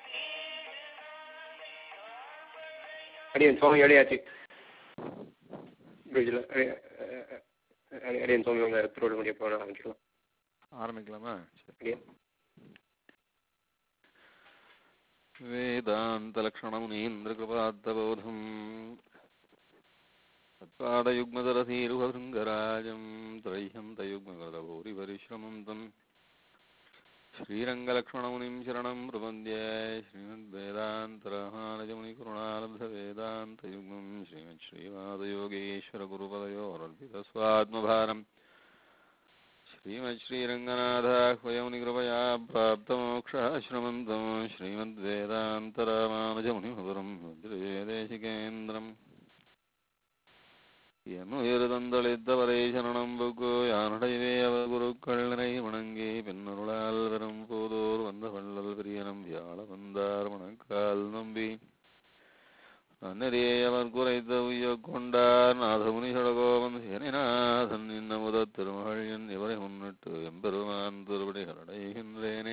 அடியன் சுவாமி எழுதியாச்சு பிரிட்ஜில் அடியன் சுவாமி உங்கள் திருவள்ளுவருடைய போன ஆரம்பிக்கலாம் ஆரம்பிக்கலாமா சரி அடியன் वेदान्तलक्षणमुनीन्द्रकृपात्तबोधम् तत्पादयुग्मदरसीरुहशृङ्गराजम् त्रय्यन्तयुग्मगतभूरिपरिश्रमं तम् श्रीरङ्गलक्ष्मणमुनिं शरणं प्रपद्ये श्रीमद्वेदान्तरामानुजमुनिकरुणालब्धवेदान्तयुग्मं श्रीमच्छ्रीवादयोगीश्वरगुरुपदयोरर्पितस्वात्मभारम् श्रीमच्छ्रीरङ्गनाथाह्वयमुनिकृपया प्राप्तमोक्षाश्रमन्तं श्रीमद्वेदान्तरामानुजमुनिमधुरं वज्रदेशिकेन्द्रम् எண்ணுயிர்தந்தளித்தவரை சரணம் புக்கு யானுடையவே அவர் குருக்கள் நிறை வணங்கி பின்னருளால் வரும் போதோர் வந்த வள்ளல் பிரியனம் வியாழ வந்தார் மணக்கால் நம்பி நன்னறியை அவர் குறைத்த உய்ய கொண்டார் நாதமுனி சடகோபன் சேனநாதன் இன்ன முதத் திருமகள் என் இவரை முன்னிட்டு எம்பெருமான் திருவடிகளடைகின்றேனே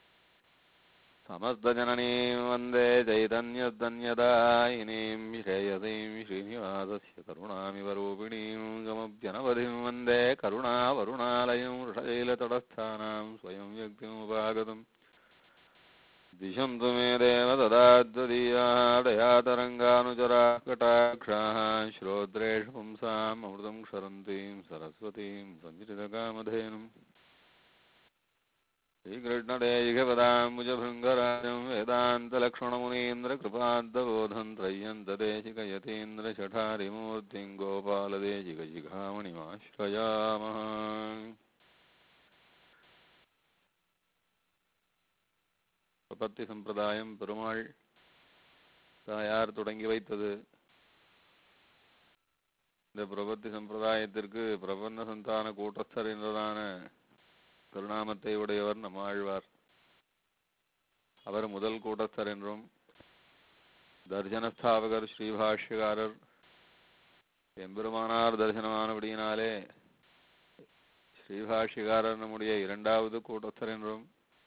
समस्त जननीं वन्दे चैतन्यतन्यदायिनीं श्रेयसीं श्रीनिवासस्य करुणामिव रूपिणीं गमभ्यनवधिं वन्दे करुणावरुणालयं वृषशैलतटस्थानां स्वयं व्यक्तिमुपागतम् दिशन्तु मे देव ददाद्वदीयादयातरङ्गानुचरा कटाक्षाः श्रोत्रेषु पुंसाम् अमृतं क्षरन्तीं सरस्वतीं सञ्चितकामधेनुम् श्रीकृष्णदेशिकपदाम्बुजभृङ्गराजं वेदान्तलक्ष्मणमुनीन्द्रकृपान्तबोधं त्रय्यन्तदेशिकयतीन्द्रशठारिमूर्तिं गोपालदेशिकशिखामणिमाश्रयामः பிரபத்தி சம்பிரதாயம் பெருமாள் தாயார் தொடங்கி வைத்தது இந்த பிரபத்தி சம்பிரதாயத்திற்கு பிரபன்ன சந்தான கூட்டஸ்தர் என்றதான திருநாமத்தை உடையவர் நம்மாழ்வார் அவர் முதல் கூட்டஸ்தர் என்றும் தர்சனஸ்தாபகர் ஸ்ரீபாஷ்யகாரர் எம்பெருமானார் தரிசனமானபடியினாலே ஸ்ரீபாஷ்யகாரர் நம்முடைய இரண்டாவது கூட்டஸ்தர் என்றும்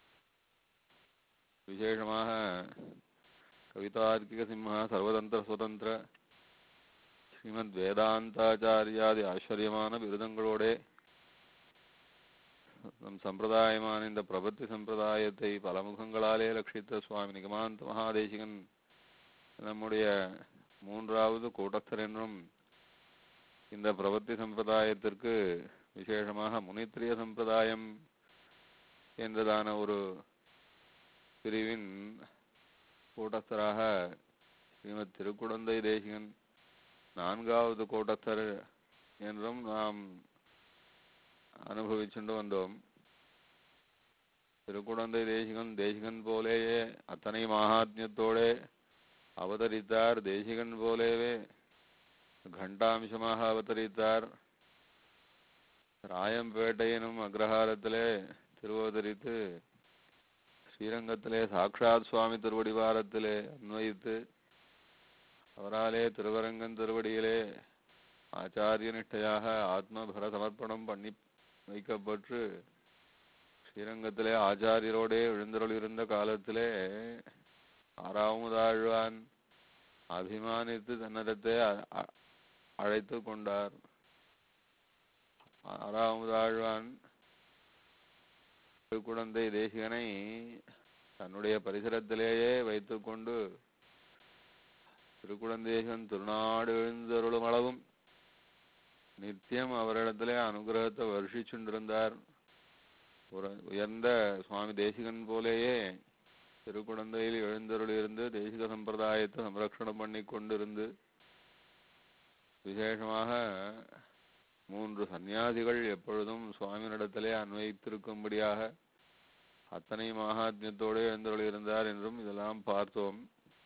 விசேஷமாக கவிதார்க்கிக சிம்ஹா சர்வதந்திர சுதந்திர ஸ்ரீமத் வேதாந்தாச்சாரியாதி ஆச்சரியமான விருதங்களோடே நம் சம்பிரதாயமான இந்த பிரபத்தி சம்பிரதாயத்தை பல முகங்களாலே லட்சித்த சுவாமி நிகமாந்த மகாதேசிகன் நம்முடைய மூன்றாவது கூட்டஸ்தர் என்றும் இந்த பிரபத்தி சம்பிரதாயத்திற்கு விசேஷமாக முனித்திரிய சம்பிரதாயம் என்றதான ஒரு பிரிவின் கூட்டஸ்தராக ஸ்ரீமத் திருக்குடந்தை தேசிகன் நான்காவது கூட்டஸ்தர் என்றும் நாம் அனுபவிச்சுண்டு வந்தோம் திருக்குடந்தை தேசிகன் தேசிகன் போலேயே அத்தனை மகாத்மியத்தோடே அவதரித்தார் தேசிகன் போலேவே கண்டாம்சமாக அவதரித்தார் ராயம்பேட்டை எனும் அக்ரஹாரத்திலே திருவதரித்து ஸ்ரீரங்கத்திலே சாக்ஷாத் சுவாமி திருவடிவாரத்திலே அன்வயித்து அவராலே திருவரங்கன் திருவடியிலே ஆச்சாரிய நிஷ்டையாக ஆத்மபர சமர்ப்பணம் பண்ணி வைக்கப்பட்டு ஸ்ரீரங்கத்திலே ஆச்சாரியரோடே எழுந்தருளிருந்த காலத்திலே ஆறாவதாழ்வான் அபிமானித்து தன்னிடத்தை அழைத்து கொண்டார் ஆறாவதாழ்வான் குழந்தை தேசிகனை தன்னுடைய பரிசரத்திலேயே வைத்துக்கொண்டு திருக்குழந்தேசன் திருநாடு எழுந்தருளும் அளவும் நித்தியம் அவரிடத்திலே அனுகிரகத்தை வருஷிச்சுண்டிருந்தார் ஒரு உயர்ந்த சுவாமி தேசிகன் போலேயே திருக்குழந்தையில் எழுந்தருளிருந்து தேசிக சம்பிரதாயத்தை சம்ரக்ஷணம் பண்ணி கொண்டிருந்து விசேஷமாக மூன்று சந்நியாசிகள் எப்பொழுதும் சுவாமியினிடத்திலே அன்வைத்திருக்கும்படியாக அத்தனை மகாத்மியத்தோடு எழுந்தருளியிருந்தார் என்றும் இதெல்லாம் பார்த்தோம்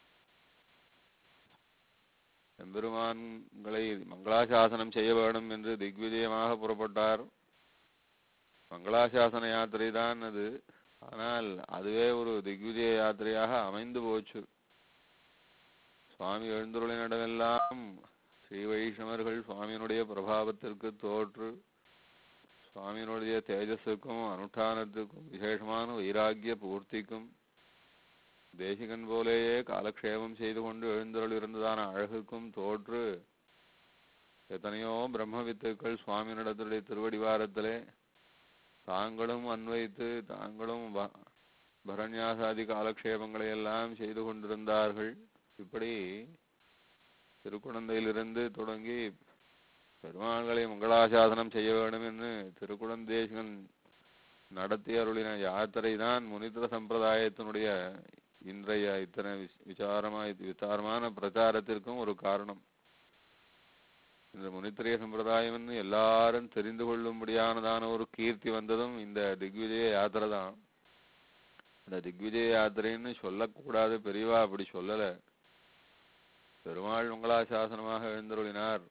எம்பெருமான்களை மங்களாசாசனம் செய்ய வேண்டும் என்று திக்விஜயமாக புறப்பட்டார் மங்களாசாசன யாத்திரை தான் அது ஆனால் அதுவே ஒரு திக்விஜய யாத்திரையாக அமைந்து போச்சு சுவாமி எழுந்துருளினிடமெல்லாம் ஸ்ரீ வைஷ்ணவர்கள் சுவாமியினுடைய பிரபாவத்திற்கு தோற்று சுவாமியினுடைய தேஜஸுக்கும் அனுஷ்டானத்துக்கும் விசேஷமான வைராக்கிய பூர்த்திக்கும் தேசிகன் போலேயே காலக்ஷேபம் செய்து கொண்டு எழுந்தருள் இருந்ததான அழகுக்கும் தோற்று எத்தனையோ பிரம்ம வித்துக்கள் சுவாமியினிடத்துடைய திருவடிவாரத்திலே தாங்களும் அன்வைத்து தாங்களும் வ- பரண்யாசாதி காலக்ஷேபங்களை எல்லாம் செய்து கொண்டிருந்தார்கள் இப்படி திருக்குழந்தையிலிருந்து தொடங்கி பெருமாள்களை மங்களாசாசனம் செய்ய வேண்டும் என்று திருக்குழந்தேசன் நடத்தி அருளின யாத்திரை தான் முனித்திர சம்பிரதாயத்தினுடைய இன்றைய இத்தனை விஸ்- விசாரமா விசாரமான பிரச்சாரத்திற்கும் ஒரு காரணம் இந்த முனித்திரைய சம்பிரதாயம் என்று எல்லாரும் தெரிந்து கொள்ளும்படியானதான ஒரு கீர்த்தி வந்ததும் இந்த திக்விஜய யாத்திரை தான் இந்த திக்விஜய யாத்திரைன்னு சொல்லக்கூடாது பெரியவா அப்படி சொல்லல பெருமாள் மங்களாசாசனமாக எழுந்தருளினார்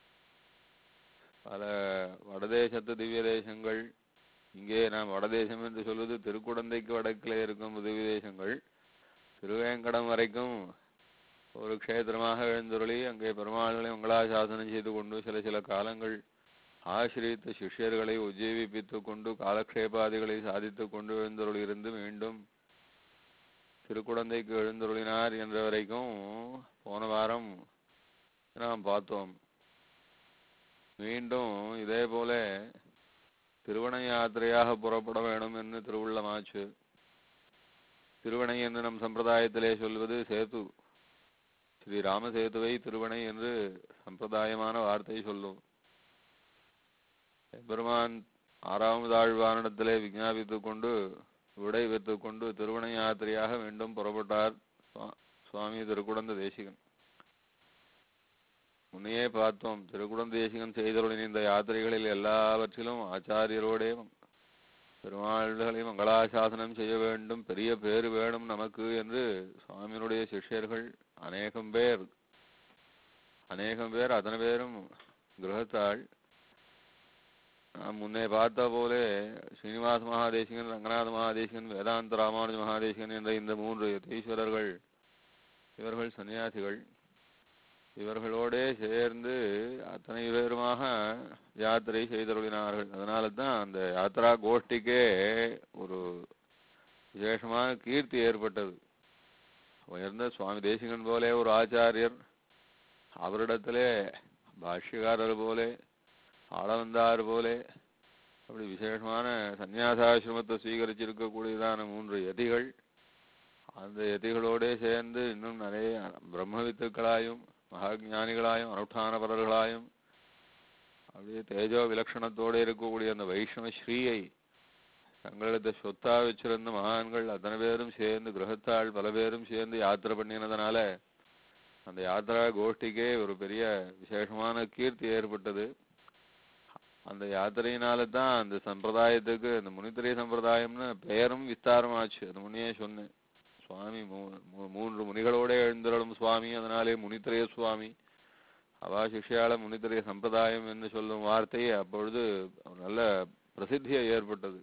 பல வடதேசத்து திவ்ய தேசங்கள் இங்கே நாம் வடதேசம் என்று சொல்வது திருக்குடந்தைக்கு வடக்கிலே இருக்கும் திவ்ய தேசங்கள் திருவேங்கடம் வரைக்கும் ஒரு க்ஷேத்திரமாக எழுந்தருளி அங்கே பெருமாள்களை மங்களாசாசனம் செய்து கொண்டு சில சில காலங்கள் ஆசிரியத்த சிஷ்யர்களை உஜ்ஜீவிப்பித்துக் கொண்டு காலக்ஷேபாதிகளை சாதித்துக் கொண்டு எழுந்தருளி இருந்து மீண்டும் திருக்குடந்தைக்கு எழுந்தருளினார் என்ற வரைக்கும் போன வாரம் நாம் பார்த்தோம் மீண்டும் இதே போல திருவண யாத்திரையாக புறப்பட வேண்டும் என்று திருவுள்ளமாச்சு திருவணை என்று நம் சம்பிரதாயத்திலே சொல்வது சேது ஸ்ரீ ராமசேதுவை திருவணை என்று சம்பிரதாயமான வார்த்தை சொல்லும் எம்பெருமான் ஆறாவது ஆழ்வானிடத்திலே விஞ்ஞாபித்துக் கொண்டு விடை பெற்றுக் கொண்டு திருவணை யாத்திரையாக மீண்டும் புறப்பட்டார் சுவா- சுவாமி திருக்குடந்த தேசிகன் முன்னையே பார்த்தோம் திருக்குடந்த தேசிகன் செய்தருளின் இந்த யாத்திரைகளில் எல்லாவற்றிலும் ஆச்சாரியரோடே பெருமாள்களை மங்களாசாசனம் செய்ய வேண்டும் பெரிய பேரு வேணும் நமக்கு என்று சுவாமியினுடைய சிஷ்யர்கள் அநேகம் பேர் அநேகம் பேர் அத்தனை பேரும் கிரகத்தாள் நாம் முன்னே பார்த்த போலே ஸ்ரீனிவாச மகாதேசிகன் ரங்கநாத மகாதேசிகன் வேதாந்த ராமானுஜ மகாதேசிகன் என்ற இந்த மூன்று யதீஸ்வரர்கள் இவர்கள் சன்னியாசிகள் இவர்களோடே சேர்ந்து அத்தனை பேருமாக யாத்திரை செய்தருளினார்கள் அதனால தான் அந்த யாத்ரா கோஷ்டிக்கே ஒரு விசேஷமான கீர்த்தி ஏற்பட்டது உயர்ந்த சுவாமி தேசிகன் போலே ஒரு ஆச்சாரியர் அவரிடத்திலே பாஷ்யக்காரர் போலே ஆளவந்தார் போலே அப்படி விசேஷமான சந்நியாசாசிரமத்தை சுவீகரிச்சிருக்கக்கூடியதான மூன்று யதிகள் அந்த யதிகளோடே சேர்ந்து இன்னும் நிறைய பிரம்ம வித்துக்களாயும் மகாஞானிகளாயும் அனுஷ்டானபரர்களாயும் அப்படியே தேஜோ விலட்சணத்தோடு இருக்கக்கூடிய அந்த வைஷ்ணவ ஸ்ரீயை தங்களிடத்தை சொத்தா வச்சிருந்த மகான்கள் அத்தனை பேரும் சேர்ந்து கிரகத்தாள் பல பேரும் சேர்ந்து யாத்திரை பண்ணினதுனால அந்த யாத்திரா கோஷ்டிக்கே ஒரு பெரிய விசேஷமான கீர்த்தி ஏற்பட்டது அந்த யாத்திரையினால தான் அந்த சம்பிரதாயத்துக்கு அந்த முனித்திரை சம்பிரதாயம்னு பெயரும் விஸ்தாரமாச்சு அது முன்னையே சொன்னேன் சுவாமி மூ- மூ- மூன்று முனிகளோட எழுந்தருளும் சுவாமி அதனாலே முனித்திரைய சுவாமி அவா சிஷ்யால முனித்திரைய சம்பிரதாயம் என்று சொல்லும் வார்த்தை அப்பொழுது நல்ல பிரசித்தியை ஏற்பட்டது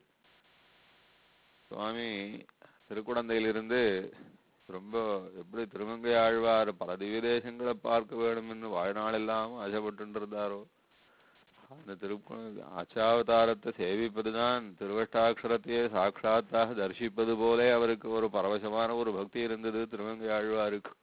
சுவாமி திருக்குடந்தையிலிருந்து ரொம்ப எப்படி திருமங்கை ஆழ்வார் பல திவ்ய தேசங்களை பார்க்க வேண்டும் என்று வாழ்நாளெல்லாம் ஆசைப்பட்டு இருந்தாரோ அந்த திருக்கு அச்சாவதாரத்தை சேவிப்பதுதான் திருவஷ்டாட்சரத்தையே சாட்சாத்தாக தரிசிப்பது போலே அவருக்கு ஒரு பரவசமான ஒரு பக்தி இருந்தது திருமங்கை ஆழ்வாருக்கு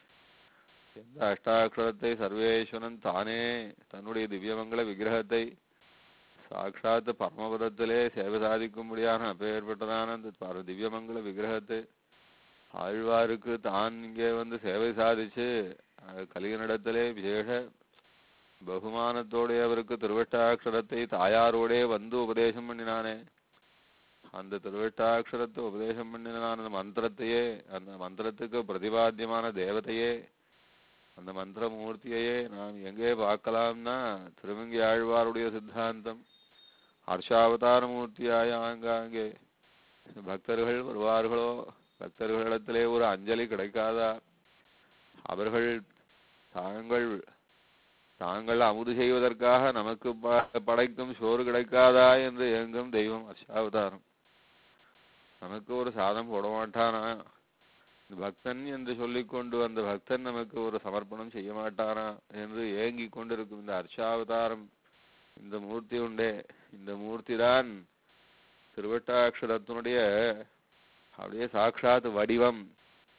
எந்த அஷ்டாட்சரத்தை சர்வேஸ்வரன் தானே தன்னுடைய திவ்யமங்கல விக்கிரகத்தை சாட்சாத் பரமபதத்திலே சேவை சாதிக்கும்படியான அப்பேற்பட்டதான அந்த பர- திவ்யமங்கல விக்கிரகத்தை ஆழ்வாருக்கு தான் இங்கே வந்து சேவை சாதிச்சு அஹ், கலியனிடத்திலே விசேஷ பகுமானத்தோடே அவருக்கு திருவட்டாட்சரத்தை தாயாரோடே வந்து உபதேசம் பண்ணினானே அந்த திருவட்டாட்சரத்தை உபதேசம் பண்ணினான அந்த மந்திரத்தையே அந்த மந்திரத்துக்கு பிரதிபாத்தியமான தேவதையே அந்த மந்திர மூர்த்தியையே நாம் எங்கே பார்க்கலாம்னா திருமங்கி ஆழ்வாருடைய சித்தாந்தம் ஹர்ஷாவதார மூர்த்தியாய ஆங்காங்கே பக்தர்கள் வருவார்களோ பக்தர்களிடத்திலே ஒரு அஞ்சலி கிடைக்காதா அவர்கள் தாங்கள் தாங்கள் அமுது செய்வதற்காக நமக்கு ப- படைக்கும் சோறு கிடைக்காதா என்று ஏங்கும் தெய்வம் அர்ஷாவதாரம் நமக்கு ஒரு சாதம் போட மாட்டானா இந்த பக்தன் என்று சொல்லிக்கொண்டு அந்த பக்தன் நமக்கு ஒரு சமர்ப்பணம் செய்ய மாட்டானா என்று ஏங்கிக் கொண்டிருக்கும் இந்த அர்ஷாவதாரம் இந்த மூர்த்தி உண்டே இந்த மூர்த்தி தான் திருவட்டாட்சரத்தினுடைய அப்படியே சாட்சாத் வடிவம்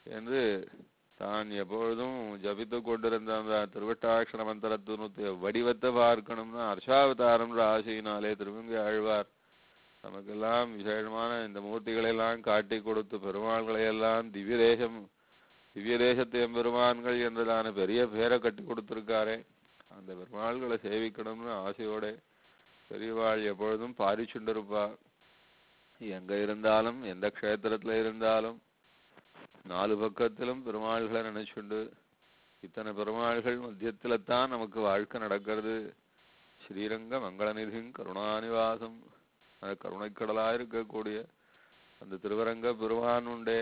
என்று தான் எப்பொழுதும் ஜபித்துக் கொண்டிருந்த அந்த திருவட்டாட்சர மந்திரத்தினுடைய வடிவத்தை பார்க்கணும்னு அர்ஷாவதாரம்ன்ற ஆசையினாலே திருமங்கை ஆழ்வார் நமக்கெல்லாம் விசேஷமான இந்த மூர்த்திகளை எல்லாம் காட்டி கொடுத்து பெருமாள்களை எல்லாம் திவ்ய தேசம் திவ்ய தேசத்து எம்பெருமான்கள் என்றதான பெரிய பேரை கட்டி கொடுத்திருக்காரே அந்த பெருமாள்களை சேவிக்கணும்னு ஆசையோட பெரியவாள் எப்பொழுதும் பாரிச்சுண்டிருப்பா எங்க இருந்தாலும் எந்த க்ஷேத்திரத்துல இருந்தாலும் நாலு பக்கத்திலும் பெருமாள்களை நினைச்சுண்டு இத்தனை பெருமாள்கள் மத்தியத்துல தான் நமக்கு வாழ்க்கை நடக்கிறது ஸ்ரீரங்க மங்களநிதியும் கருணாநிவாசம் அந்த கருணைக்கடலா இருக்கக்கூடிய அந்த திருவரங்க பெருமான் உண்டே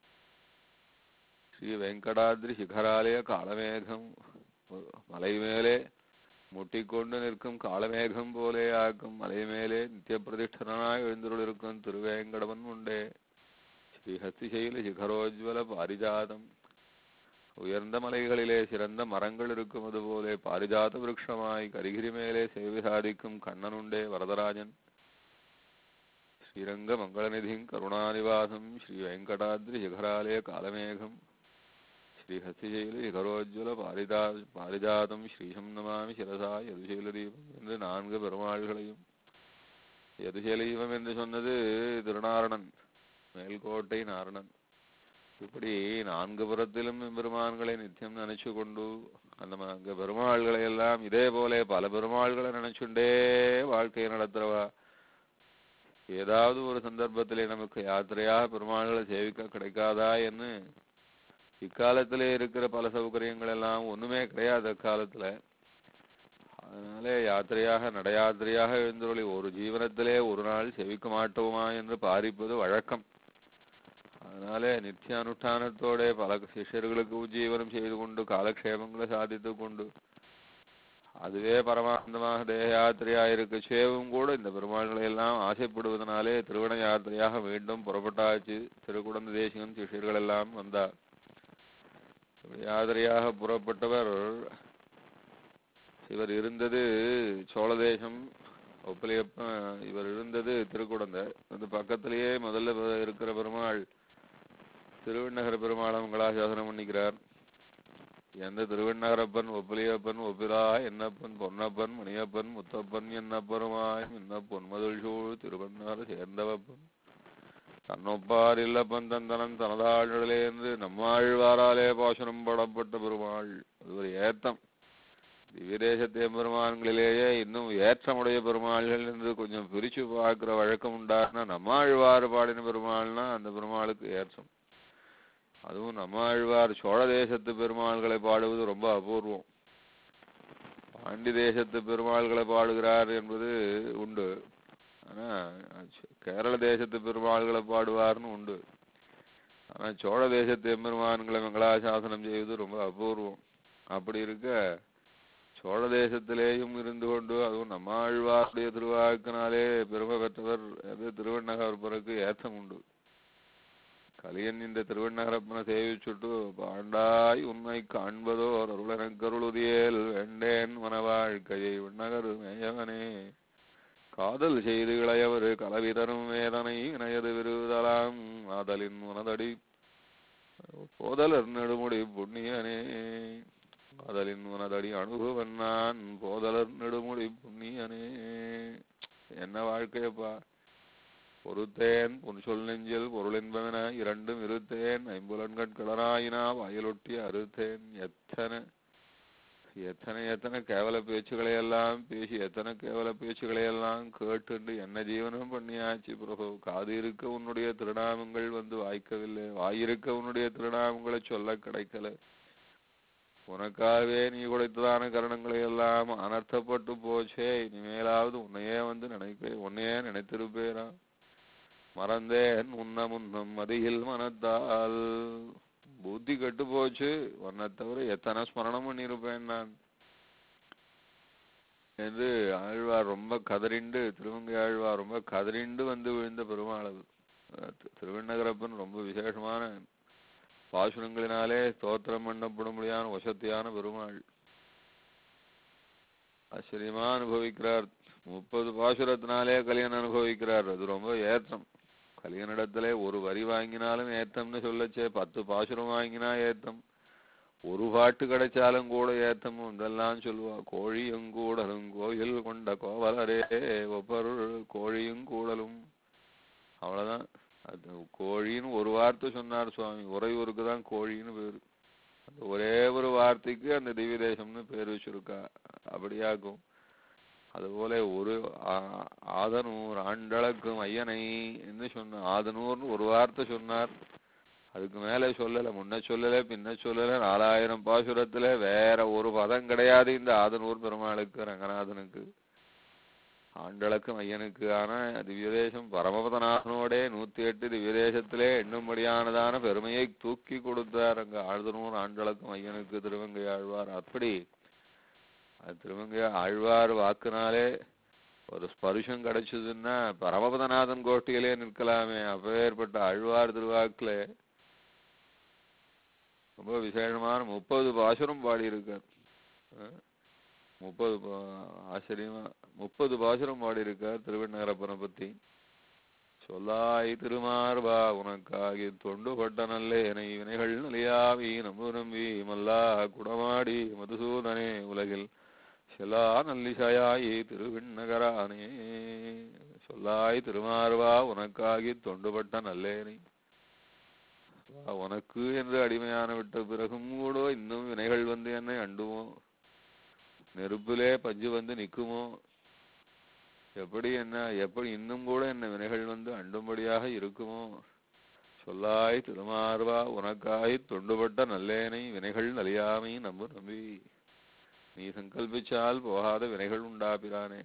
ஸ்ரீ வெங்கடாத்ரி சிகராலய காலமேகம் மலை மேலே முட்டிக்கொண்டு நிற்கும் காலமேகம் போலே ஆக்கும் மலை மேலே நித்திய பிரதிஷ்டனாய் எழுந்துள்ளிருக்கும் திருவேங்கடவன் உண்டே ஸ்ரீஹஸ்திசைல சிகரோஜ்வல பாரிஜாதம் உயர்ந்த மலைகளிலே சிறந்த மரங்கள் இருக்கும் அதுபோலே பாரிஜாத விருட்சமாய் கரிகிரி மேலே சேவை சாதிக்கும் கண்ணனுண்டே வரதராஜன் ஸ்ரீரங்க மங்களநிதியும் கருணாநிவாசம் ஸ்ரீ வெங்கடாத்ரி சிகராலய காலமேகம் ஸ்ரீஹஸ்திசைல சிகரோஜ்வல பாரிதா பாரிஜாதம் ஸ்ரீசம் நமாமி சிரசா யதுசைல தீபம் என்று நான்கு பெருமாள்களையும் யதுசைல தீபம் என்று சொன்னது திருநாரணன் மேல்கோட்டை நாரணன் இப்படி நான்கு புறத்திலும் பெருமான்களை நித்தியம் நினைச்சு கொண்டு அந்த ம- அங்க பெருமாள்களை எல்லாம் இதே போல பல பெருமாள்களை நினைச்சுண்டே வாழ்க்கையை நடத்துறவா ஏதாவது ஒரு சந்தர்ப்பத்திலே நமக்கு யாத்திரையாக பெருமாள்களை சேவிக்க கிடைக்காதா என்று இக்காலத்திலே இருக்கிற பல சௌகரியங்கள் எல்லாம் ஒண்ணுமே கிடையாது அக்காலத்துல அதனாலே யாத்திரையாக நடையாத்திரையாக எழுந்தருளி ஒரு ஜீவனத்திலே ஒரு நாள் செவிக்க மாட்டோமா என்று பாரிப்பது வழக்கம் அதனாலே நித்திய அனுஷ்டானத்தோட பல சிஷ்யர்களுக்கு உஜ்ஜீவனம் செய்து கொண்டு காலக்ஷேபங்களை சாதித்துக் கொண்டு அதுவே பரமானந்தமாக தேக யாத்திரையாக இருக்க சேவும் கூட இந்த பெருமாள்களை எல்லாம் ஆசைப்படுவதனாலே திருவண யாத்திரையாக மீண்டும் புறப்பட்டாச்சு திருக்குடந்த தேசிகன் சிஷ்யர்கள் எல்லாம் வந்தார் இப்படி யாத்திரையாக புறப்பட்டவர் இவர் இருந்தது சோழ தேசம் ஒப்பலியப்ப இவர் இருந்தது திருக்குடந்தை அது பக்கத்திலேயே முதல்ல பெ- இருக்கிற பெருமாள் திருவண்ணகர பெருமாளை மங்களாசாசனம் பண்ணிக்கிறார் எந்த திருவண்ணகரப்பன் ஒப்பிலியப்பன் ஒப்பிலா என்னப்பன் பொன்னப்பன் மணியப்பன் முத்தப்பன் என்னப்பருமாய் மின்ன பொன்மதுள் சூழ் திருவண்ணாறு சேர்ந்தவப்பன் தன்னொப்பார் இல்லப்பன் தந்தனன் தனதாழ்நிலை என்று நம்மாழ்வாராலே பாசனம் படப்பட்ட பெருமாள் அது ஒரு ஏத்தம் திவ்யதேசத்தே பெருமான்களிலேயே இன்னும் ஏற்றமுடைய பெருமாள்கள் என்று கொஞ்சம் பிரிச்சு பார்க்கிற வழக்கம் உண்டாருன்னா நம்மாழ்வார் பாடின பெருமாள்னா அந்த பெருமாளுக்கு ஏற்றம் அதுவும் நம்மாழ்வார் சோழ தேசத்து பெருமாள்களை பாடுவது ரொம்ப அபூர்வம் பாண்டி தேசத்து பெருமாள்களை பாடுகிறார் என்பது உண்டு ஆனா ச- கேரள தேசத்து பெருமாள்களை பாடுவார்னு உண்டு ஆனா சோழ தேசத்து எம்பெருமான்களை மங்களாசாசனம் செய்வது ரொம்ப அபூர்வம் அப்படி இருக்க சோழ தேசத்திலேயும் இருந்து கொண்டு அதுவும் நம்மாழ்வாருடைய திருவாக்கினாலே பெருமை பெற்றவர் அது திருவண்ணகரப்பருக்கு ஏத்தம் உண்டு கலியன் இந்த திருவண்ணகரப்பனை சேவிச்சுட்டு பாண்டாய் உன்னை காண்பதோர் அருளனக்கருளுதியேல் வேண்டேன் மனவாழ்க்கையை விண்ணகரு மேயவனே காதல் செய்து இளையவர் கலவிதரும் வேதனை இணையது விருதலாம் ஆதலின் மனதடி போதலர் நெடுமுடி புண்ணியனே காதலின் மனதடி அணுகுவன் நான் போதலர் நெடுமுடி புண்ணியனே என்ன வாழ்க்கையப்பா பொறுத்தேன் பொன் சொல் நெஞ்சில் பொருளென்பவன இரண்டும் இருத்தேன் ஐம்புலன்கட் கடனாயினா வாயிலொட்டி அறுத்தேன் எத்தனை எத்தனை எத்தனை கேவல பேச்சுக்களை எல்லாம் பேசி எத்தனை கேவல பேச்சுக்களை எல்லாம் கேட்டுண்டு என்ன ஜீவனம் பண்ணியாச்சு பிரபு காது இருக்க உன்னுடைய திருநாமங்கள் வந்து வாய்க்கவில்லை வாயிருக்க உன்னுடைய திருநாமங்களை சொல்ல கிடைக்கல உனக்காகவே நீ கொடுத்ததான கரணங்களை எல்லாம் அனர்த்தப்பட்டு போச்சே இனிமேலாவது உன்னையே வந்து நினைக்க உன்னையே நினைத்திருப்பேரா மறந்தேன் உன்ன முன்னம் மதியில் மனத்தால் புத்தி கெட்டு போச்சு உன்னை தவிர எத்தனை ஸ்மரணம் பண்ணியிருப்பேன் நான் என்று ஆழ்வார் ரொம்ப கதறிண்டு திருவங்கை ஆழ்வார் ரொம்ப கதறிண்டு வந்து விழுந்த பெருமாள் அது அஹ் தி- திருவண்ணகரப்பன் ரொம்ப விசேஷமான பாசுரங்களினாலே ஸ்தோத்திரம் பண்ணப்படும்படியான வசத்தியான பெருமாள் ஆச்சரியமா அனுபவிக்கிறார் முப்பது பாசுரத்தினாலே கல்யாணம் அனுபவிக்கிறார் அது ரொம்ப ஏற்றம் கலியனிடத்திலே ஒரு வரி வாங்கினாலும் ஏத்தம்னு சொல்லச்சே பத்து பாசுரம் வாங்கினா ஏத்தம் ஒரு பாட்டு கிடைச்சாலும் கூட ஏத்தம் இதெல்லாம் சொல்லுவா கோழியும் கூடலும் கோயில் கொண்ட கோவலரே ஒப்பருள் கோழியும் கூடலும் அவ்வளவுதான் அது கோழின்னு ஒரு வார்த்தை சொன்னார் சுவாமி உறையூருக்கு தான் கோழின்னு பேரு அந்த ஒரே ஒரு வார்த்தைக்கு அந்த திவ்ய தேசம்னு பேர் வச்சிருக்கா அப்படியாக்கும் அதுபோல ஒரு ஆ- ஆதனூர் ஆண்டளக்கும் ஐயனை என்று சொன்ன ஆதனூர்னு ஒரு வார்த்தை சொன்னார் அதுக்கு மேல சொல்லல முன்ன சொல்லல பின்ன சொல்லல நாலாயிரம் பாசுரத்துல வேற ஒரு பதம் கிடையாது இந்த ஆதனூர் பெருமாளுக்கு ரங்கநாதனுக்கு ஆண்டளக்கும் ஐயனுக்கு ஆன திவ்யதேசம் பரமபதநாதனோடே நூத்தி எட்டு திவ்யதேசத்திலே எண்ணும்படியானதான பெருமையை தூக்கி கொடுத்தார் அங்க ஆழ்தனூர் ஆண்டளக்கும் ஐயனுக்கு திருவங்கை ஆழ்வார் அப்படி அது திருவங்கை ஆழ்வார் வாக்குனாலே ஒரு ஸ்பர்ஷம் கிடைச்சதுன்னா பரமபதநாதன் கோஷ்டியிலே நிற்கலாமே அப்பேற்பட்ட ஆழ்வார் திருவாக்குல ரொம்ப விசேஷமான முப்பது பாசுரம் பாடியிருக்கார் அஹ் முப்பது பா- ஆச்சரியமா முப்பது பாசுரம் பாடியிருக்கார் திருவண்ணகரப்பனை பத்தி சொல்லாய் திருமார்பா உனக்காகி தொண்டுபட்ட நல்ல என வினைகள் நிலையாவி நம்பு நம்பி மல்லா குடமாடி மதுசூதனே உலகில் செல்லா நல்லிசையாயி திருவிண்ணகரானே சொல்லாய் திருமார்வா உனக்காகி தொண்டுபட்ட நல்லேனை வா, உனக்கு என்று அடிமையான விட்ட பிறகும் கூட இன்னும் வினைகள் வந்து என்னை அண்டுமோ நெருப்பிலே பஞ்சு வந்து நிக்குமோ எப்படி என்ன எப்படி இன்னும் கூட என்ன வினைகள் வந்து அண்டும்படியாக இருக்குமோ சொல்லாய் திருமார்வா உனக்காய் தொண்டுபட்ட நல்லேனை வினைகள் நலியாமை நம்பு நம்பி நீ சங்கல்பிச்சால் போகாத வினைகள் உண்டாபிரானே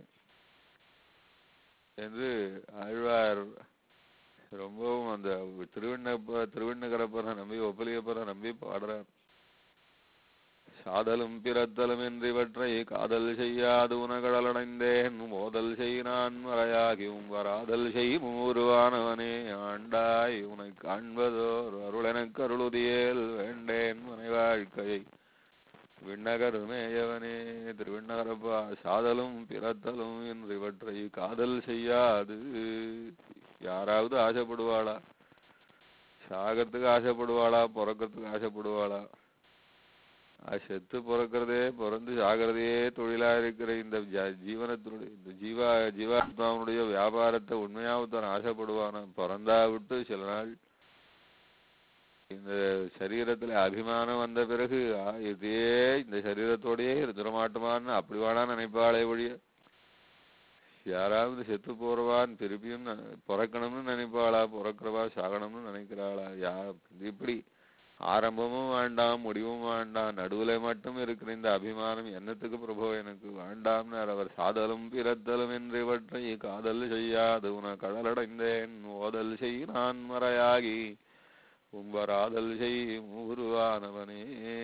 என்று ஆழ்வார் ரொம்பவும் அந்த திருவண்ணப்ப திருவண்ணகரப்பரை நம்பி ஒப்பலியப்பரை நம்பி பாடுறார் சாதலும் பிறத்தலும் என்றிவற்றை காதல் செய்யாது உனகடலடைந்தேன் மோதல் செய் நான் மறையாகியும் வராதல் செய் மூருவானவனே ஆண்டாய் உனை காண்பதோர் அருளெனக் அருளுதியேல் வேண்டேன் மனை வாழ்க்கையை விண்ணகருமேயவனே திருவிண்ணகரப்பா சாதலும் பிறத்தலும் என்று இவற்றை காதல் செய்யாது யாராவது ஆசைப்படுவாளா சாகறதுக்கு ஆசைப்படுவாளா பிறக்கிறதுக்கு ஆசைப்படுவாளா ஆ, செத்து பிறக்கிறதே பிறந்து சாகிறதே தொழிலா இருக்கிற இந்த ஜ- ஜீவனத்தினுடைய இந்த ஜீவா ஜீவாத்மாவனுடைய வியாபாரத்தை உண்மையா ஒருத்தன் ஆசைப்படுவானா பிறந்தா விட்டு சில நாள் இந்த சரீரத்துல அபிமானம் வந்த பிறகு ஆ, இதே இந்த சரீரத்தோடயே இருந்துட மாட்டோமான்னு அப்படி வேணா நினைப்பாளே ஒழிய யாராவது செத்து போறவான் திருப்பியும் ந- பிறக்கணும்னு நினைப்பாளா பிறக்கிறவா சாகணும்னு நினைக்கிறாளா யா இப்படி ஆரம்பமும் வேண்டாம் முடிவும் வேண்டாம் நடுவுல மட்டும் இருக்கிற இந்த அபிமானம் என்னத்துக்கு பிரபு எனக்கு வேண்டாம்னார் அவர் சாதலும் பிறத்தலும் என்று இவற்றை காதல் செய்யாது உன கடலடைந்தேன் ஓதல் செய் நான் மறையாகி உம்பராதல் செய் மூருவானவனே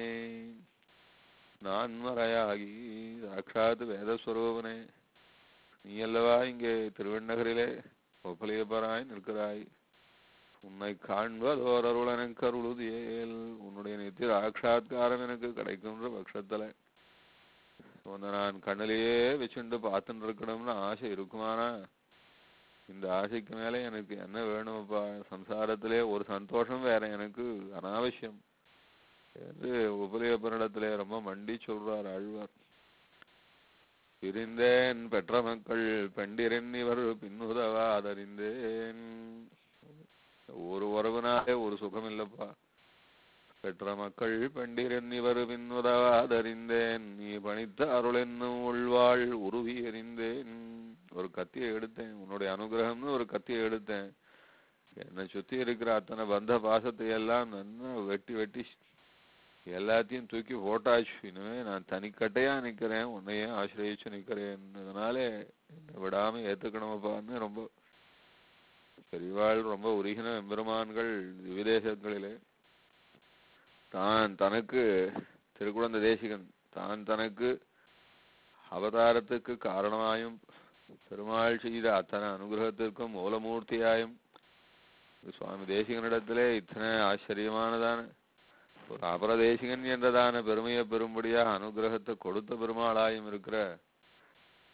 நான் மறையாகி சாட்சாத் வேதஸ்வரூபனே நீ அல்லவா இங்கே திருவண்ணகரிலே ஒப்பலியப்பராய் நிற்கிறாய் உன்னை காண்பதோர் அருள் எனக்கு அருளுதியேல் உன்னுடைய நித்திய சாட்சாத்காரம் எனக்கு கிடைக்கும்ன்ற பட்சத்துல உன்னை நான் கண்ணிலேயே வச்சுண்டு பார்த்துட்டு இருக்கணும்னு ஆசை இருக்குமானா இந்த ஆசைக்கு மேல எனக்கு என்ன வேணுமப்பா சம்சாரத்திலே ஒரு சந்தோஷம் வேற எனக்கு அனாவசியம் என்று உபதேபனிடத்திலே ரொம்ப மண்டி சொல்றார் ஆழ்வார் பிரிந்தேன் பெற்ற மக்கள் பெண்டிரன் இவர் பின்னுதவாதறிந்தேன் ஒரு உறவுனாலே ஒரு சுகம் இல்லப்பா பெற்ற மக்கள் பெண்டிரன் இவர் பின்னுதவாதறிந்தேன் நீ பணித்த அருள் என்னும் உள்வாள் உருவி எறிந்தேன் ஒரு கத்தியை எடுத்தேன் உன்னுடைய அனுகிரகம்னு ஒரு கத்தியை எடுத்தேன் என்னை சுத்தி இருக்கிற அத்தனை பந்த பாசத்தை எல்லாம் நல்லா வெட்டி வெட்டி எல்லாத்தையும் தூக்கி போட்டாச்சு இனிமே நான் தனிக்கட்டையா நிக்கிறேன் உன்னையே ஆசிரியச்சு நிக்கிறேன் அதனால என்னை விடாம ஏத்துக்கணுமப்பான்னு ரொம்ப பெரியவாள் ரொம்ப உருகின எம்பெருமான்கள் விதேசங்களிலே தான் தனக்கு திருக்குழந்தை தேசிகன் தான் தனக்கு அவதாரத்துக்கு காரணமாயும் பெருமாள் செய்த அத்தனை அனுகிரகத்திற்கும் மூலமூர்த்தியாயும் சுவாமி தேசிகனிடத்திலே இத்தனை ஆச்சரியமானதான ஒரு அபரதேசிகன் என்றதான பெருமையை பெறும்படியாக அனுகிரகத்தை கொடுத்த பெருமாளாயும் இருக்கிற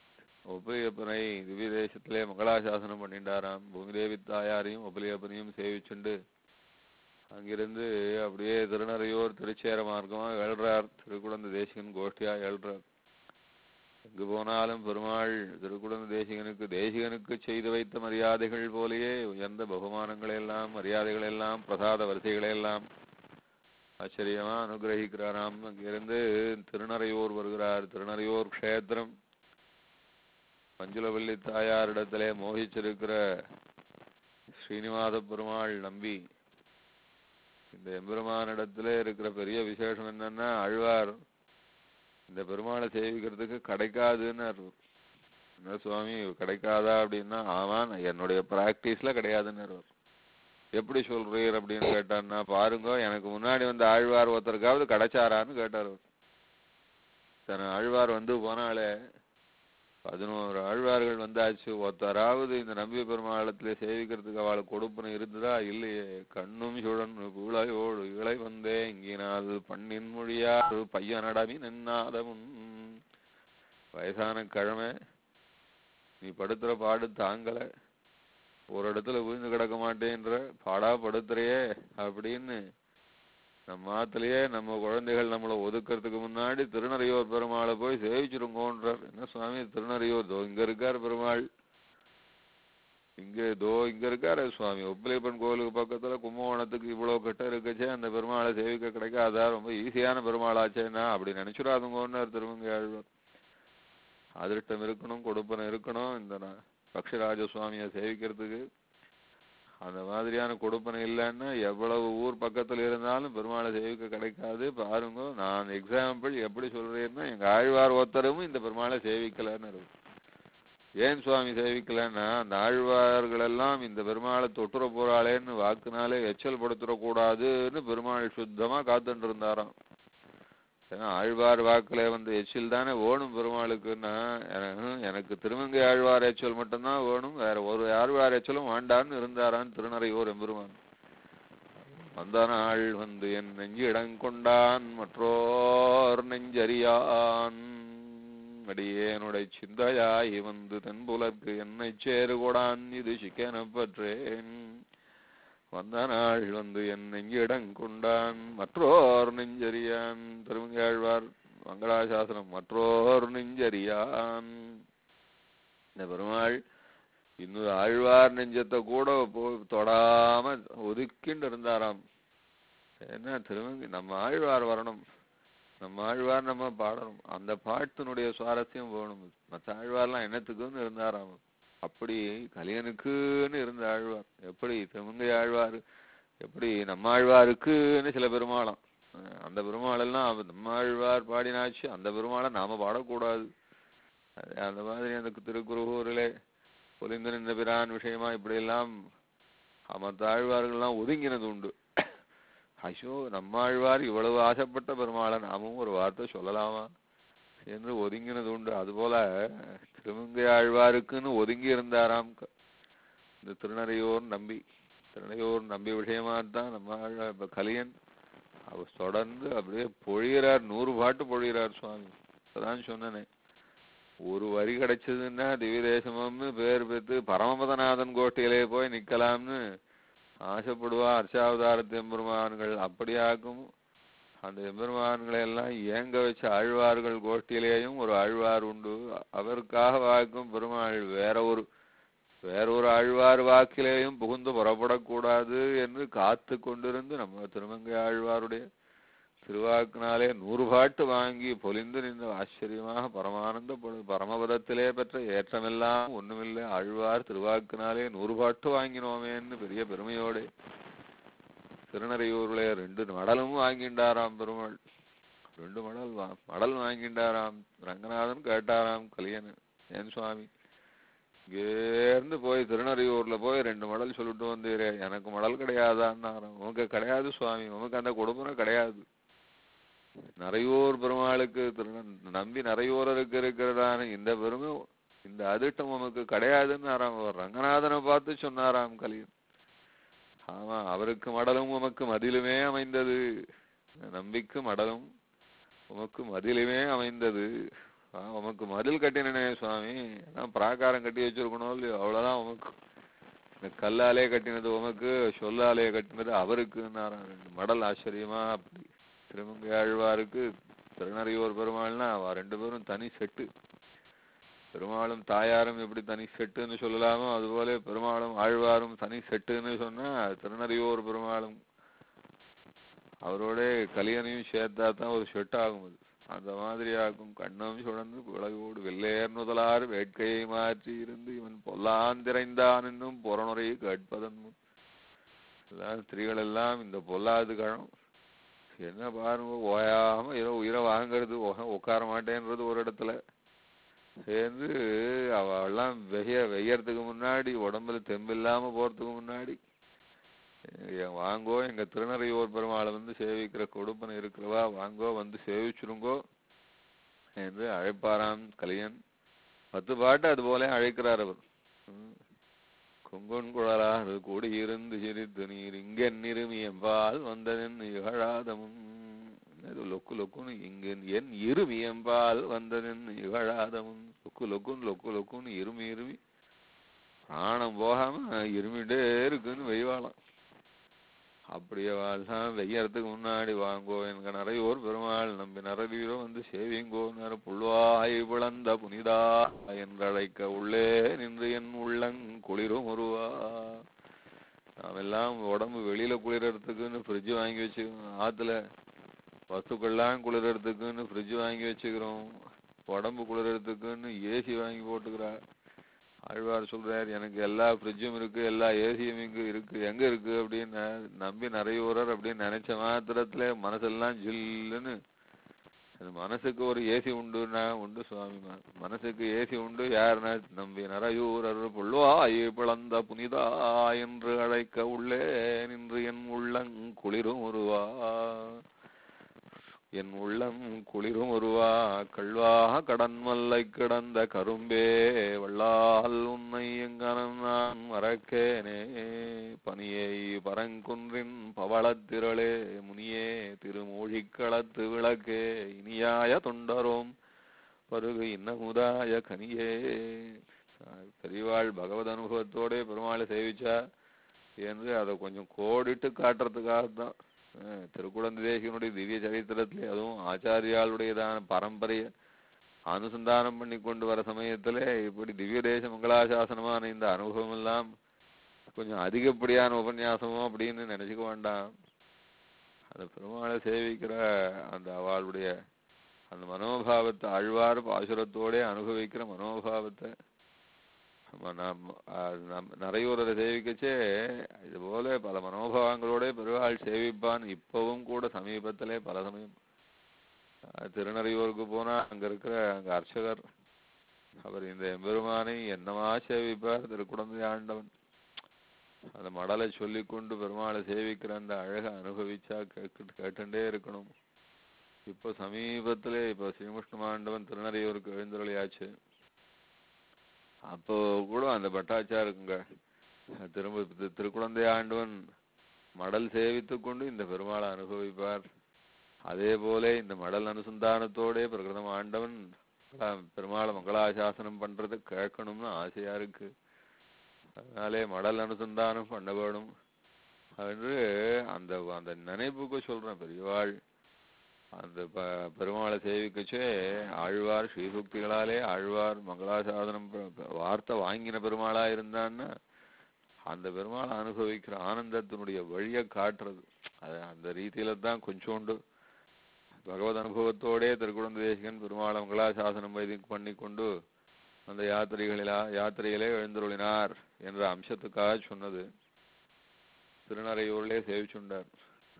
உபலியப்பனை திவ்ய தேசத்திலே மங்களாசாசனம் பண்ணிட்டாராம் பூமிதேவி தாயாரையும் உபலியப்பனையும் சேவிச்சுண்டு அங்கிருந்து அப்படியே திருநறையூர் திருச்சேர மார்க்கமா ஏழ்றார் திருக்குழந்தை தேசிகன் கோஷ்டியா ஏழ்றார் எங்கு போனாலும் பெருமாள் திருக்குழந்தை தேசிகனுக்கு தேசிகனுக்கு செய்து வைத்த மரியாதைகள் போலேயே உயர்ந்த பகுமானங்களை எல்லாம் மரியாதைகள் எல்லாம் பிரசாத வரிசைகளை எல்லாம் ஆச்சரியமா அனுகிரகிக்கிறாராம் அங்கிருந்து திருநறையூர் வருகிறார் திருநறையூர் க்ஷேத்திரம் மஞ்சுளவல்லி தாயாரிடத்திலே மோகிச்சிருக்கிற ஸ்ரீனிவாச பெருமாள் நம்பி இந்த எம்பெருமானிடத்திலே இருக்கிற பெரிய விசேஷம் என்னன்னா ஆழ்வார் இந்த பெருமாளை சேவிக்கிறதுக்கு கிடைக்காதுன்னு அர்த்தம். என்ன சுவாமி கிடைக்காதா அப்படின்னா ஆமா நான் என்னுடைய பிராக்டிஸ்ல கிடையாதுன்னு அர்த்தம். எப்படி சொல்றீர் அப்படின்னு கேட்டான்னா பாருங்க எனக்கு முன்னாடி வந்த ஆழ்வார் ஒருத்தருக்காவது கிடைச்சாரான்னு கேட்டார் அவர். தன ஆழ்வார் வந்து போனாலே பதினோரு ஆழ்வார்கள் வந்தாச்சு ஒருத்தராவது இந்த நம்பி பெருமாளத்திலே சேவிக்கிறதுக்கு அவளுக்கு கொடுப்பன இருந்ததா இல்லையே கண்ணும் சுழன் குளையோடு இளை வந்தே இங்கினால் பண்ணின் மொழியாறு பையனடமி நின்னாதமுன் வயசான கிழமை நீ படுத்துற பாடு தாங்கல ஒரு இடத்துல விழுந்து கிடக்க மாட்டேன்ற பாடா படுத்துறியே அப்படின்னு நம்ம ஆத்துலயே நம்ம குழந்தைகள் நம்மளை ஒதுக்கிறதுக்கு முன்னாடி திருநறையூர் பெருமாளை போய் சேவிச்சிருங்கோன்றார் என்ன சுவாமி திருநறையூர் தோ இங்க இருக்கார் பெருமாள் இங்க தோ இங்க இருக்காரு சுவாமி உப்பிலியப்பன் கோவிலுக்கு பக்கத்துல கும்பகோணத்துக்கு இவ்வளவு கிட்ட இருக்கச்சே அந்த பெருமாளை சேவிக்க கிடைக்காதா ரொம்ப ஈஸியான பெருமாளாச்சேன்னா அப்படி நினைச்சுடாதுங்கோன்னார் திருமங்கை ஆழ்வார் அதிர்ஷ்டம் இருக்கணும் கொடுப்பனை இருக்கணும் இந்த ந- பக்ஷராஜ சுவாமியை சேவிக்கிறதுக்கு அந்த மாதிரியான கொடுப்பனை இல்லைன்னா எவ்வளவு ஊர் பக்கத்துல இருந்தாலும் பெருமாளை சேவிக்க கிடைக்காது பாருங்க நான் எக்ஸாம்பிள் எப்படி சொல்றேன்னா எங்க ஆழ்வார் ஒருத்தரும் இந்த பெருமாளை சேவிக்கலன்னு இருக்கு ஏன் சுவாமி சேவிக்கலன்னா அந்த ஆழ்வார்கள் எல்லாம் இந்த பெருமாளை தொட்டுற போறாளேன்னு வாக்குனாலே எச்சல் படுத்துற கூடாதுன்னு பெருமாள் சுத்தமா காத்துட்டு இருந்தாராம் ஏன்னா ஆழ்வார் வாக்குல வந்து எச்சில் தானே வேணும் பெருமாளுக்குன்னா எனக்கு எனக்கு திருமங்கை ஆழ்வார் எச்சல் மட்டும்தான் வேணும் வேற ஒரு ஆழ்வார் எச்சலும் வேண்டான்னு இருந்தாரான் திருநறையூர் எம்பெருமான் வந்தனாள் வந்து என் நெஞ்சு இடங்கொண்டான் மற்றோர் நெஞ்சறியான் அடியேனுடைய சிந்தையாய் வந்து தென்புலர்க்கு என்னை சேருகொடான் இது சிக்கனப்பற்றேன் வந்த நாள் வந்து என் நெஞ்சிடம் கொண்டான் மற்றோர் நெஞ்சறியான் திருமங்காழ்வார் மங்களாசாசனம் மற்றோர் நெஞ்சறியான் இந்த பெருமாள் இன்னொரு ஆழ்வார் நெஞ்சத்தை கூட போய் தொடாம ஒதுக்கிண்டு இருந்தாராம் என்ன திருமங்கி நம்ம ஆழ்வார் வரணும் நம்ம ஆழ்வார் நம்ம பாடணும் அந்த பாட்டினுடைய சுவாரஸ்யம் வேணும் மற்ற ஆழ்வார்லாம் என்னத்துக்குன்னு இருந்தாராம் அப்படி கலியனுக்குன்னு இருந்த ஆழ்வார் எப்படி திருமங்கை ஆழ்வார் எப்படி நம்ம ஆழ்வாருக்குன்னு சில பெருமாளாம் அஹ் அந்த பெருமாளெல்லாம் அவ- நம்ம ஆழ்வார் பாடினாச்சு அந்த பெருமாளை நாம பாடக்கூடாது அது அந்த மாதிரி அந்த திருக்குறுகூரிலே பொலிந்து நின்ற பிரான் விஷயமா இப்படியெல்லாம் மற்ற ஆழ்வார்கள்லாம் ஒதுங்கினது உண்டு ஐயோ நம்மாழ்வார் இவ்வளவு ஆசைப்பட்ட பெருமாளை நாமும் ஒரு வார்த்தை சொல்லலாமா என்று ஒதுங்கினது உண்டு அதுபோல திருமங்கை ஆழ்வாருக்குன்னு ஒதுங்கி இருந்தாராம் க- இந்த திருநறையூர் நம்பி திருநறையூர் நம்பி விஷயமா தான் நம்ம ஆழ்வார் இப்ப கலியன் அவர் தொடர்ந்து அப்படியே பொழிகிறார் நூறு பாட்டு பொழிகிறார் சுவாமி இப்பதான் சொன்னனே ஒரு வரி கிடைச்சதுன்னா திவ்ய தேசமம்னு பேர் பெற்று பரமபதநாதன் கோஷ்டியிலே போய் நிக்கலாம்னு ஆசைப்படுவா அர்ச்சாவதாரத்து எம்பெருமான்கள் அப்படியாக்கும் அந்த எம்பெருமான்களை எல்லாம் ஏங்க வச்ச ஆழ்வார்கள் கோஷ்டியிலேயும் ஒரு ஆழ்வார் உண்டு அவருக்காக வாக்கும் பெருமாள் வேற ஒரு வேற ஒரு ஆழ்வார் வாக்கிலேயும் புகுந்து புறப்படக்கூடாது என்று காத்து கொண்டிருந்து நம்ம திருமங்கை ஆழ்வாருடைய திருவாக்கினாலே நூறு பாட்டு வாங்கி பொலிந்து நின்று ஆச்சரியமாக பரமானந்தப்படு பரமபதத்திலே பெற்ற ஏற்றமெல்லாம் ஒண்ணுமில்லை ஆழ்வார் திருவாக்கினாலே நூறு பாட்டு வாங்கினோமேன்னு பெரிய பெருமையோட திருநறையூர்ல ரெண்டு மடலும் வாங்கிண்டாராம் பெருமாள் ரெண்டு மடல் வா மடல் வாங்கிண்டாராம் ரங்கநாதன் கேட்டாராம் கலியன் ஏன் சுவாமி இங்கேருந்து போய் திருநறையூர்ல போய் ரெண்டு மடல் சொல்லிட்டு வந்தீரே எனக்கு மடல் கிடையாதான்னாராம் உனக்கு கிடையாது சுவாமி உனக்கு அந்த கொடுப்பனை கிடையாது நறையூர் பெருமாளுக்கு திரு நம்பி நறையூரருக்கு இருக்கிறதான இந்த பெருமை இந்த அதிர்ஷ்டம் உமக்கு கிடையாதுன்னு அவர் ரங்கநாதனை பார்த்து சொன்னாராம் கலியன் ஆமா அவருக்கு மடலும் உமக்கு மதிலுமே அமைந்தது நம்பிக்கு மடலும் உமக்கு மதிலுமே அமைந்தது ஆ, உமக்கு மதில் கட்டினனே சுவாமி அதான் பிராகாரம் கட்டி வச்சிருக்கணும் இல்லையோ அவ்வளவுதான் உமக்கு இந்த கல்லாலே கட்டினது உமக்கு சொல்லாலே கட்டினது அவருக்குன்னாராம் ரெண்டு மடல் ஆச்சரியமா அப்படி திருமங்கை ஆழ்வாருக்கு திருநறையூர் பெருமாள்னா அவ ரெண்டு பேரும் தனி செட்டு பெருமாளும் தாயாரும் எப்படி தனி செட்டுன்னு சொல்லலாமோ அதுபோல பெருமாளும் ஆழ்வாரும் தனி செட்டுன்னு சொன்னா திருநறையூர் பெருமாளும் அவரோட கலியனையும் சேர்த்தா தான் ஒரு செட் ஆகும் அது அந்த மாதிரி ஆகும் கண்ணம் சுழந்து விளவோடு வெள்ளேர் முதலார் வேட்கையை மாற்றி இருந்து இவன் பொல்லாந்திரைந்தான் என்னும் புறனுரையை கேட்பதன் முன் எல்லாம் ஸ்திரீகள் எல்லாம் இந்த பொல்லாது கழம் என்ன பாருங்க ஓயாம ஏதோ உயிரை வாங்குறது உக- உட்கார மாட்டேன்றது ஒரு இடத்துல சேர்ந்து அவெல்லாம் வெய்ய வெய்யறதுக்கு முன்னாடி உடம்புல தெம்பு இல்லாம போறதுக்கு முன்னாடி எ- வாங்கோ எங்க திருநறையூர் பெருமாளை வந்து சேவிக்கிற கொடுப்பனை இருக்கிறவா வாங்கோ வந்து சேவிச்சுருங்கோ என்று அழைப்பாராம் கலியன் பத்து பாட்டு அது போல அழைக்கிறார் அவர் ம். கொங்கொன் குழலாறு கூடியிருந்து சிரித்து நீர் இங்கென் இருமி எம்பால் வந்ததென் இகழாதமும் இது லொக்கு லொக்குன்னு இங்க என் இருமி எம்பால் வந்ததென் இகழாதமும் லொக்கு லொக்குன்னு லொக்கு லொக்குன்னு இருமி இருமி பிராணம் போகாம இருமிட்டே இருக்குன்னு வெய்வாளாம் அப்படியே வாழ்தான் வெய்யறதுக்கு முன்னாடி வாங்கோ என்க நிறையோர் பெருமாள் நம்பி நரவீரோ வந்து சேவிங்கோ நர புல்வாய் பிளந்த புனிதா என்றழைக்க உள்ளே நின்று என் உள்ளங் குளிரும் ஒருவா நாம் எல்லாம் உடம்பு வெளியில குளிரறதுக்குன்னு ஃப்ரிட்ஜ் வாங்கி வச்சுக்கிறோம் ஆத்துல வஸ்துக்கள்லாம் குளிரறதுக்குன்னு ஃப்ரிட்ஜ் வாங்கி வச்சுக்கிறோம் உடம்பு குளிரறதுக்குன்னு ஏசி வாங்கி போட்டுக்கிறா ஆழ்வார் சொல்றார் எனக்கு எல்லா ஃப்ரிட்ஜும் இருக்கு எல்லா ஏசியும் இங்க இருக்கு எங்க இருக்கு அப்படின்னு நம்பி நிறையூரர் அப்படின்னு நினைச்ச மாத்திரத்துல மனசெல்லாம் ஜில்லுன்னு அது மனசுக்கு ஒரு ஏசி உண்டுன்னா உண்டு சுவாமி ம- மனசுக்கு ஏசி உண்டு யாருன்னா நம்பி நரையூரர் புல்வாய் பிளந்த புனிதா என்று அழைக்க உள்ளே நின்று என் உள்ளங் குளிரும் உருவா என் உள்ளம் குளிரும் உருவா கள்வா கடன் மல்லை கிடந்த கரும்பே வள்ளால் உன்னை எங்கனம் நான் மறக்கேனே பனியை பரங்குன்றின் பவளத்திரளே முனியே திருமூழிக்களத்து விளக்கே இனியாய தொண்டரோம் பருகு இன்னமுதாய கனியே ஆஹ் பெரியவாள் பகவத் அனுபவத்தோட பெருமாளை சேவிச்சா என்று அதை கொஞ்சம் கோடிட்டு காட்டுறதுக்காகத்தான் அஹ் திருக்குழந்தை தேசிகனுடைய திவ்ய சரித்திரத்திலே அதுவும் ஆச்சாரியாளுடையதான பரம்பரைய அனுசந்தானம் பண்ணி கொண்டு வர சமயத்திலே இப்படி திவ்ய தேச மங்களாசாசனமான இந்த அனுபவம் எல்லாம் கொஞ்சம் அதிகப்படியான உபன்யாசமோ அப்படின்னு நினைச்சுக்க வேண்டாம் அந்த பெருமாளை சேவிக்கிற அந்த அவளுடைய அந்த மனோபாவத்தை ஆழ்வார் பாசுரத்தோட அனுபவிக்கிற மனோபாவத்தை நம்ம நாம் அஹ் நம் நிறையூரரை சேவிக்கச்சே இது போல பல மனோபாவங்களோட பெருவாள் சேவிப்பான் இப்பவும் கூட சமீபத்திலே பல சமயம் அஹ் திருநறையூருக்கு போனா அங்க இருக்கிற அங்க அர்ச்சகர் அவர் இந்த எம்பெருமானை என்னமா சேவிப்பார் திருக்குடந்தை ஆண்டவன் அந்த மடலை சொல்லிக்கொண்டு பெருமாளை சேவிக்கிற அந்த அழகை அனுபவிச்சா கேட்டு கேட்டுட்டே இருக்கணும் இப்போ சமீபத்திலே இப்போ ஸ்ரீமுஷ்ண ஆண்டவன் திருநறையூருக்கு எழுந்தருளியாச்சு அப்போ கூட அந்த பட்டாச்சாருக்குங்க திரும்ப திரு- திருக்குழந்தை ஆண்டவன் மடல் சேவித்துக் கொண்டு இந்த பெருமாளை அனுபவிப்பார் அதே போல இந்த மடல் அனுசந்தானத்தோட பிரகிருதம் ஆண்டவன் மங்களா- பெருமாளை மங்களாசாசனம் பண்றது கேட்கணும்னு ஆசையா இருக்கு அதனாலே மடல் அனுசந்தானம் பண்ண வேணும் என்று அந்த அந்த நினைப்புக்கு சொல்றேன் பெரியவாள் அந்த ப- பெருமாளை சேவிக்கச்சே ஆழ்வார் ஸ்ரீசுக்திகளாலே ஆழ்வார் மங்களாசாதனம் ப- ப- வார்த்தை வாங்கின பெருமாளா இருந்தான்னா அந்த பெருமாளை அனுபவிக்கிற ஆனந்தத்தினுடைய வழியை காட்டுறது அது அந்த ரீதியில தான் கொஞ்சோண்டு பகவத் அனுபவத்தோடே திருக்குழந்தை தேசிகன் பெருமாளை மங்களாசாசனம் வைதி பண்ணி கொண்டு அந்த யாத்திரைகளிலா யாத்திரையிலே எழுந்தருளினார் என்ற அம்சத்துக்காக சொன்னது திருநறையூரிலே சேவிச்சுண்டார்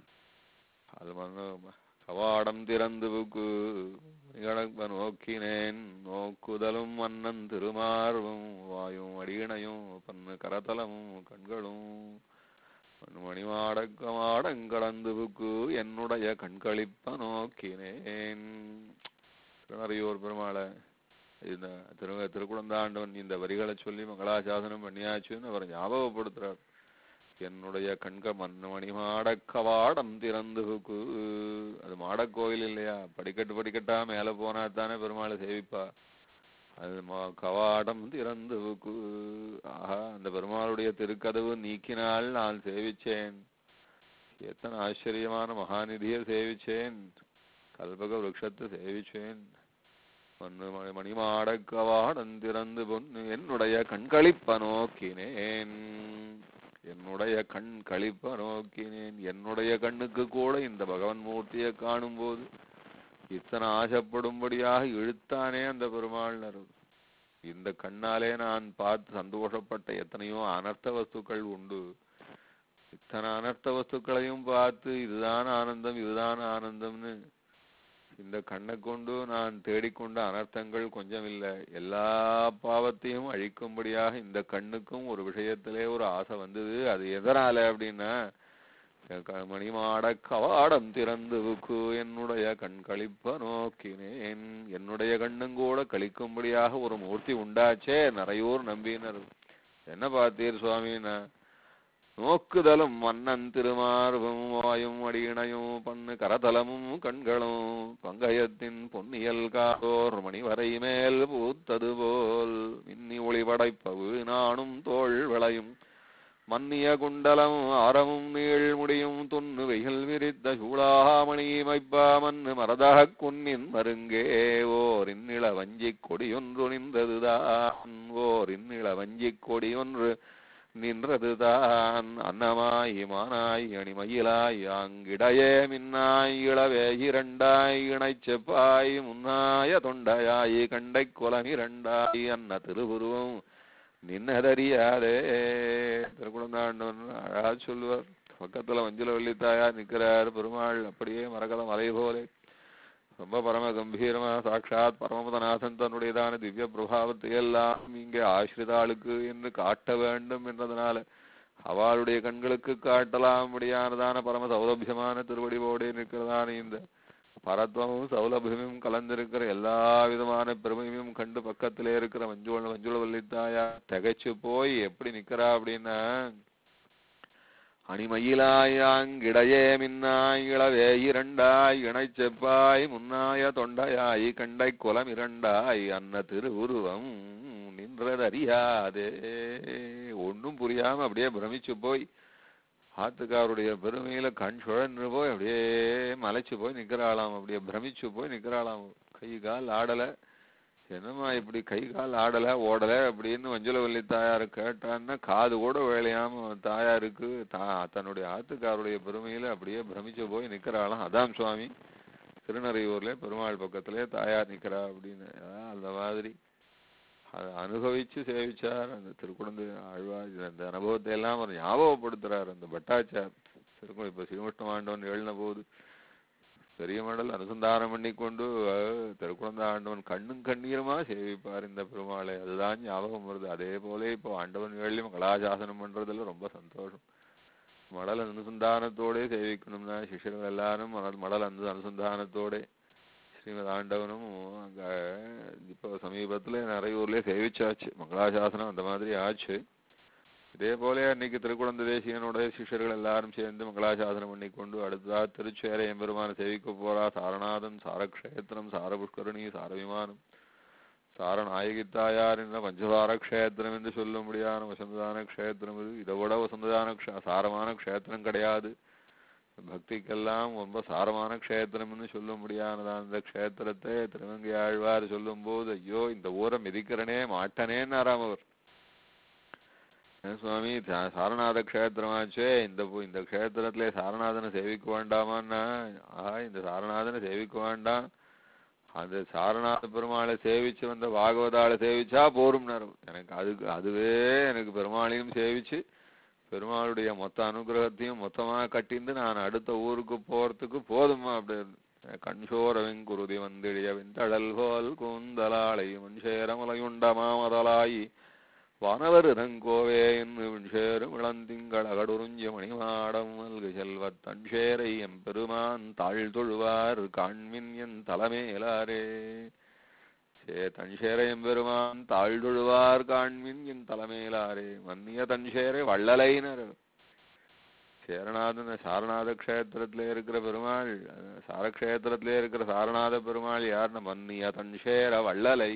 அது மன்னு கவாடம் திறந்து புக்கு நிகழப்ப நோக்கினேன் நோக்குதலும் மன்னன் திருமார்பும் வாயும் அடியினையும் பன்னு கரதலமும் கண்களும் மண் மணிமாடக்கமாடங்கடந்து புக்கு என்னுடைய கண்களிப்ப நோக்கினேன் திருநறையூர் பெருமாளை இந்த திரு திருக்குழந்தாண்டவன் இந்த வரிகளை சொல்லி மங்களாசாசனம் பண்ணியாச்சுன்னு அவர் ஞாபகப்படுத்துறார் என்னுடைய கண்க மண்ணு மணிமாட கவாடம் திறந்து புக்கு அது மாடக்கோயில் இல்லையா படிக்கட்டு படிக்கட்டா மேல போனா தானே பெருமாளை சேவிப்பா அது மா- கவாடம் திறந்து புக்கு ஆஹா அந்த பெருமாளுடைய திருக்கதவு நீக்கினால் நான் சேவிச்சேன் எத்தனை ஆச்சரியமான மகாநிதியை சேவிச்சேன் கல்பக விருட்சத்தை சேவிச்சேன் மண்ணு மணி மணிமாட கவாடம் திறந்து பொன்னு என்னுடைய கண்களிப்ப நோக்கினேன் என்னுடைய கண் களிப்ப நோக்கினேன் என்னுடைய கண்ணுக்கு கூட இந்த பகவன் மூர்த்தியை காணும்போது இத்தனை ஆசைப்படும்படியாக இழுத்தானே அந்த பெருமாள்னர் இந்த கண்ணாலே நான் பார்த்து சந்தோஷப்பட்ட எத்தனையோ அனர்த்த வஸ்துக்கள் உண்டு இத்தனை அனர்த்த வஸ்துக்களையும் பார்த்து இதுதான் ஆனந்தம் இதுதான் ஆனந்தம்னு இந்த கண்ணை கொண்டு நான் தேடிக்கொண்ட அனர்த்தங்கள் கொஞ்சம் இல்லை எல்லா பாவத்தையும் அழிக்கும்படியாக இந்த கண்ணுக்கும் ஒரு விஷயத்திலே ஒரு ஆசை வந்தது அது எதனால அப்படின்னா க- மணிமாட கவாடம் திறந்து புக்கு என்னுடைய கண் களிப்ப நோக்கினேன் என்னுடைய கண்ணும் கூட கழிக்கும்படியாக ஒரு மூர்த்தி உண்டாச்சே நிறையோர் நம்பினர் என்ன பார்த்தீர் சுவாமின்னா நோக்குதலும் மன்னன் திருமார்பும் வாயும் அடியிணையும் பண்ணு கரதலமும் கண்களும் பங்கயத்தின் பொன்னியல் காதோர் மணிவரை மேல் பூத்தது போல் மின்னி ஒளி படைப்பவு நானும் தோள் விளையும் மன்னிய குண்டலம் ஆரமும் நீள் முடியும் துண்ணு வெயில் விரித்த சூடாமணி மைப்பா மண்ணு மரதகக் குன்னின் மருங்கே ஓர் இன்னிள வஞ்சிக் கொடியொன்று நின்றதுதான் ஓர் இன்னிள வஞ்சிக் கொடியொன்று நின்றதுதான் அன்னமாய் மானாய் அணிமயிலாய் அங்கிடையே மின்னாய் இளவே இரண்டாய் இணைச் செப்பாய் முன்னாய தொண்டையாய் கண்டை குலம் இரண்டாய் அன்ன திருவுருவம் நின்னதறியாதே திருக்குழந்தாண்டவன் அழகா சொல்லுவார் பக்கத்துல மஞ்சள் வள்ளித்தாயார் நிக்கிறார் பெருமாள் அப்படியே மரகத மலை போலே ரொம்ப பரம கம்பீரமா சாட்சாத் பரமபதநாதன் தன்னுடையதான திவ்ய பிரபாவத்தை எல்லாம் இங்கே ஆசிரிதாளுக்கு என்று காட்ட வேண்டும் என்றதனால அவளுடைய கண்களுக்கு காட்டலாம் முடியானதான பரம சௌலபியமான திருவடிவோடு நிற்கிறதான இந்த பரத்வமும் சௌலபியமும் கலந்திருக்கிற எல்லா விதமான பெருமையும் கண்டு பக்கத்திலே இருக்கிற மஞ்சுள மஞ்சுள வள்ளித்தாயா திகைச்சு போய் எப்படி நிக்கிறா அப்படின்னா அணிமயிலாயாங்கிடையே மின்னாய் இளவே இரண்டாய் இணைச் செப்பாய் முன்னாய தொண்டையாய் கண்டை குலம் இரண்டாய் அன்ன திருவுருவம் நின்றதறியாதே ஒண்ணும் புரியாம அப்படியே பிரமிச்சு போய் ஆத்துக்காருடைய பெருமையில கண் சுழன்று போய் அப்படியே மலைச்சு போய் நிக்கிறாளாம் அப்படியே பிரமிச்சு போய் நிக்கிறாளாம் கை கால் ஆடல என்னம்மா இப்படி கை கால் ஆடல ஓடல அப்படின்னு மஞ்சுளவல்லி தாயார் கேட்டான்னா காது கூட வேலையாம தாயாருக்கு தா தன்னுடைய ஆத்துக்காருடைய பெருமையில அப்படியே பிரமிச்சு போய் நிக்கிறாளாம் அதான் சுவாமி திருநறையூர்ல பெருமாள் பக்கத்திலே தாயார் நிக்கிறா அப்படின்னு அதான் அந்த மாதிரி அதை அனுபவிச்சு சேவிச்சார் அந்த திருக்குழந்தை ஆழ்வார் இது அந்த அனுபவத்தை எல்லாம் அவர் ஞாபகப்படுத்துறார் அந்த பட்டாச்சார் திருக்குழந்தை இப்ப ஸ்ரீமுஷ்ண ஆண்டவன் எழுதின போது பெரிய மடல் அனுசந்தானம் பண்ணிக்கொண்டு அஹ், திருக்குழந்தை ஆண்டவன் கண்ணும் கண்ணீருமா சேவிப்பார் இந்த பெருமாளை அதுதான் ஞாபகம் வருது அதே போல இப்போ ஆண்டவன் எழுதி கலாசாசனம் பண்றதுல ரொம்ப சந்தோஷம் மடல் அனுசந்தானத்தோட சேவிக்கணும்னா சிஷ்யர்கள் எல்லாரும் மடல் மடல் அனு அனுசந்தானத்தோட ஸ்ரீமத் ஆண்டவனும் அங்க இப்போ சமீபத்துல நிறைய ஊர்லயே சேவிச்சாச்சு மங்களாசாசனம் அந்த மாதிரி ஆச்சு இதே போல அன்னைக்கு திருக்குழந்தை தேசியனுடைய சிஷ்யர்கள் எல்லாரும் சேர்ந்து மங்களாசாசனம் பண்ணிக்கொண்டு அடுத்ததா திருச்சேரை எம்பெருமான சேவிக்க போறா சாரநாதன் சாரக்ஷேத்திரம் சாரபுஷ்கரணி சாரவிமானம் சாரநாயகித்தாயார் என்ற பஞ்சவார க்ஷேத்திரம் என்று சொல்லும்படியான வசந்ததான க்ஷேத்திரம் இது இதை விட வசந்ததான க்ஷ- சாரமான க்ஷேத்திரம் கிடையாது பக்திக்கெல்லாம் ரொம்ப சாரமான க்ஷேத்திரம்னு சொல்ல முடியாததான் அந்த க்ஷேத்திரத்தை திருவங்கை ஆழ்வார் சொல்லும்போது ஐயோ இந்த ஊரை மிதிக்கிறனே மாட்டனேன்னாராம் அவர் ஏன் சுவாமி சா- சாரநாத க்ஷேத்திரமாச்சே இந்த பு- இந்த க்ஷேத்திரத்திலே சாரநாதனை சேவிக்க வேண்டாமான்னா ஆ இந்த சாரநாதனை சேவிக்க வேண்டாம் அந்த சாரநாத பெருமாளை சேவிச்சு வந்த பாகவதாளை சேவிச்சா போரும்னாரு எனக்கு அதுக்கு அதுவே எனக்கு பெருமாளையும் சேவிச்சு பெருமாளுடைய மொத்த அனுகிரகத்தையும் மொத்தமா கட்டிந்து நான் அடுத்த ஊருக்கு போறதுக்கு போதுமா அப்படின்னு கண்சோரவின் குருதி வந்திழிய விந்தழல் போல் கூந்தலாளை மண்சேரமலையுண்ட மாமதலாயி வானவர் இறங்கோவே என்று விண்சேரும் இளந்திங்கள் அகடுறிஞ்ச மணிமாடம் மல்கு செல்வத் தன்சேரை எம்பெருமான் தாழ் தொழுவார் காண்மின் என் தலைமேலாரே சே தன்சேரை எம்பெருமான் தாழ் தொழுவார் காண்மின் என் தலைமேலாரே மன்னிய தன்சேரை வள்ளலைனர் சேரநாதன் சாரநாத க்ஷேத்திரத்திலே இருக்கிற பெருமாள் அஹ், சாரக்ஷேத்திரத்திலே இருக்கிற சாரநாத பெருமாள் யாருன்னு மன்னிய தன்ஷேர வள்ளலை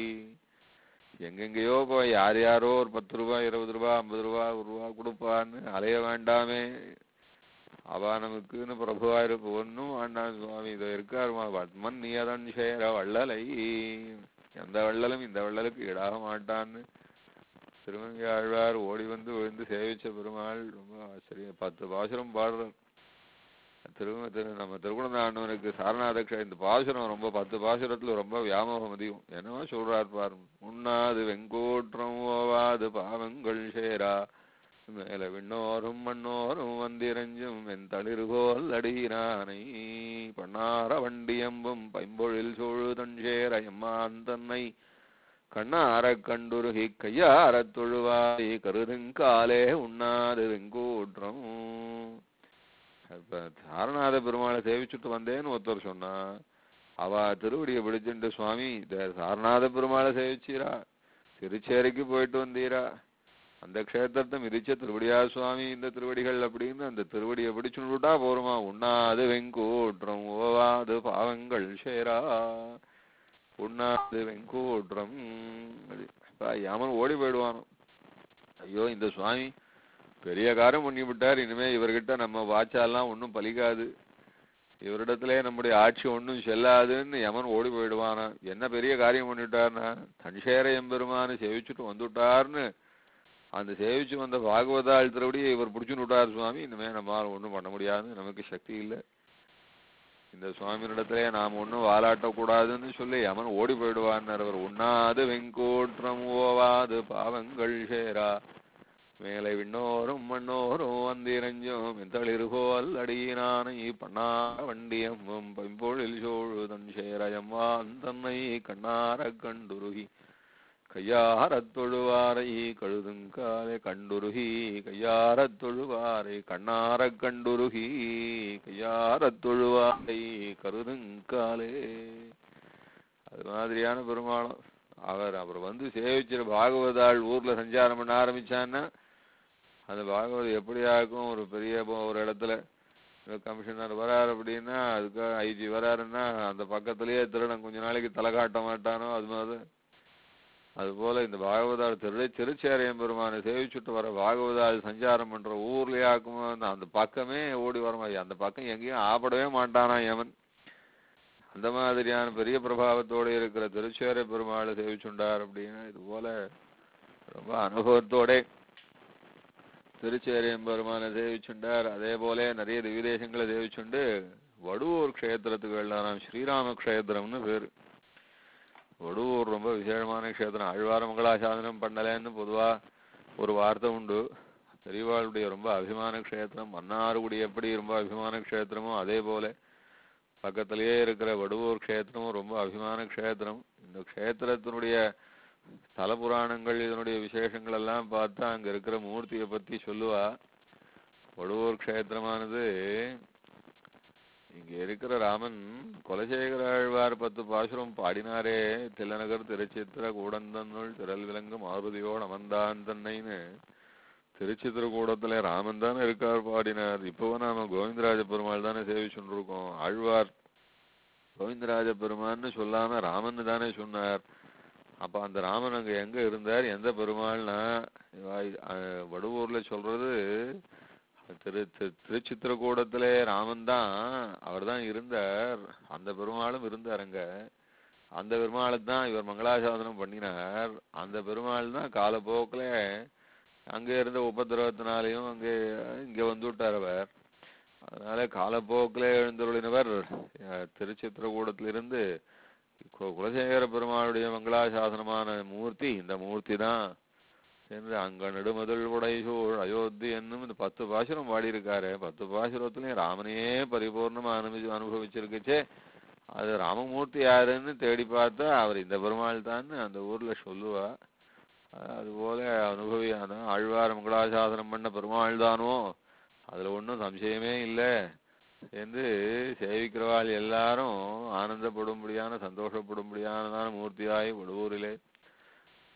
எங்கெங்கேயோ போய் யார் யாரோ ஒரு பத்து ரூபாய் இருபது ரூபாய் ஐம்பது ரூபாய் ஒரு ரூபா கொடுப்பான்னு அலைய வேண்டாமே அவ நமக்குன்னு பிரபுவா இருப்பு ஒன்றும் வேண்டாம் சுவாமி இதோ இருக்காருமா வத்மன் நியதன் சேர வள்ளலை எந்த வள்ளலும் இந்த வள்ளலுக்கு இடாக மாட்டான்னு திருமங்கை ஆழ்வார் ஓடி வந்து விழுந்து சேவிச்ச பெருமாள் ரொம்ப ஆச்சரியம் பத்து பாசுரம் பாடுறார் திரு திரு நம்ம திருக்குணந்தாண்டவனுக்கு சாரநாத க்ஷே- இந்த பாசுரம் ரொம்ப பத்து பாசுரத்துல ரொம்ப வியாமோகம் அதிகம் என்னவோ சொல்றார் பாரு உண்ணாது வெங்கோற்றம் ஓவாது பாவங்கள் சேரா மேல விண்ணோரும் மண்ணோரும் வந்திரஞ்சும் என் தளிர்கோல் அடியினானை பண்ணார வண்டியம்பும் பைம்பொழில் சூழு தஞ்சேர எம்மான் தன்னை கண்ணாரக் கண்டுருகி கையாரத் தொழுவாய் கருதுங்காலே உண்ணாது வெங்கூற்றம் இப்ப தாரநாத பெருமாளை சேவிச்சுட்டு வந்தேன்னு ஒருத்தர் சொன்னா அவ திருவடியை பிடிச்சுட்டு சுவாமி இந்த சாரநாத பெருமாளை சேவிச்சீரா திருச்சேரிக்கு போயிட்டு வந்தீரா அந்த க்ஷேத்திரத்தை மிதிச்ச திருவடியா சுவாமி இந்த திருவடிகள் அப்படின்னு அந்த திருவடியை பிடிச்சுட்டா போருமா உண்ணாது வெங்கூற்றம் ஓவாது பாவங்கள் சேரா உண்ணாது வெங்கூற்றம் அது. அப்ப யமன் ஓடி போயிடுவானோ ஐயோ இந்த சுவாமி பெரிய காரம் பண்ணி விட்டார் இனிமே இவர்கிட்ட நம்ம வாச்சாலாம் ஒன்றும் பலிக்காது இவரிடத்திலே நம்முடைய ஆட்சி ஒன்றும் செல்லாதுன்னு யமன் ஓடி போயிடுவானா என்ன பெரிய காரியம் பண்ணிவிட்டார்னா தன்ஷேர எம்பெருமானு சேவிச்சுட்டு வந்துட்டார்னு அந்த சேவிச்சு வந்த பாகவதாள் திருவடியை இவர் பிடிச்சுன்னு விட்டார் சுவாமி இனிமே நம்மால் ஒன்றும் பண்ண முடியாது நமக்கு சக்தி இல்லை இந்த சுவாமியினிடத்திலே நாம் ஒன்றும் வாலாட்டக்கூடாதுன்னு சொல்லி யமன் ஓடி போயிடுவான்னு அவர் உண்ணாது வெங்கோற்றம் ஓவாது பாவங்கள் சேரா மேலை விண்ணோரும் மண்ணோரும் வந்திரஞ்சும் எந்தளிர்கோல் அடியினானை பண்ணா வண்டியம்மும் பைம்பொழில் சோழு தன் சேரயம்மான் தன்னை கண்ணாரக் கண்டுருகி கையாரத் தொழுவாரை கழுதுங்காலே கண்டுருகி கையாரத் தொழுவாரை கண்ணாரக் கண்டுருகி கையாரத் தொழுவாரை கருதுங்காலே அது மாதிரியான பெருமாளும் அவர் அவர் வந்து சேவிச்சிட பாகவதாள் ஊர்ல சஞ்சாரம் பண்ண ஆரம்பிச்சான்னா அந்த பாகவதம் எப்படி ஆகும் ஒரு பெரிய போ- ஒரு இடத்துல கமிஷனர் வராரு அப்படின்னா அதுக்காக ஐஜி வராருன்னா அந்த பக்கத்துலயே திருடன் கொஞ்ச நாளைக்கு தலை காட்ட மாட்டானோ அது மாதிரி அதுபோல இந்த பாகவதாள் திரு திருச்சேரையம் பெருமானை சேவிச்சுட்டு வர பாகவதாள் சஞ்சாரம் பண்ற ஊர்லயே ஆக்குமோ அந்த- அந்த பக்கமே ஓடி வர மாதிரி அந்த பக்கம் எங்கேயும் ஆப்படவே மாட்டானா யமன் அந்த மாதிரியான பெரிய பிரபாவத்தோட இருக்கிற திருச்சேரை பெருமாளை சேவிச்சுண்டார் அப்படின்னா இது போல ரொம்ப அனுபவத்தோட திருச்சேரியம் பெருமானை சேவிச்சுண்டார் அதே போல நிறைய திவ்யதேசங்களை சேவிச்சுண்டு வடுவூர் க்ஷேத்திரத்துக்கு வெள்ளாராம் ஸ்ரீராம க்ஷேத்திரம்னு பேரு வடுவூர் ரொம்ப விசேஷமான க்ஷேத்திரம் ஆழ்வார மங்களாசாதனம் பண்ணலேன்னு பொதுவா ஒரு வார்த்தை உண்டு பெரியவாளுடைய ரொம்ப அபிமான க்ஷேத்திரம் மன்னார்குடி எப்படி ரொம்ப அபிமான க்ஷேத்திரமோ அதே போல பக்கத்திலேயே இருக்கிற வடுவூர் க்ஷேத்திரமும் ரொம்ப அபிமான க்ஷேத்திரம் இந்த க்ஷேத்திரத்தினுடைய தல புராணங்கள் இதனுடைய விசேஷங்கள் எல்லாம் பார்த்தா அங்க இருக்கிற மூர்த்தியை பத்தி சொல்லுவா வடுவூர் க்ஷேத்திரமானது இங்க இருக்கிற ராமன் குலசேகர ஆழ்வார் பத்து பாசுரம் பாடினாரே தில்லநகர் திருச்சித்திர கூடந்தன்னுள் திரள் விலங்கு மாருதியோடு அமர்ந்தான் தன்னைன்னு திருச்சித்திரகூடத்துல ராமன் தானே இருக்கார் பாடினார் இப்பவும் நாம கோவிந்தராஜ பெருமாள் தானே சேவிச்சுட்டு இருக்கோம் ஆழ்வார் கோவிந்தராஜ பெருமான்னு சொல்லாம ராமன் தானே சொன்னார் அப்ப அந்த ராமன் அங்க எங்க இருந்தார் எந்த பெருமாள்னா இவா- அஹ் வடுவூர்ல சொல்றது திரு திரு- திருச்சித்திரகூடத்திலே ராமன் தான் அவர் தான் இருந்தார் அந்த பெருமாளும் இருந்தார் அங்க அந்த பெருமாளை தான் இவர் மங்களாசாதனம் பண்ணினார் அந்த பெருமாள் தான் காலப்போக்கில் அங்கே இருந்த உபதிரவத்தினாலையும் அங்கே இங்கே வந்து விட்டார் அவர் அதனால காலப்போக்கில் எழுந்தருளினவர் அஹ், திருச்சித்திரகூடத்திலிருந்து கு- குலசேகர பெருமாளுடைய மங்களாசாசனமான மூர்த்தி இந்த மூர்த்தி தான் என்று அங்க நெடுமதில் உடைசூழ் அயோத்தி என்னும் இந்த பத்து பாசுரம் பாடியிருக்காரு பத்து பாசுரத்துலயும் ராமனையே பரிபூர்ணமா அனுபவி அனுபவிச்சிருக்குச்சே அது ராமமூர்த்தி யாருன்னு தேடி பார்த்தா அவர் இந்த பெருமாள் தான் அந்த ஊர்ல சொல்லுவா அஹ் அதுபோல அனுபவி அதான் ஆழ்வார் மங்களாசாசனம் பண்ண பெருமாள் தானோ அதுல ஒண்ணும் சம்சயமே இல்லை என்று சேவிக்கிறவாள் எல்லாரும் ஆனந்தப்படும்படியான சந்தோஷப்படும்படியானதான மூர்த்தியாய் வடுவூரிலே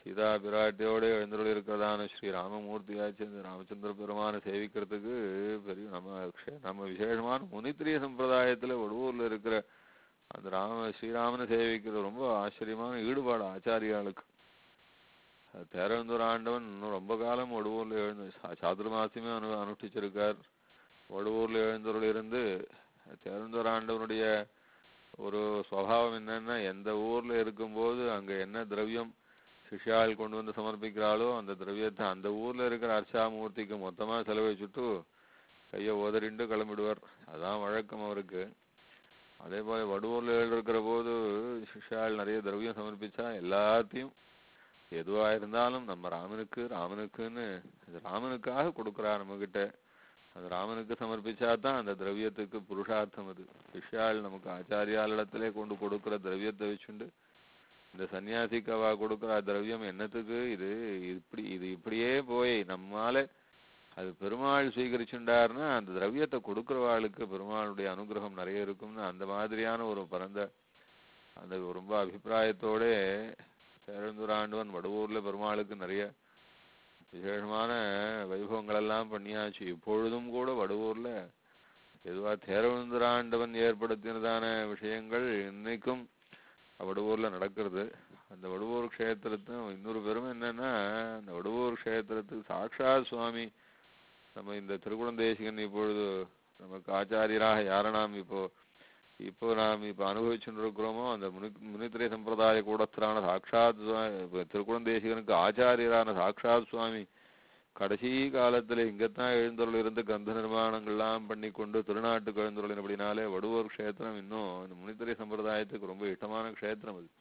சீதா பிராட்டியோட எழுந்தருள் இருக்கிறதான ஸ்ரீ ராமமூர்த்தியாச்சு இந்த ராமச்சந்திர பெருமானை சேவிக்கிறதுக்கு பெரிய நம்ம க்ஷே- நம்ம விசேஷமான முனித்திரிய சம்பிரதாயத்துல வடுவூர்ல இருக்கிற அந்த ராம ஸ்ரீராமனை சேவிக்கிறது ரொம்ப ஆச்சரியமான ஈடுபாடு ஆச்சாரியாளுக்கு அது தேரவந்தூர் ஆண்டவன் இன்னும் ரொம்ப காலம் வடுவூர்ல எழுந்து சா- சாதுர்மாசியமே அனு அனுஷ்டிச்சிருக்கார் வடுவூர்ல எழுந்தருள் இருந்து தேரவந்தூர் ஆண்டவனுடைய ஒரு சுவாவம் என்னன்னா எந்த ஊர்ல இருக்கும்போது அங்க என்ன திரவியம் சிஷ்யாள் கொண்டு வந்து சமர்ப்பிக்கிறாளோ அந்த திரவியத்தை அந்த ஊர்ல இருக்கிற அர்ச்சாமூர்த்திக்கு மொத்தமா செலவழிச்சுட்டு கையை உதறிண்டு கிளம்பிடுவார் அதான் வழக்கம் அவருக்கு அதே போல வடுவூர்ல இருக்கிற போது சிஷ்யாள் நிறைய திரவியம் சமர்ப்பிச்சா எல்லாத்தையும் எதுவா இருந்தாலும் நம்ம ராமனுக்கு ராமனுக்குன்னு இது ராமனுக்காக கொடுக்குறா நம்ம கிட்ட அது ராமனுக்கு சமர்ப்பிச்சா தான் அந்த திரவியத்துக்கு புருஷார்த்தம் அது சிஷ்யாள் நமக்கு ஆச்சாரியாளிடத்திலே கொண்டு கொடுக்கிற திரவியத்தை வச்சுண்டு இந்த சன்னியாசிக்கு அவ கொடுக்கிற திரவியம் என்னத்துக்கு இது இப்படி இது இப்படியே போய் நம்மால அது பெருமாள் ஸ்வீகரிச்சுண்டாருன்னா அந்த திரவியத்தை கொடுக்கிறவாளுக்கு பெருமாளுடைய அனுகிரகம் நிறைய இருக்கும்னு அந்த மாதிரியான ஒரு பரந்த அந்த ரொம்ப அபிப்பிராயத்தோட பேரந்துராண்டவன் வடுவூர்ல பெருமாளுக்கு நிறைய விசேஷமான வைபவங்கள் எல்லாம் பண்ணியாச்சு இப்பொழுதும் கூட வடுவூர்ல எதுவா தேரவந்துராண்டவன் ஏற்படுத்தினதான விஷயங்கள் இன்னைக்கும் வடுவூர்ல நடக்கிறது அந்த வடுவூர் க்ஷேத்திரத்து இன்னொரு பெருமை என்னன்னா அந்த வடுவூர் க்ஷேத்திரத்துக்கு சாட்சாத் சுவாமி நம்ம இந்த திருக்குழந்தேசிகன் இப்பொழுது நமக்கு ஆச்சாரியராக யாரை நாம் இப்போ இப்போ நாம் இப்போ அனுபவிச்சுட்டு இருக்கிறோமோ அந்த முனி முனித்திரை சம்பிரதாய கூடத்திலான சாட்சாத் சுவா- இப்ப திருக்குழந்தேசிகனுக்கு ஆச்சாரியரான சாட்சாத் சுவாமி கடைசி காலத்துல இங்கத்தான் எழுந்தருள் இருந்து கந்த நிர்மாணங்கள்லாம் பண்ணி கொண்டு திருநாட்டுக்கு எழுந்தருளின் அப்படின்னாலே வடுவூர் க்ஷேத்திரம் இன்னும் இந்த முனித்திரை சம்பிரதாயத்துக்கு ரொம்ப இஷ்டமான க்ஷேத்திரம் அது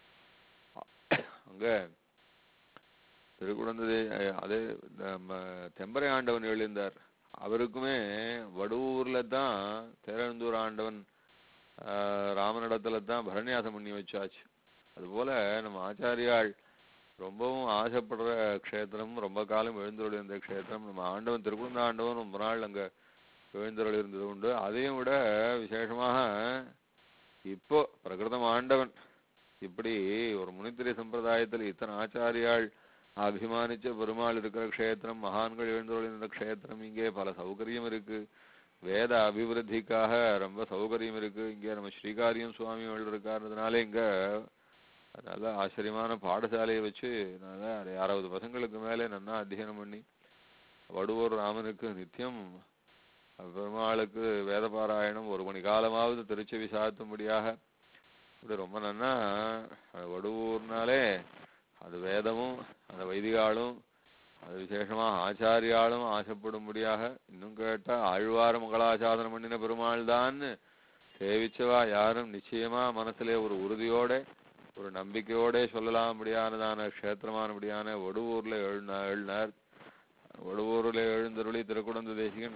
அங்க திருக்குழந்தை அதே நம்ம தெம்பரை ஆண்டவன் எழுந்தார் அவருக்குமே வடுவூர்ல தான் தேரந்தூர் ஆண்டவன் ஆஹ், ராமனிடத்துல தான் பரநியாசம் பண்ணி வச்சாச்சு அதுபோல நம்ம ஆச்சாரியாள் ரொம்பவும் ஆசைப்படுற க்ஷேத்திரம் ரொம்ப காலம் எழுந்தருள் இருந்த க்ஷேத்திரம் நம்ம ஆண்டவன் திருக்குழந்த ஆண்டவன் ரொம்ப நாள் அங்க எழுந்தருள் இருந்தது உண்டு அதையும் விட விசேஷமாக இப்போ பிரகிருதம் ஆண்டவன் இப்படி ஒரு முனித்திரை சம்பிரதாயத்தில் இத்தனை ஆச்சாரியாள் அபிமானிச்ச பெருமாள் இருக்கிற க்ஷேத்திரம் மகான்கள் எழுந்தருள் இருந்த க்ஷேத்திரம் இங்கே பல சௌகரியம் இருக்கு வேத அபிவிருத்திக்காக ரொம்ப சௌகரியம் இருக்கு இங்கே நம்ம ஸ்ரீகாரியம் சுவாமிகள் இருக்காருனால இங்க நல்ல ஆச்சரியமான பாடசாலையை வச்சு நல்ல யாராவது பசங்களுக்கு மேலே நன்னா அத்தியனம் பண்ணி வடுவூர் ராமனுக்கு நித்தியம் பெருமாளுக்கு வேத பாராயணம் ஒரு மணி காலமாவது திருச்செவி சாத்தும்படியாக இப்படி ரொம்ப நன்னா அது வடுவூர்னாலே அது வேதமும் அந்த வைதிகாலும் அது விசேஷமா ஆச்சாரியாலும் ஆசைப்படும்படியாக இன்னும் கேட்டா ஆழ்வார மங்களாசாசனம் பண்ணின பெருமாள் தான் சேவிச்சவா யாரும் நிச்சயமா மனசுல ஒரு உறுதியோட ஒரு நம்பிக்கையோட சொல்லலாம்படியானதான க்ஷேத்திரமானபடியான வடுவூர்ல எழுநா எழுனார் வடுவூர்ல எழுந்தருளி திருக்குடந்த தேசிகன்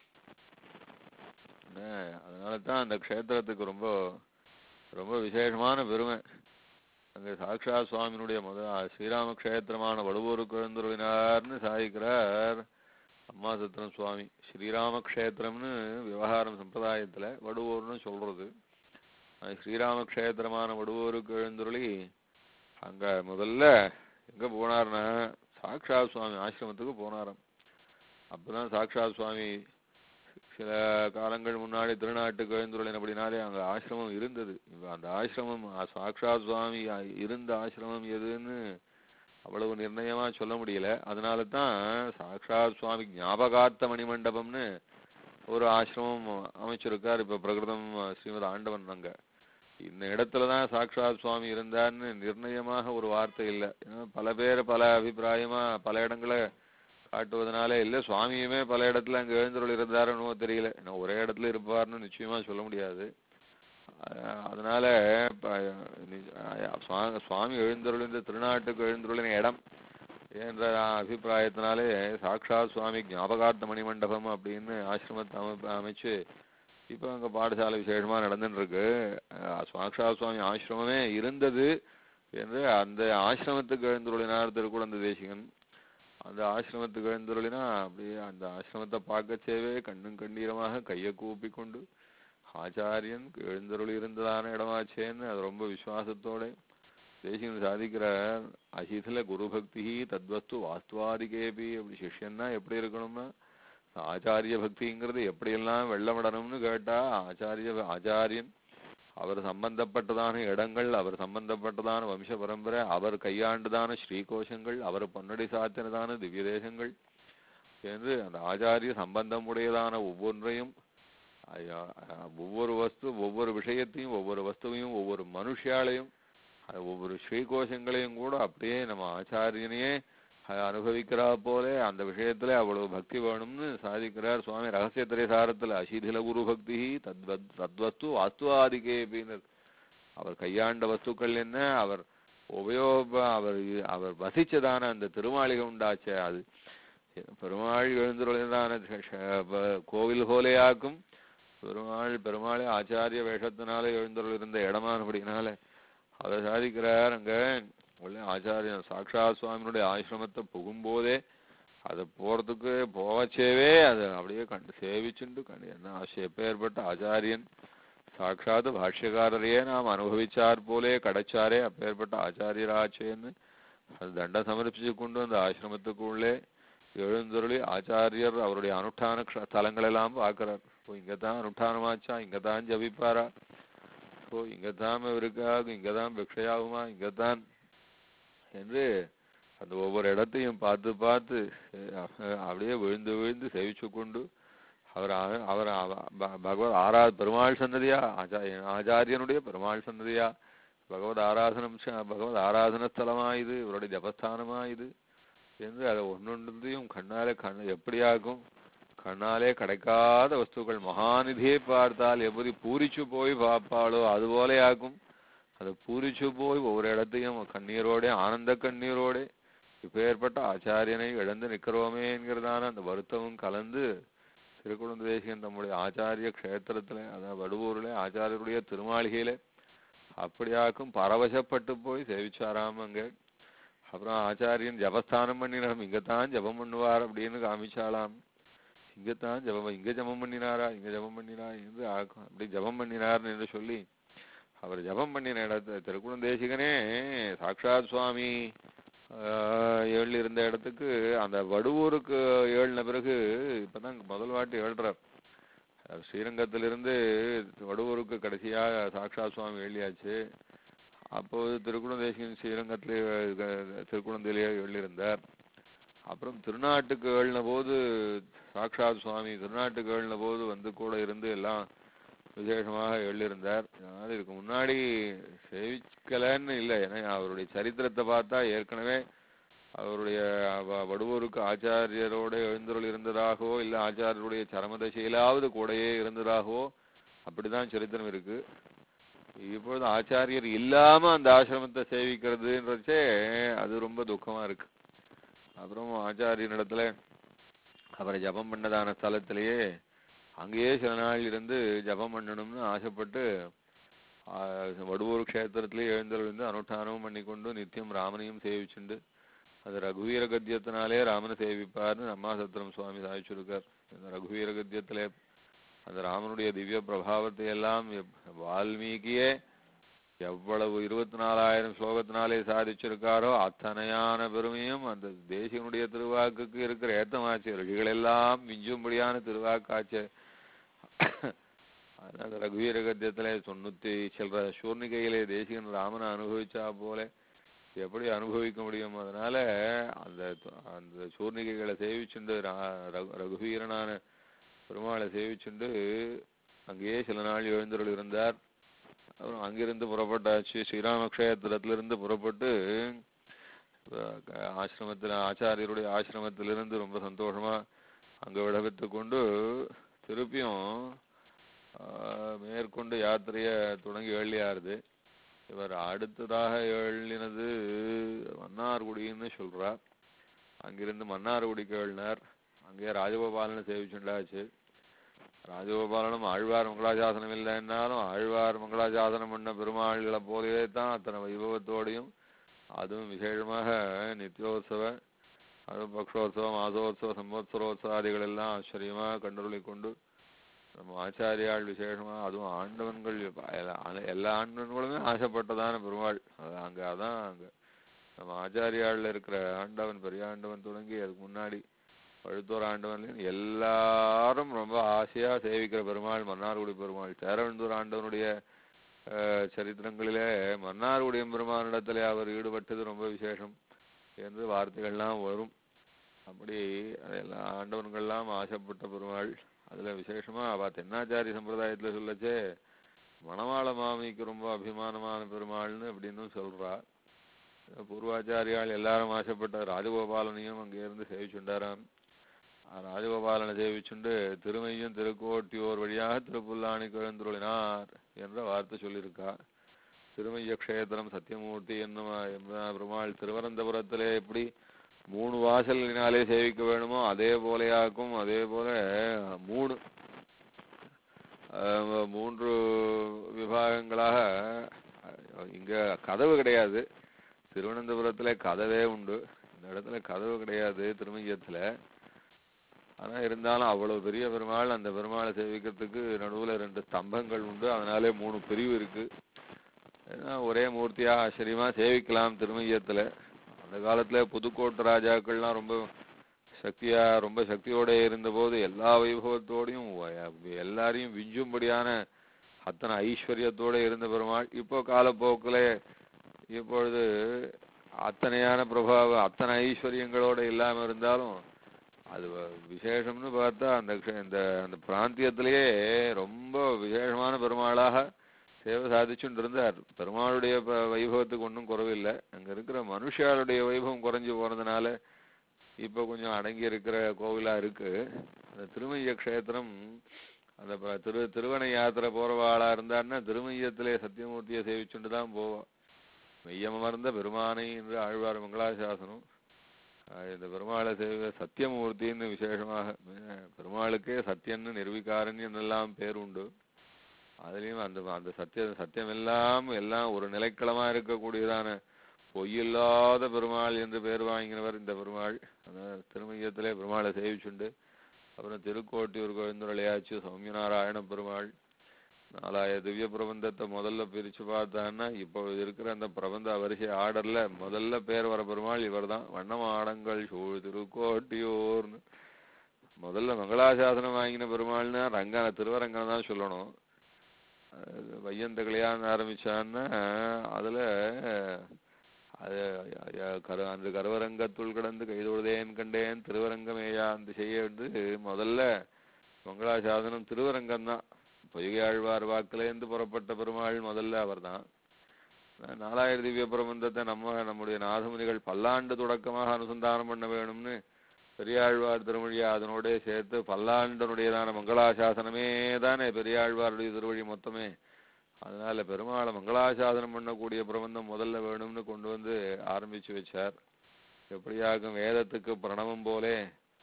அதனால தான் அந்த க்ஷேத்திரத்துக்கு ரொம்ப ரொம்ப விசேஷமான பெருமை அங்க சாக்ஷா சுவாமியினுடைய முத ஸ்ரீராம க்ஷேத்திரமான வடுவூருக்கு எழுந்துருவினார்னு சாதிக்கிறார் அம்மா சத்திரம் சுவாமி ஸ்ரீராம க்ஷேத்திரம்னு விவகாரம் சம்பிரதாயத்துல வடுவூர்னு சொல்றது அது ஸ்ரீராம க்ஷேத்திரமான வடுவூருக்கு எழுந்துருளி அங்க முதல்ல எங்க போனார்னா சாக்ஷா சுவாமி ஆசிரமத்துக்கு போனாராம் அப்பதான் சாக்ஷா சுவாமி சில காலங்கள் முன்னாடி திருநாட்டுக்கு எழுந்துள்ளேன் அப்படின்னாலே அங்க ஆசிரமம் இருந்தது இப்ப அந்த ஆசிரமம் அ- சாக்ஷாத் சுவாமி அ- இருந்த ஆசிரமம் எதுன்னு அவ்வளவு நிர்ணயமா சொல்ல முடியல அதனால தான் சாக்ஷாத் சுவாமி ஞாபகார்த்த மணிமண்டபம்னு ஒரு ஆசிரமம் அமைச்சிருக்கார் இப்ப பிரகிருதம் ஸ்ரீமத் ஆண்டவன் அங்க இந்த இடத்துல தான் சாக்ஷாத் சுவாமி இருந்தார்னு நிர்ணயமாக ஒரு வார்த்தை இல்லை ஏன்னா பல பேர் பல அபிப்பிராயமா பல இடங்களை காட்டுவதனால இல்ல சுவாமியுமே பல இடத்துல அங்க எழுந்தருள் இருந்தாருன்னு தெரியல ஏன்னா ஒரே இடத்துல இருப்பார்னு நிச்சயமா சொல்ல முடியாது அஹ் அதனால இப்ப நி- அஹ் சுவா- சுவாமி எழுந்தருள் இந்த திருநாட்டுக்கு எழுந்தருளின இடம் என்ற அபிப்பிராயத்தினாலே சாக்ஷாத் சுவாமி ஞாபகார்த்த மணிமண்டபம் அப்படின்னு ஆசிரமத்தை அமைப்பு அமைச்சு இப்போ அங்க பாடசாலை விசேஷமா நடந்துட்டு இருக்கு அஹ் சாக்ஷாத் சுவாமி ஆசிரமமே இருந்தது என்று அந்த ஆசிரமத்துக்கு எழுந்துருளினார் திருக்குழந்தை தேசிகன் அந்த ஆசிரமத்துக்கு எழுந்துருளினா அப்படியே அந்த ஆசிரமத்தை பார்க்கச்சேவே கண்ணும் கண்ணீரமாக கையை கூப்பி கொண்டு ஆச்சாரியன் எழுந்தருளி இருந்ததான இடமாச்சேன்னு அது ரொம்ப விசுவாசத்தோட தேசிகன் சாதிக்கிறார் அசிதில குரு பக்தி தத்வஸ்து வாஸ்துவாதிகேபி அப்படி சிஷ்யன்னா எப்படி இருக்கணும்னா ஆச்சாரிய பக்திங்கிறது எப்படியெல்லாம் வெள்ளமிடணும்னு கேட்டா ஆச்சாரிய ஆச்சாரியன் அவர் சம்பந்தப்பட்டதான இடங்கள் அவர் சம்பந்தப்பட்டதான வம்ச பரம்பரை அவர் கையாண்டதான ஸ்ரீகோஷங்கள் அவர் பொன்னடி சாத்தினதான திவ்ய தேசங்கள் என்று அந்த ஆச்சாரிய சம்பந்தம் உடையதான ஒவ்வொன்றையும் ஐயா, அஹ், ஒவ்வொரு வஸ்து ஒவ்வொரு விஷயத்தையும் ஒவ்வொரு வஸ்துவையும் ஒவ்வொரு மனுஷாலையும் அது ஒவ்வொரு ஸ்ரீகோஷங்களையும் கூட அப்படியே நம்ம ஆச்சாரியனையே அஹ், அனுபவிக்கிறா போல அந்த விஷயத்துல அவ்வளவு பக்தி வேணும்னு சாதிக்கிறார் சுவாமி ரகசியத்திரை சாரத்துல அசீதில குரு பக்தி தத்வத் தத்வஸ்து வாஸ்துவாதிகேபின்னு அவர் கையாண்ட வஸ்துக்கள் என்ன அவர் உபயோக அவர் அவர் வசிச்சதான அந்த திருமாளிகை உண்டாச்சே அது பெருமாள் எழுந்துள்ளதான கோவில் போலையாக்கும் பெருமாள் பெருமாளே ஆச்சாரிய வேஷத்தினால எழுந்துள்ள இருந்த இடமானபடினால அதை சாதிக்கிறார் அங்க உள்ள ஆச்சாரியன் சாக்ஷாத் சுவாமியினுடைய ஆசிரமத்தை புகும்போதே அது போறதுக்கு போவச்சேவே அது அப்படியே கண்டு சேவிச்சுண்டு கண்டு என்ன ஆசை எப்பேற்பட்ட ஆச்சாரியன் சாட்சாத் பாஷ்யக்காரரையே நாம் அனுபவிச்சார் போலே கிடைச்சாரே அப்பேற்பட்ட ஆச்சாரியராச்சேன்னு அது தண்டம் சமர்ப்பிச்சு கொண்டு அந்த ஆசிரமத்துக்குள்ளே எழுந்தருளி ஆச்சாரியர் அவருடைய அனுஷ்டான க்ஷ- ஸ்தலங்களெல்லாம் பார்க்கிறார் ஓ இங்கதான் அனுஷ்டானமாச்சா இங்கதான் ஜபிப்பாரா ஓ இங்கதான் இவருக்காக இங்கதான் பிக்ஷையாகுமா இங்கதான் என்று அந்த ஒவ்வொரு இடத்தையும் பார்த்து பார்த்து அஹ், அப்படியே விழுந்து விழுந்து சேவிச்சு கொண்டு அவர் ஆ- அவர் அவ- ப- பகவத் ஆரா பெருமாள் சன்னதியா ஆச்சாரிய ஆச்சாரியனுடைய பெருமாள் சன்னதியா பகவத் ஆராதனம் ச- பகவத் ஆராதன ஸ்தலமா இது இவருடைய ஜபஸ்தானமா இது என்று அதை ஒன்னொன்றையும் கண்ணாலே கண் எப்படியாகும் கண்ணாலே கிடைக்காத வஸ்துக்கள் மகாநிதியை பார்த்தால் எப்படி பூரிச்சு போய் பார்ப்பாளோ அது போலையாகும் அது பூரிச்சு போய் ஒவ்வொரு இடத்தையும் கண்ணீரோட ஆனந்த கண்ணீரோட இப்பேற்பட்ட ஆச்சாரியனை இழந்து நிற்கிறோமே என்கிறதான அந்த வருத்தமும் கலந்து திருக்குழந்தை தேசிகன் தம்முடைய ஆச்சாரிய க்ஷேத்திரத்துல அதாவது வடுவூர்ல ஆச்சாரியருடைய திருமாளிகையில அப்படியாக்கும் பரவசப்பட்டு போய் சேவிச்சாராம் அங்க அப்புறம் ஆச்சாரியன் ஜபஸ்தானம் பண்ணினாராம் இங்கதான் ஜபம் பண்ணுவார் அப்படின்னு காமிச்சாலாம் இங்கதான் ஜபம் இங்க ஜபம் பண்ணினாரா இங்க ஜபம் பண்ணினா என்று ஆக்கும். அப்படி ஜபம் பண்ணினார்னு என்று சொல்லி அவர் ஜபம் பண்ணின இடத்த திருக்குணந்தேசிகனே சாக்ஷாத் சுவாமி ஆஹ், ஏழு இருந்த இடத்துக்கு அந்த வடுவூருக்கு ஏழுன பிறகு இப்பதான் முதல் வாட்டி ஏழ்றார் அஹ் ஸ்ரீரங்கத்திலிருந்து வடுவூருக்கு கடைசியா சாக்ஷாத் சுவாமி எழுதியாச்சு அப்போது திருக்குணந்தேசிகன் ஸ்ரீரங்கத்திலே அஹ், திருக்குணந்திலேயே எழுதியிருந்தார் அப்புறம் திருநாட்டுக்கு எழுன போது சாக்ஷாத் சுவாமி திருநாட்டுக்கு எழுன போது வந்து கூட இருந்து எல்லாம் விசேஷமாக எழுதியிருந்தார் அதனால இதுக்கு முன்னாடி சேவிக்கலன்னு இல்லை ஏன்னா அவருடைய சரித்திரத்தை பார்த்தா ஏற்கனவே அவருடைய வ- வடுவூருக்கு ஆச்சாரியரோட எழுந்தருள் இருந்ததாகவோ இல்லை ஆச்சாரியருடைய சரமதசையிலாவது கூடயே இருந்ததாகவோ அப்படிதான் சரித்திரம் இருக்கு இப்பொழுது ஆச்சாரியர் இல்லாம அந்த ஆசிரமத்தை சேவிக்கிறதுன்றச்சே அது ரொம்ப துக்கமா இருக்கு அப்புறம் ஆச்சாரியனிடத்துல அவரை ஜபம் பண்ணதான ஸ்தலத்திலேயே அங்கேயே சில நாள் இருந்து ஜபம் பண்ணணும்னு ஆசைப்பட்டு ஆஹ், வடுவூர் க்ஷேத்திரத்திலே எழுந்தருளிருந்து அனுஷ்டானமும் பண்ணிக்கொண்டு நித்தியம் ராமனையும் சேவிச்சுண்டு அது ரகுவீர கத்தியத்தினாலே ராமனை சேவிப்பார்னு அம்மாசத்திரம் சுவாமி சாதிச்சிருக்கார் இந்த ரகுவீர கத்தியத்திலே அந்த ராமனுடைய திவ்ய பிரபாவத்தை எல்லாம் எப்- வால்மீகியே எவ்வளவு இருபத்தி நாலாயிரம் ஸ்லோகத்தினாலே சாதிச்சிருக்காரோ அத்தனையான பெருமையும் அந்த தேசிகனுடைய திருவாக்குக்கு இருக்கிற ஏத்தமாச்சு ரிஷிகள் எல்லாம் மிஞ்சும்படியான திருவாக்காச்சு அதனால ரகுவீர கத்தியத்திலே தொண்ணூத்தி சில்லற சூர்ணிகையிலே தேசிகன் ராமனை அனுபவிச்சா போல எப்படி அனுபவிக்க முடியும் அதனால அந்த அந்த சூர்ணிகைகளை சேவிச்சுண்டு ரா- ரகு- ரகுவீரனான பெருமாளை சேவிச்சுண்டு அங்கேயே சில நாள் எழுந்தருள் இருந்தார் அப்புறம் அங்கிருந்து புறப்பட்டாச்சு ஸ்ரீராமக்ஷேத்திரத்திலிருந்து புறப்பட்டு அஹ், க- ஆசிரமத்தில் ஆச்சாரியருடைய ஆசிரமத்திலிருந்து ரொம்ப சந்தோஷமா அங்க விடவித்து கொண்டு திருப்பியும் ஆஹ், மேற்கொண்டு யாத்திரைய தொடங்கி எழுதியாருது இவர் அடுத்ததாக எழுதினது மன்னார்குடின்னு சொல்றார் அங்கிருந்து மன்னார்குடிக்கு எழுதினார் அங்கே ராஜகோபாலனை சேவிச்சுண்டாச்சு ராஜகோபாலனும் ஆழ்வார் மங்களாசாசனம் இல்லைன்னாலும் ஆழ்வார் மங்களாசாசனம் பண்ண பெருமாள்களை போலவே தான் அத்தனை வைபவத்தோடையும் அதுவும் விசேஷமாக நித்தியோத்சவ அது பக்ஷோத்சவம் மாசோத்சவ சம்பத்சரோத்சவாதிகள் எல்லாம் ஆச்சரியமாக கண்டுருளி கொண்டு நம்ம ஆச்சாரியாள் விசேஷமா அதுவும் ஆண்டவன்கள் எல்லா- எல்லா ஆண்டவன்களுமே ஆசைப்பட்டதான பெருமாள் அது அங்க அதான் அங்க நம்ம ஆச்சாரியாள்ல இருக்கிற ஆண்டவன் பெரிய ஆண்டவன் தொடங்கி அதுக்கு முன்னாடி பழுத்தூர் ஆண்டவன்லையும் எல்லாரும் ரொம்ப ஆசையா சேவிக்கிற பெருமாள் மன்னார்குடி பெருமாள் சேரவந்தூர் ஆண்டவனுடைய அஹ், சரித்திரங்களிலே மன்னார்குடி பெருமானிடத்திலே அவர் ஈடுபட்டது ரொம்ப விசேஷம் என்று வார்த்தைகள்லாம் வரும் அப்படி அதெல்லாம் ஆண்டவன்கள்லாம் ஆசைப்பட்ட பெருமாள் அதுல விசேஷமா அவ தென்னாச்சாரி சம்பிரதாயத்துல சொல்லச்சே மணவாள மாமிக்கு ரொம்ப அபிமானமான பெருமாள்னு அப்படின்னு சொல்றா பூர்வாச்சாரியால் எல்லாரும் ஆசைப்பட்ட ராஜகோபாலனையும் அங்கே இருந்து சேவிச்சுண்டாராம் ஆ ராஜகோபாலனை சேவிச்சுண்டு திருமையும் திருக்கோட்டியோர் வழியாக திருப்புல்லாணி எழுந்துருளினார் என்ற வார்த்தை சொல்லியிருக்கா திருமைய க்ஷேத்திரம் சத்தியமூர்த்தி என்னும் எம்ப- பெருமாள் திருவனந்தபுரத்திலே எப்படி மூணு வாசலினாலே சேவிக்க வேணுமோ அதே போலையாக்கும் அதே போல மூணு அஹ், மூன்று விபாகங்களாக அஹ், இங்க கதவு கிடையாது திருவனந்தபுரத்துல கதவே உண்டு இந்த இடத்துல கதவு கிடையாது திருமங்கலத்துல ஆனா இருந்தாலும் அவ்வளவு பெரிய பெருமாள் அந்த பெருமாளை சேவிக்கிறதுக்கு நடுவுல ரெண்டு ஸ்தம்பங்கள் உண்டு அதனாலே மூணு பிரிவு இருக்கு ஏன்னா ஒரே மூர்த்தியா ஆச்சரியமா சேவிக்கலாம் திருமங்கலத்துல அந்த காலத்துல புதுக்கோட்டை ராஜாக்கள்லாம் ரொம்ப சக்தியா ரொம்ப சக்தியோட இருந்தபோது எல்லா வைபவத்தோடையும் வ- எல்லாரையும் விஞ்சும்படியான அத்தனை ஐஸ்வர்யத்தோட இருந்த பெருமாள் இப்போ காலப்போக்குல இப்பொழுது அத்தனையான பிரபாவம் அத்தனை ஐஸ்வர்யங்களோட இல்லாம இருந்தாலும் அது வ- விசேஷம்னு பார்த்தா அந்த க்ஷ- இந்த அந்த பிராந்தியத்திலேயே ரொம்ப விசேஷமான பெருமாளாக சேவை சாதிச்சுட்டு இருந்தார் பெருமாளுடைய ப- வைபவத்துக்கு ஒன்றும் குறைவில்லை அங்க இருக்கிற மனுஷாளுடைய வைபவம் குறைஞ்சு போனதுனால இப்போ கொஞ்சம் அடங்கி இருக்கிற கோவிலா இருக்கு அந்த திருமைய க்ஷேத்திரம் அந்த ப- திரு திருவனை யாத்திரை போறவாளா இருந்தான்னா திருமையத்திலே சத்தியமூர்த்தியை சேவிச்சுட்டு தான் போவோம் மெய்யமர்ந்த பெருமானை என்று ஆழ்வார் மங்களாசாசனம் ஆஹ் இந்த பெருமாளை சேவை சத்தியமூர்த்தின்னு விசேஷமாக அஹ் பெருமாளுக்கே சத்தியன்னு நிர்விகாரன் என்றெல்லாம் பேர் உண்டு அதுலயும் அந்த அந்த சத்திய சத்தியம் எல்லாம் எல்லாம் ஒரு நிலைக்களமா இருக்கக்கூடியதான பொய்யில்லாத பெருமாள் என்று பேர் வாங்கினவர் இந்த பெருமாள் அந்த திருமையத்திலே பெருமாளை சேவிச்சுண்டு அப்புறம் திருக்கோட்டியூர் கோவிந்தரளையாச்சு சௌமியநாராயண பெருமாள் நாலாய திவ்ய பிரபந்தத்தை முதல்ல பிரிச்சு பார்த்தான்னா இப்போ இருக்கிற அந்த பிரபந்த வரிசை ஆர்டர்ல முதல்ல பேர் வர பெருமாள் இவர்தான் வண்ணமாடங்கள் சூழ் திருக்கோட்டியூர்னு முதல்ல மங்களாசாசனம் வாங்கின பெருமாள்னா ரங்கன திருவரங்கனை தான் சொல்லணும் அது வையந்த கல்யாணம் ஆரம்பிச்சான்னா அதுல அது அ- கரு அந்த கருவரங்கத்துள் கிடந்து கைதொழுதேன் கண்டேன் திருவரங்கமேயா அந்த செய்ய வந்து முதல்ல மங்களாசாசனம் திருவரங்கம் தான் பொய்கை ஆழ்வார் வாக்குலேருந்து புறப்பட்ட பெருமாள் முதல்ல அவர்தான் நா- நாலாயிரம் திவ்ய பிரபந்தத்தை நம்ம நம்முடைய நாதமுனிகள் பல்லாண்டு தொடக்கமாக அனுசந்தானம் பண்ண வேணும்னு பெரியாழ்வார் திருமொழியா அதனோட சேர்த்து பல்லாண்டனுடையதான மங்களாசாசனமே தானே பெரியாழ்வாருடைய திருவழி மொத்தமே அதனால பெருமாளை மங்களாசாசனம் பண்ணக்கூடிய பிரபந்தம் முதல்ல வேணும்னு கொண்டு வந்து ஆரம்பிச்சு வச்சார் எப்படியாகும் வேதத்துக்கு பிரணவம் போலே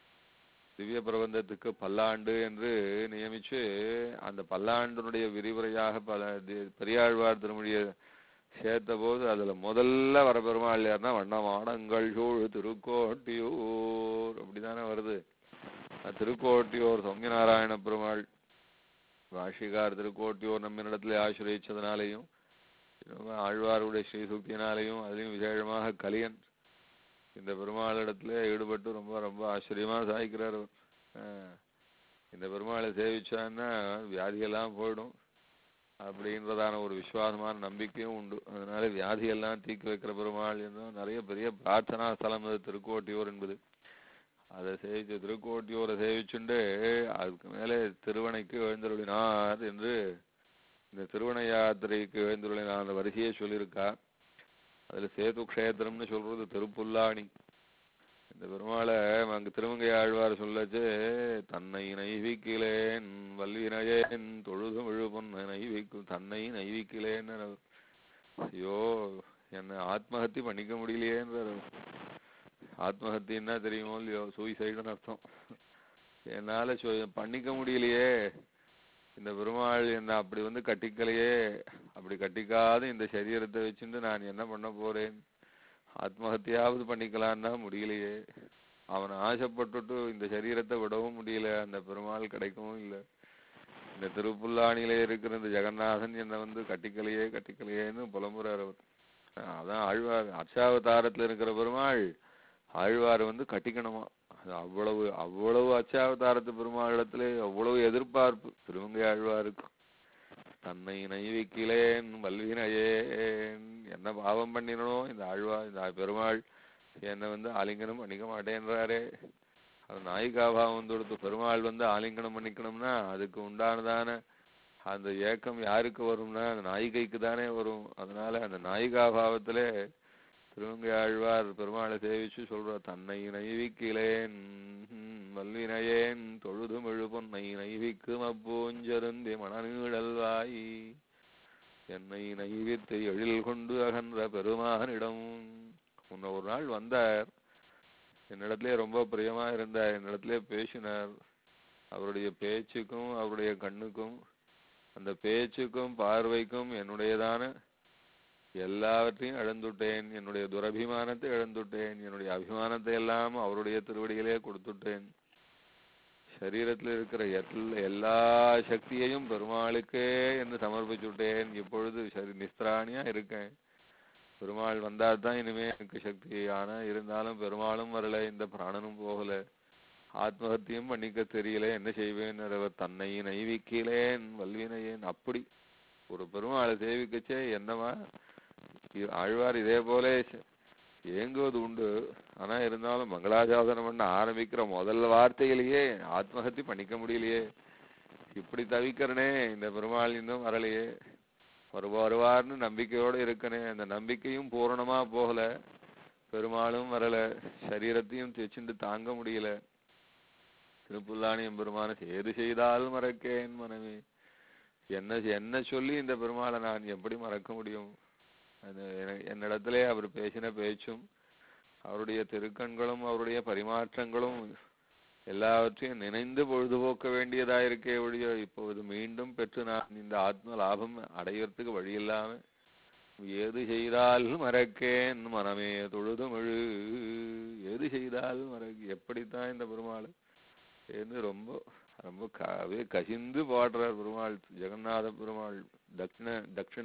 திவ்ய பிரபந்தத்துக்கு பல்லாண்டு என்று நியமிச்சு அந்த பல்லாண்டினுடைய விரிவுரையாக பல தி- பெரியாழ்வார் திருமொழியை சேர்த்த போது அதுல முதல்ல வர பெருமாள் யாருன்னா வண்ணமாடங்கள் சூழ் திருக்கோட்டியூர் அப்படிதானே வருது அஹ் திருக்கோட்டியூர் சௌமியநாராயண பெருமாள் வாஷிகார் திருக்கோட்டியூர் நம்மிடத்திலே ஆசிரியச்சதுனாலையும் இன்னும் ஆழ்வாருடைய ஸ்ரீசுக்தியினாலையும் அதுலயும் விசேஷமாக கலியன் இந்த பெருமாளிடத்துல ஈடுபட்டு ரொம்ப ரொம்ப ஆச்சரியமா சாய்க்கிறார் அவர் அஹ் இந்த பெருமாளை சேவிச்சான்னா வியாதியெல்லாம் போயிடும் அப்படின்றதான ஒரு விசுவாசமான நம்பிக்கையும் உண்டு அதனால வியாதியெல்லாம் தீக்கி வைக்கிற பெருமாள் என்றும் நிறைய பெரிய பிரார்த்தனா ஸ்தலம் அது திருக்கோட்டியூர் என்பது அதை சேவிச்சு திருக்கோட்டியூரை சேவிச்சுண்டு அதுக்கு மேலே திருவனைக்கு எழுந்தருளினார் என்று இந்த திருவனை யாத்திரைக்கு எழுந்தருளினார் அந்த வரிசையை சொல்லியிருக்கா அதுல சேது க்ஷேத்திரம்னு சொல்றது திருப்புல்லாணி இந்த பெருமாளை அங்க திருமங்கை ஆழ்வார் சொல்லச்சு தன்னை நைவிக்கிலேன் வல்வினையேன் தொழுது விழுபொன் நைவிக்கும் தன்னை நைவிக்கிலேன்னு ஐயோ என்ன ஆத்மஹத்தி பண்ணிக்க முடியலையேன்றார் அவர். ஆத்மஹத்தின்னா தெரியுமோ இல்லையோ சூசைடுன்னு அர்த்தம் என்னால சு- பண்ணிக்க முடியலையே இந்த பெருமாள் என்ன அப்படி வந்து கட்டிக்கலையே அப்படி கட்டிக்காத இந்த சரீரத்தை வச்சுட்டு நான் என்ன பண்ண போறேன் ஆத்மஹத்தியாவது பண்ணிக்கலான்னா முடியலையே அவன் ஆசைப்பட்டுட்டு இந்த சரீரத்தை விடவும் முடியல அந்த பெருமாள் கிடைக்கவும் இல்லை இந்த திருப்புல்லாணியிலே இருக்கிற இந்த ஜெகநாதன் என்னை வந்து கட்டிக்கலையே கட்டிக்கலையேன்னு புலம்புறார் அவர் அஹ் அதான் ஆழ்வார் அர்ச்சாவதாரத்துல இருக்கிற பெருமாள் ஆழ்வார் வந்து கட்டிக்கணுமா அது அவ்வளவு அவ்வளவு அச்சாவதாரத்து பெருமாளிடத்திலே அவ்வளவு எதிர்பார்ப்பு திருவங்கை ஆழ்வாருக்கு தன்னை நைவிக்கிலேன் வல்வினையேன் என்ன பாவம் பண்ணினோ இந்த ஆழ்வார் இந்த பெருமாள் என்னை வந்து ஆலிங்கனம் பண்ணிக்க மாட்டேன்றாரே அது நாயிகாபாவம் தொடுத்து பெருமாள் வந்து ஆலிங்கனம் பண்ணிக்கணும்னா அதுக்கு உண்டானதான அந்த ஏக்கம் யாருக்கு வரும்னா அந்த நாயிகைக்கு தானே வரும் அதனால அந்த நாயிகாபாவத்திலே திருவங்கை ஆழ்வார் பெருமாளை சேவிச்சு சொல்றார் தன்னை நைவிக்கிலேன் வல்வினையேன் தொழுதும் எழுபொன்னை நைவிக்கும் அப்பூஞ்சருந்தி மணநீழல்வாய் என்னை நைவித்து எழில் கொண்டு அகன்ற பெருமானிடம் முன்ன ஒரு நாள் வந்தார் என்னிடத்திலே ரொம்ப பிரியமா இருந்தார் என்னிடத்திலே பேசினார் அவருடைய பேச்சுக்கும் அவருடைய கண்ணுக்கும் அந்த பேச்சுக்கும் பார்வைக்கும் என்னுடையதான எல்லாவற்றையும் இழந்துட்டேன் என்னுடைய துரபிமானத்தை இழந்துட்டேன் என்னுடைய அபிமானத்தை எல்லாம் அவருடைய திருவடியிலே கொடுத்துட்டேன் சரீரத்தில் இருக்கிற எல் எல்லா சக்தியையும் பெருமாளுக்கே என்று சமர்ப்பிச்சுட்டேன் இப்பொழுது சரி நிஸ்திராணியா இருக்கேன் பெருமாள் வந்தால் தான் இனிமே எனக்கு சக்தி ஆனா இருந்தாலும் பெருமாளும் வரல இந்த பிராணனும் போகல ஆத்மஹத்தியம் பண்ணிக்க தெரியல என்ன செய்வேன் அவர் தன்னை நைவிக்கிலேன் வல்வினையேன் அப்படி ஒரு பெருமாளை சேவிக்கச்சே என்னவா இ- ஆழ்வார் இதே போல ச- ஏங்குவது உண்டு ஆனா இருந்தாலும் மங்களாசாசனம் பண்ண ஆரம்பிக்கிற முதல் வார்த்தையிலேயே ஆத்மஹத்தி பண்ணிக்க முடியலையே இப்படி தவிக்கிறனே இந்த பெருமாள் இன்னும் வரலையே வருவா வருவார்னு நம்பிக்கையோட இருக்கனே அந்த நம்பிக்கையும் பூரணமா போகல பெருமாளும் வரல சரீரத்தையும் தெச்சுண்டு தாங்க முடியல திருப்புல்லாணி எம்பெருமான ஏது செய்தால் மறக்கேன் மனமே என்ன என்ன சொல்லி இந்த பெருமாளை நான் எப்படி மறக்க முடியும் அது என- என்னிடத்திலே அவர் பேசின பேச்சும் அவருடைய திருக்கண்களும் அவருடைய பரிமாற்றங்களும் எல்லாவற்றையும் நினைந்து பொழுதுபோக்க வேண்டியதா இருக்கே ஒழிய இப்பொழுது மீண்டும் பெற்று நான் இந்த ஆத்ம லாபம் அடையறதுக்கு வழி இல்லாம ஏது செய்தால் மறக்கேன் மனமே தொழுதுமிழு ஏது செய்தால் மறக்க எப்படித்தான் இந்த பெருமாள் என்று ரொம்ப ரொம்ப க- அப்படியே கசிந்து பாடுறார் பெருமாள் ஜெகநாத பெருமாள் தட்சிண தட்சிண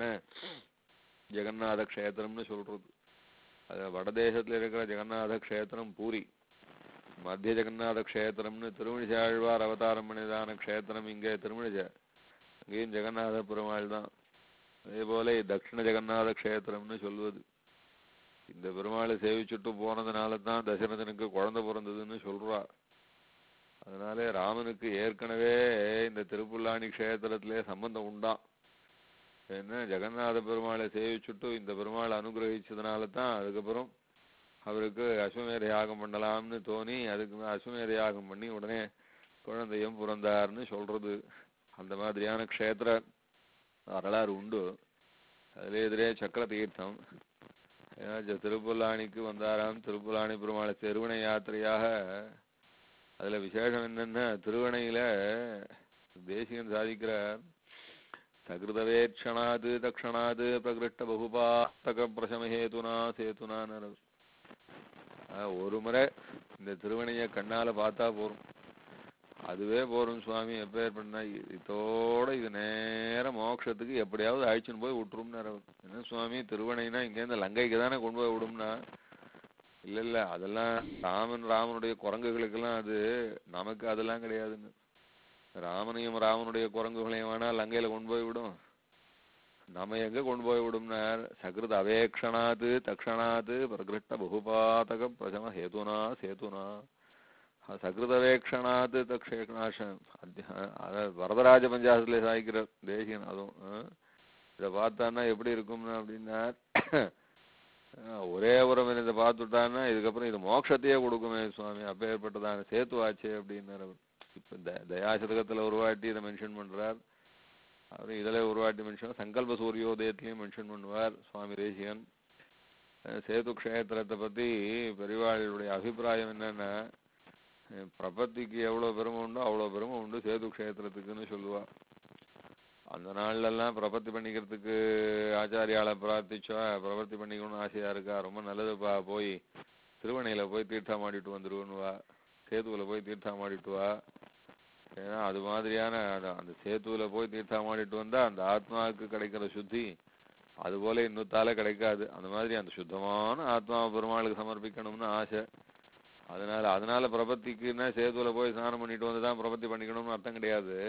ஜெகநாத க்ஷேத்திரம்னு சொல்றது அது வடதேசத்துல இருக்கிற ஜெகநாத க்ஷேத்திரம் பூரி மத்திய ஜெகநாத க்ஷேத்திரம்னு திருமணிசை ஆழ்வார் அவதாரம் பண்ணிதான க்ஷேத்திரம் இங்கே திருமணிசை அங்கேயும் ஜெகநாத பெருமாள் தான் அதே போல தட்சிண ஜெகநாத க்ஷேத்திரம்னு சொல்வது இந்த பெருமாளை சேவிச்சுட்டு போனதுனால தான் தசரதனுக்கு குழந்தை பிறந்ததுன்னு சொல்றா அதனாலே ராமனுக்கு ஏற்கனவே இந்த திருப்புல்லாணி க்ஷேத்திரத்திலே சம்பந்தம் உண்டாம் என்ன ஜெகநாத பெருமாளை சேவிச்சுட்டு இந்த பெருமாளை அனுகிரகிச்சதுனால தான் அதுக்கப்புறம் அவருக்கு அஸ்வமேத யாகம் பண்ணலாம்னு தோணி அதுக்கு மே- அஸ்வமேத யாகம் பண்ணி உடனே குழந்தையும் பிறந்தார்னு சொல்றது அந்த மாதிரியான க்ஷேத்திர வரலாறு உண்டு அதுல எதிரே சக்கர தீர்த்தம் ஏன்னா ஜ- திருப்புல்லாணிக்கு வந்தாராம் திருப்புல்லாணி பெருமாளை திருவினை யாத்திரையாக அதுல விசேஷம் என்னன்னா திருவணையில தேசிகன் சாதிக்கிறார் சகிருதவேட்சணாது தக்ஷணாது பிரகிருஷ்ட பகுபாத்தக பிரசமஹேதுனா சேதுனான்னு ஒரு முறை இந்த திருவணையை கண்ணால பார்த்தா போறோம் அதுவே போறோம் சுவாமி எப்பேர் பண்ணா இதோட இது நேர மோட்சத்துக்கு எப்படியாவது அழிச்சுன்னு போய் விட்டுரும்னாரு அவர். என்ன சுவாமி திருவணைனா இங்கேருந்து லங்கைக்கு தானே கொண்டு போய் விடும்னா இல்ல இல்ல அதெல்லாம் ராமன் ராமனுடைய குரங்குகளுக்கெல்லாம் அது நமக்கு அதெல்லாம் கிடையாதுன்னு ராமனையும் ராமனுடைய குரங்குகளையும் வேணா லங்கையில கொண்டு போய் விடும் நம்ம எங்க கொண்டு போய் விடும்னா சகிருத அவேக்ஷணாது தக்ஷணாது பிரகிருஷ்ட பகுபாதக பிரசம ஹேதுனா சேதுனா சகிருதவேக்ஷணாத் தக்ஷேக்ஷணாஷம் அதாவது வரதராஜ பஞ்சாசத்துல சாய்க்கிற தேசியன் அதுவும் ஆ. இதை பார்த்தான்னா எப்படி இருக்கும்னா அப்படின்னா ஆ, ஒரே ஒரு இதை பார்த்துட்டான்னா இதுக்கப்புறம் இது மோட்சத்தையே கொடுக்குமே சுவாமி அப்பேற்பட்டதான சேத்துவாச்சே அப்படின்னாரு அவர் இப்போ இந்த தயாசதகத்துல ஒரு வாட்டி இதை மென்ஷன் பண்றார் அவர் இதுல ஒரு வாட்டி மென்ஷன் சங்கல்ப சூரியோதயத்திலையும் மென்ஷன் பண்ணுவார் சுவாமி தேசிகன் அஹ் சேது க்ஷேத்திரத்தை பத்தி பெரியவாளுடைய அபிப்பிராயம் என்னன்னா அஹ் பிரபத்திக்கு எவ்வளவு பெருமை உண்டோ அவ்வளவு பெருமை உண்டு சேது க்ஷேத்திரத்துக்குன்னு சொல்லுவா அந்த நாள்ல எல்லாம் பிரபத்தி பண்ணிக்கிறதுக்கு ஆச்சாரியால பிரார்த்திச்சா பிரபத்தி பண்ணிக்கணும்னு ஆசையா இருக்கா ரொம்ப நல்லதுப்பா போய் திருவணையில போய் தீர்த்தம் ஆடிட்டு வந்துருவா சேதுவில் போய் தீர்த்தம் ஆடிட்டு வா ஏன்னா அது மாதிரியான அந்த அந்த சேத்துவுல போய் தீர்த்தமாடிட்டு வந்தா அந்த ஆத்மாவுக்கு கிடைக்கிற சுத்தி அது போல இன்னொத்தால கிடைக்காது அந்த மாதிரி அந்த சுத்தமான ஆத்மாவை பெருமாளுக்கு சமர்ப்பிக்கணும்னு ஆசை அதனால அதனால பிரபத்திக்குன்னா சேதுல போய் ஸ்நானம் பண்ணிட்டு வந்து தான் பிரபத்தி பண்ணிக்கணும்னு அர்த்தம் கிடையாது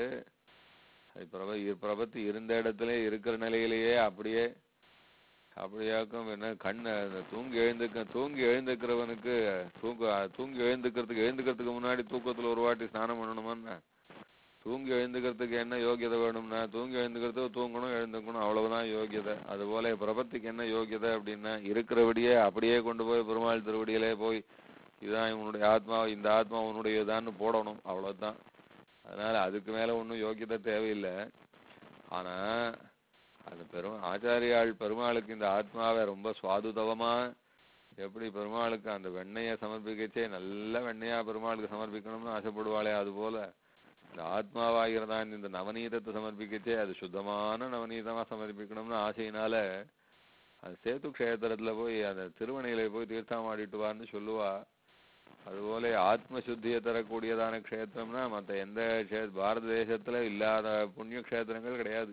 அது பிரப இ- பிரபத்தி இருந்த இடத்துல இருக்கிற நிலையிலேயே அப்படியே அப்படியாக்கும் என்ன கண்ணு அந்த தூங்கி எழுந்துக்க தூங்கி எழுந்துக்கிறவனுக்கு தூங்க தூங்கி எழுந்துக்கிறதுக்கு எழுந்துக்கிறதுக்கு முன்னாடி தூக்கத்துல ஒரு வாட்டி ஸ்நானம் பண்ணணுமான்னு தூங்கி எழுந்துக்கிறதுக்கு என்ன யோகியதை வேணும்னா தூங்கி எழுந்துக்கிறதுக்கு தூங்கணும் எழுந்துக்கணும் அவ்வளவுதான் யோகியதை அதுபோல பிரபத்திக்கு என்ன யோகியதை அப்படின்னா இருக்கிறபடியே அப்படியே கொண்டு போய் பெருமாள் திருவடியிலே போய் இதுதான் இவனுடைய ஆத்மா இந்த ஆத்மா உன்னுடையதான்னு போடணும் அவ்வளவுதான் அதனால அதுக்கு மேல ஒன்றும் யோகியதை தேவையில்லை ஆனா அந்த பெரும் ஆச்சாரியாள் பெருமாளுக்கு இந்த ஆத்மாவை ரொம்ப சுவாதுதவமா எப்படி பெருமாளுக்கு அந்த வெண்ணெயை சமர்ப்பிக்கச்சே நல்ல வெண்ணெயா பெருமாளுக்கு சமர்ப்பிக்கணும்னு ஆசைப்படுவாளே அது போல இந்த ஆத்மாவாகிறதான் இந்த நவநீதத்தை சமர்ப்பிக்கச்சே அது சுத்தமான நவநீதமா சமர்ப்பிக்கணும்னு ஆசையினால அது சேத்து க்ஷேத்திரத்துல போய் அந்த திருவணையில போய் தீர்த்தமாடிட்டு வான்னு சொல்லுவா அதுபோல ஆத்ம சுத்தியை தரக்கூடியதான க்ஷேத்திரம்னா மற்ற எந்த க்ஷே பாரத தேசத்துல இல்லாத புண்ணிய க்ஷேத்திரங்கள் கிடையாது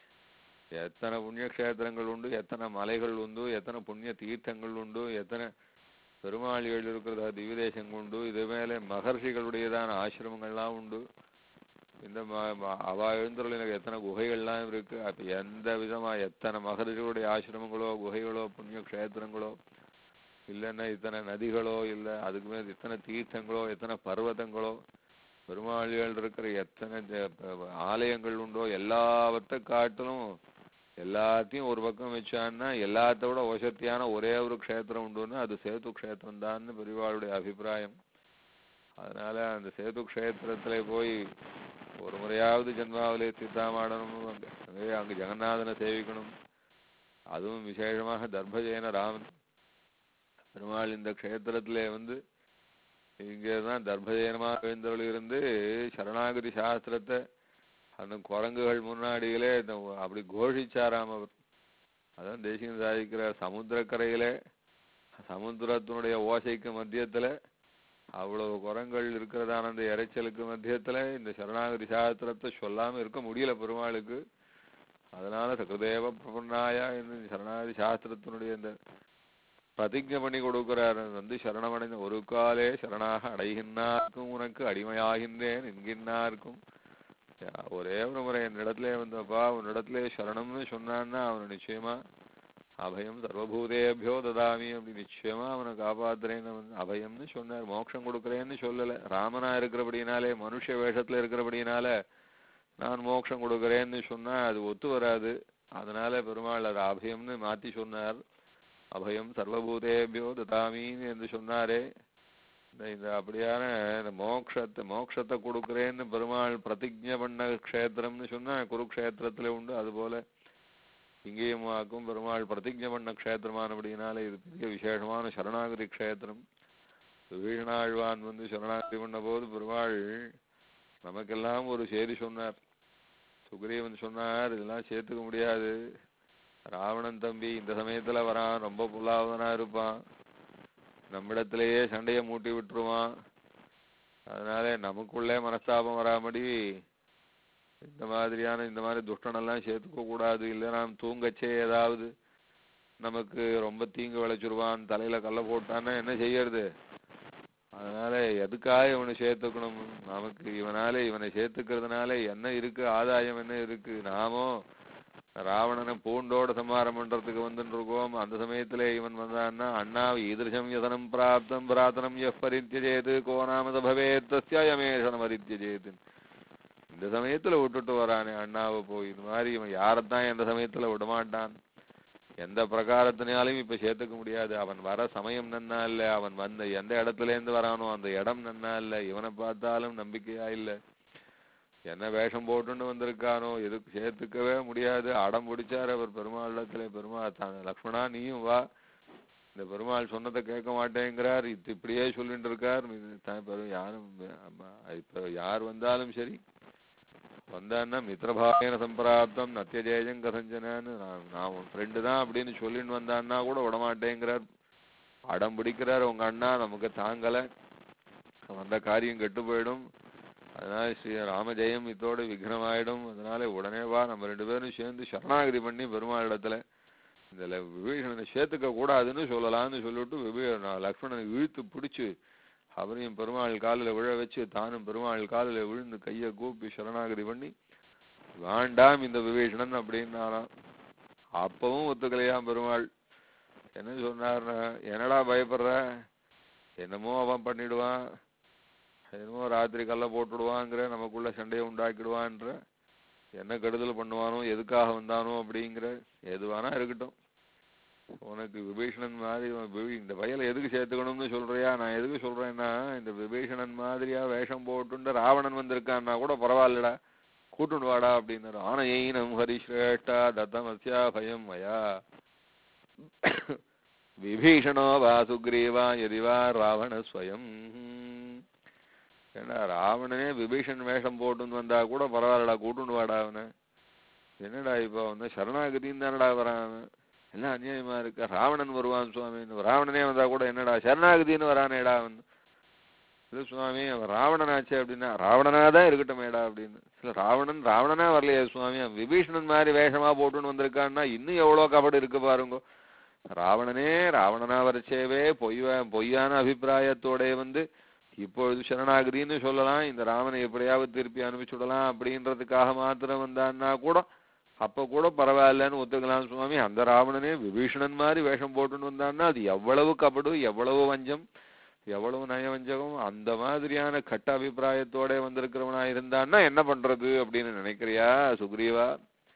எத்தனை புண்ணிய க்ஷேத்திரங்கள் உண்டு எத்தனை மலைகள் உண்டு எத்தனை புண்ணிய தீர்த்தங்கள் உண்டு எத்தனை பெருமாளிகள் இருக்கிறதா திவ்யதேசங்கள் உண்டு இது மேலே மகர்ஷிகளுடையதான ஆசிரமங்கள்லாம் உண்டு இந்த ம- ம- அவ எழுந்துள்ள எத்தனை குகைகள்லாம் இருக்கு அப்ப எந்த விதமா எத்தனை மகர்ஷிகளுடைய ஆசிரமங்களோ குகைகளோ புண்ணிய க்ஷேத்திரங்களோ இல்லைன்னா இத்தனை நதிகளோ இல்லை அதுக்கு மேல இத்தனை தீர்த்தங்களோ எத்தனை பர்வதங்களோ பெருமாளிகள் இருக்கிற எத்தனை ஜ- ப- ஆலயங்கள் உண்டோ எல்லாவற்றை காட்டிலும் எல்லாத்தையும் ஒரு பக்கம் வச்சான்னா எல்லாத்த விட வசத்தியான ஒரே ஒரு க்ஷேத்திரம் உண்டுன்னா அது சேது க்ஷேத்திரம் தான் பெரியவாளுடைய அபிப்பிராயம் அதனால அந்த சேது க்ஷேத்திரத்துல போய் ஒரு முறையாவது ஜென்மாவிலே சித்தாமாடணும் அங்க அங்கே அங்க ஜெகநாதனை சேவிக்கணும் அதுவும் விசேஷமாக தர்பஜேன ராமன் பெருமாள் இந்த க்ஷேத்திரத்திலே வந்து இங்கதான் தர்பஜேனமாக எழுந்தருள் இருந்து சரணாகதி சாஸ்திரத்தை அந்த குரங்குகள் முன்னாடியிலே இந்த அப்படி கோஷிச்சாராம் அவர் அதான் தேசியம் சாதிக்கிற சமுத்திரக்கரையிலே சமுத்திரத்தினுடைய ஓசைக்கு மத்தியத்துல அவ்வளவு குரங்கள் இருக்கிறதான அந்த இரைச்சலுக்கு மத்தியத்துல இந்த சரணாகதி சாஸ்திரத்தை சொல்லாம இருக்க முடியல பெருமாளுக்கு அதனால சகுதேவ பிரபன்னாயா என்று சரணாகதி சாஸ்திரத்தினுடைய இந்த பிரதிஜை பண்ணி கொடுக்கிறார் வந்து சரணமடைந்த ஒரு காலே சரணாக அடைகின்றார்க்கும் உனக்கு அடிமையாகின்றேன் என்கின்றார்க்கும் யா- ஒரே ஒரு முறை என்னிடத்திலே வந்தப்பா உன்னிடத்திலே சரணம்னு சொன்னான்னா அவனை நிச்சயமா அபயம் சர்வபூதேபியோ ததாமி அப்படி நிச்சயமா அவனை காப்பாத்துறேன்னு அவன் அபயம்னு சொன்னார் மோட்சம் கொடுக்குறேன்னு சொல்லல ராமனா இருக்கிறபடினாலே மனுஷ வேஷத்துல இருக்கிறபடினால நான் மோட்சம் கொடுக்குறேன்னு சொன்னா அது ஒத்து வராது அதனால பெருமாள் அது அபயம்னு மாத்தி சொன்னார் அபயம் சர்வபூதேபியோ ததாமின்னு என்று சொன்னாரே இந்த இந்த அப்படியான இந்த மோக்ஷத்தை மோக்ஷத்தை கொடுக்குறேன்னு பெருமாள் பிரதிஜை பண்ண க்ஷேத்திரம்னு சொன்னா குருக்ஷேத்திரத்துல உண்டு அதுபோல இங்கேயும் ஆக்கும் பெருமாள் பிரதிஜை பண்ண க்ஷேத்திரமானபடினால இது பெரிய விசேஷமான சரணாகதி க்ஷேத்திரம் வீணாழ்வான் வந்து சரணாகதி பண்ண போது பெருமாள் நமக்கெல்லாம் ஒரு செய்தி சொன்னார் சுக்ரீவன் சொன்னார் இதெல்லாம் சேர்த்துக்க முடியாது ராவணன் தம்பி இந்த சமயத்துல வரான் ரொம்ப புல்லாவதனா இருப்பான் நம்மிடத்திலேயே சண்டைய மூட்டி விட்டுருவான் அதனால நமக்குள்ளே மனஸ்தாபம் வராமடி இந்த மாதிரியான இந்த மாதிரி துஷ்டனெல்லாம் சேர்த்துக்க கூடாது இல்லை நாம் தூங்கச்சே ஏதாவது நமக்கு ரொம்ப தீங்கு விளைச்சிருவான் தலையில கல்ல போட்டான்னா என்ன செய்யறது அதனால எதுக்காக இவனை சேர்த்துக்கணும் நமக்கு இவனால இவனை சேர்த்துக்கிறதுனால என்ன இருக்கு ஆதாயம் என்ன இருக்கு நாமோ ராவணனை பூண்டோட சம்ஹாரம் பண்றதுக்கு வந்துட்டு இருக்கோம் அந்த சமயத்துல இவன் வந்தான்னா அண்ணா ஈதிருஷம் யதனம் பிராப்தம் பிராத்தனம் எஃப் பரித்தியஜேது கோணாமத பவேத் தஸ்யாயமேஷனம் பரித்தியஜேது இந்த சமயத்துல விட்டுட்டு வரானே அண்ணாவை போய் இது மாதிரி இவன் யாரைத்தான் எந்த சமயத்துல விடமாட்டான் எந்த பிரகாரத்தினாலையும் இப்ப சேர்த்துக்க முடியாது அவன் வர சமயம் நன்னா இல்ல அவன் வந்த எந்த இடத்துல இருந்து வரானோ அந்த இடம் நன்னா இல்ல இவனை பார்த்தாலும் நம்பிக்கையா இல்ல என்ன வேஷம் போட்டுன்னு வந்திருக்கானோ எதுக்கு சேர்த்துக்கவே முடியாது அடம் பிடிச்சார் அவர் பெருமாளிடத்துல பெருமாள் தான் லக்ஷ்மணா நீயும் வா இந்த பெருமாள் சொன்னதை கேட்க மாட்டேங்கிறார் இது இப்படியே சொல்லிட்டு இருக்கார் இது தான் பெரு யாரும் ஆமா, இப்ப யார் வந்தாலும் சரி வந்தான்னா மித்திரபாயன சம்பிராப்தம் நத்தியஜேயம் கதஞ்சனான்னு நான் நான் உன் ஃப்ரெண்டு தான் அப்படின்னு சொல்லிட்டு வந்தான்னா கூட விடமாட்டேங்கிறார் அடம் பிடிக்கிறார் உங்க அண்ணா நமக்கு தாங்கல வந்த காரியம் கெட்டு போயிடும் அதனால ஸ்ரீ ராமஜெயம் இத்தோடு விக்னமாயிடும் அதனால உடனே வா நம்ம ரெண்டு பேரும் சேர்ந்து சரணாகதி பண்ணி பெருமாள் இடத்துல இந்த ல- விபீஷணனை சேர்த்துக்க கூடாதுன்னு சொல்லலாம்னு சொல்லிட்டு விபீ நான் லக்ஷ்மணனை இழுத்து பிடிச்சு அவரையும் பெருமாள் காலில் விழ வச்சு தானும் பெருமாள் காலில் விழுந்து கையை கூப்பி சரணாகதி பண்ணி வேண்டாம் இந்த விபீஷணன் அப்படின்னாராம் அப்பவும் ஒத்துக்கலையாம் பெருமாள் என்ன சொன்னார்னா என்னடா பயப்படுற என்னமோ அவன் பண்ணிடுவான் என்னமோ ராத்திரி கல்ல போட்டுடுவாங்கிற நமக்குள்ள சண்டையை உண்டாக்கிடுவான்ற என்ன கெடுதல் பண்ணுவானோ எதுக்காக வந்தானோ அப்படிங்கிற எதுவானா இருக்கட்டும் உனக்கு விபீஷணன் மாதிரி இவன் விபீ- இந்த வயலை எதுக்கு சேர்த்துக்கணும்னு சொல்றியா நான் எதுக்கு சொல்றேன்னா இந்த விபீஷணன் மாதிரியா வேஷம் போட்டுண்டு ராவணன் வந்திருக்கான்னா கூட பரவாயில்லடா கூட்டுண்டு வாடா அப்படின்னாரு ஆனையினம் ஹரிஸ்ரேஷ்டா தத்தமஸ்யா பயம் மயா விபீஷணோ வா சுக்ரீவா எதிவா ராவண ஸ்வயம் ஏண்டா ராவணனே விபீஷன் வேஷம் போட்டுன்னு வந்தா கூட பரவாயில்லடா கூட்டுண்டு வாடா அவனை என்னடா இப்போ வந்து சரணாகதின்னு தானடா வரான் அவன். எல்லாம் அநியாயமா இருக்கா ராவணன் வருவான் சுவாமின்னு ராவணனே வந்தா கூட என்னடா சரணாகதின்னு வரானேடா அவன் இல்ல சுவாமி அவன் ராவணனாச்சே அப்படின்னா ராவணனா தான் இருக்கட்டுமேடா அப்படின்னு இல்ல ராவணன் ராவணனா வரலையே சுவாமி அவன் விபீஷணன் மாதிரி வேஷமா போட்டுன்னு வந்திருக்கான்னா இன்னும் எவ்வளவு கபடு இருக்கு பாருங்க ராவணனே ராவணனா வரச்சேவே பொய்வா பொய்யான அபிப்பிராயத்தோட வந்து இப்பொழுது சரணாகதின்னு சொல்லலாம் இந்த ராமனை எப்படியாவது திருப்பி அனுப்பிச்சுடலாம் அப்படின்றதுக்காக மாத்திரம் வந்தான்னா கூட அப்ப கூட பரவாயில்லன்னு ஒத்துக்கலாம் சுவாமி அந்த ராவணனே விபீஷணன் மாதிரி வேஷம் போட்டுன்னு வந்தான்னா அது எவ்வளவு கபடு எவ்வளவு வஞ்சம் எவ்வளவு நயவஞ்சகம் அந்த மாதிரியான கட்ட அபிப்பிராயத்தோட வந்திருக்கிறவனா இருந்தான்னா என்ன பண்றது அப்படின்னு நினைக்கிறியா சுக்ரீவா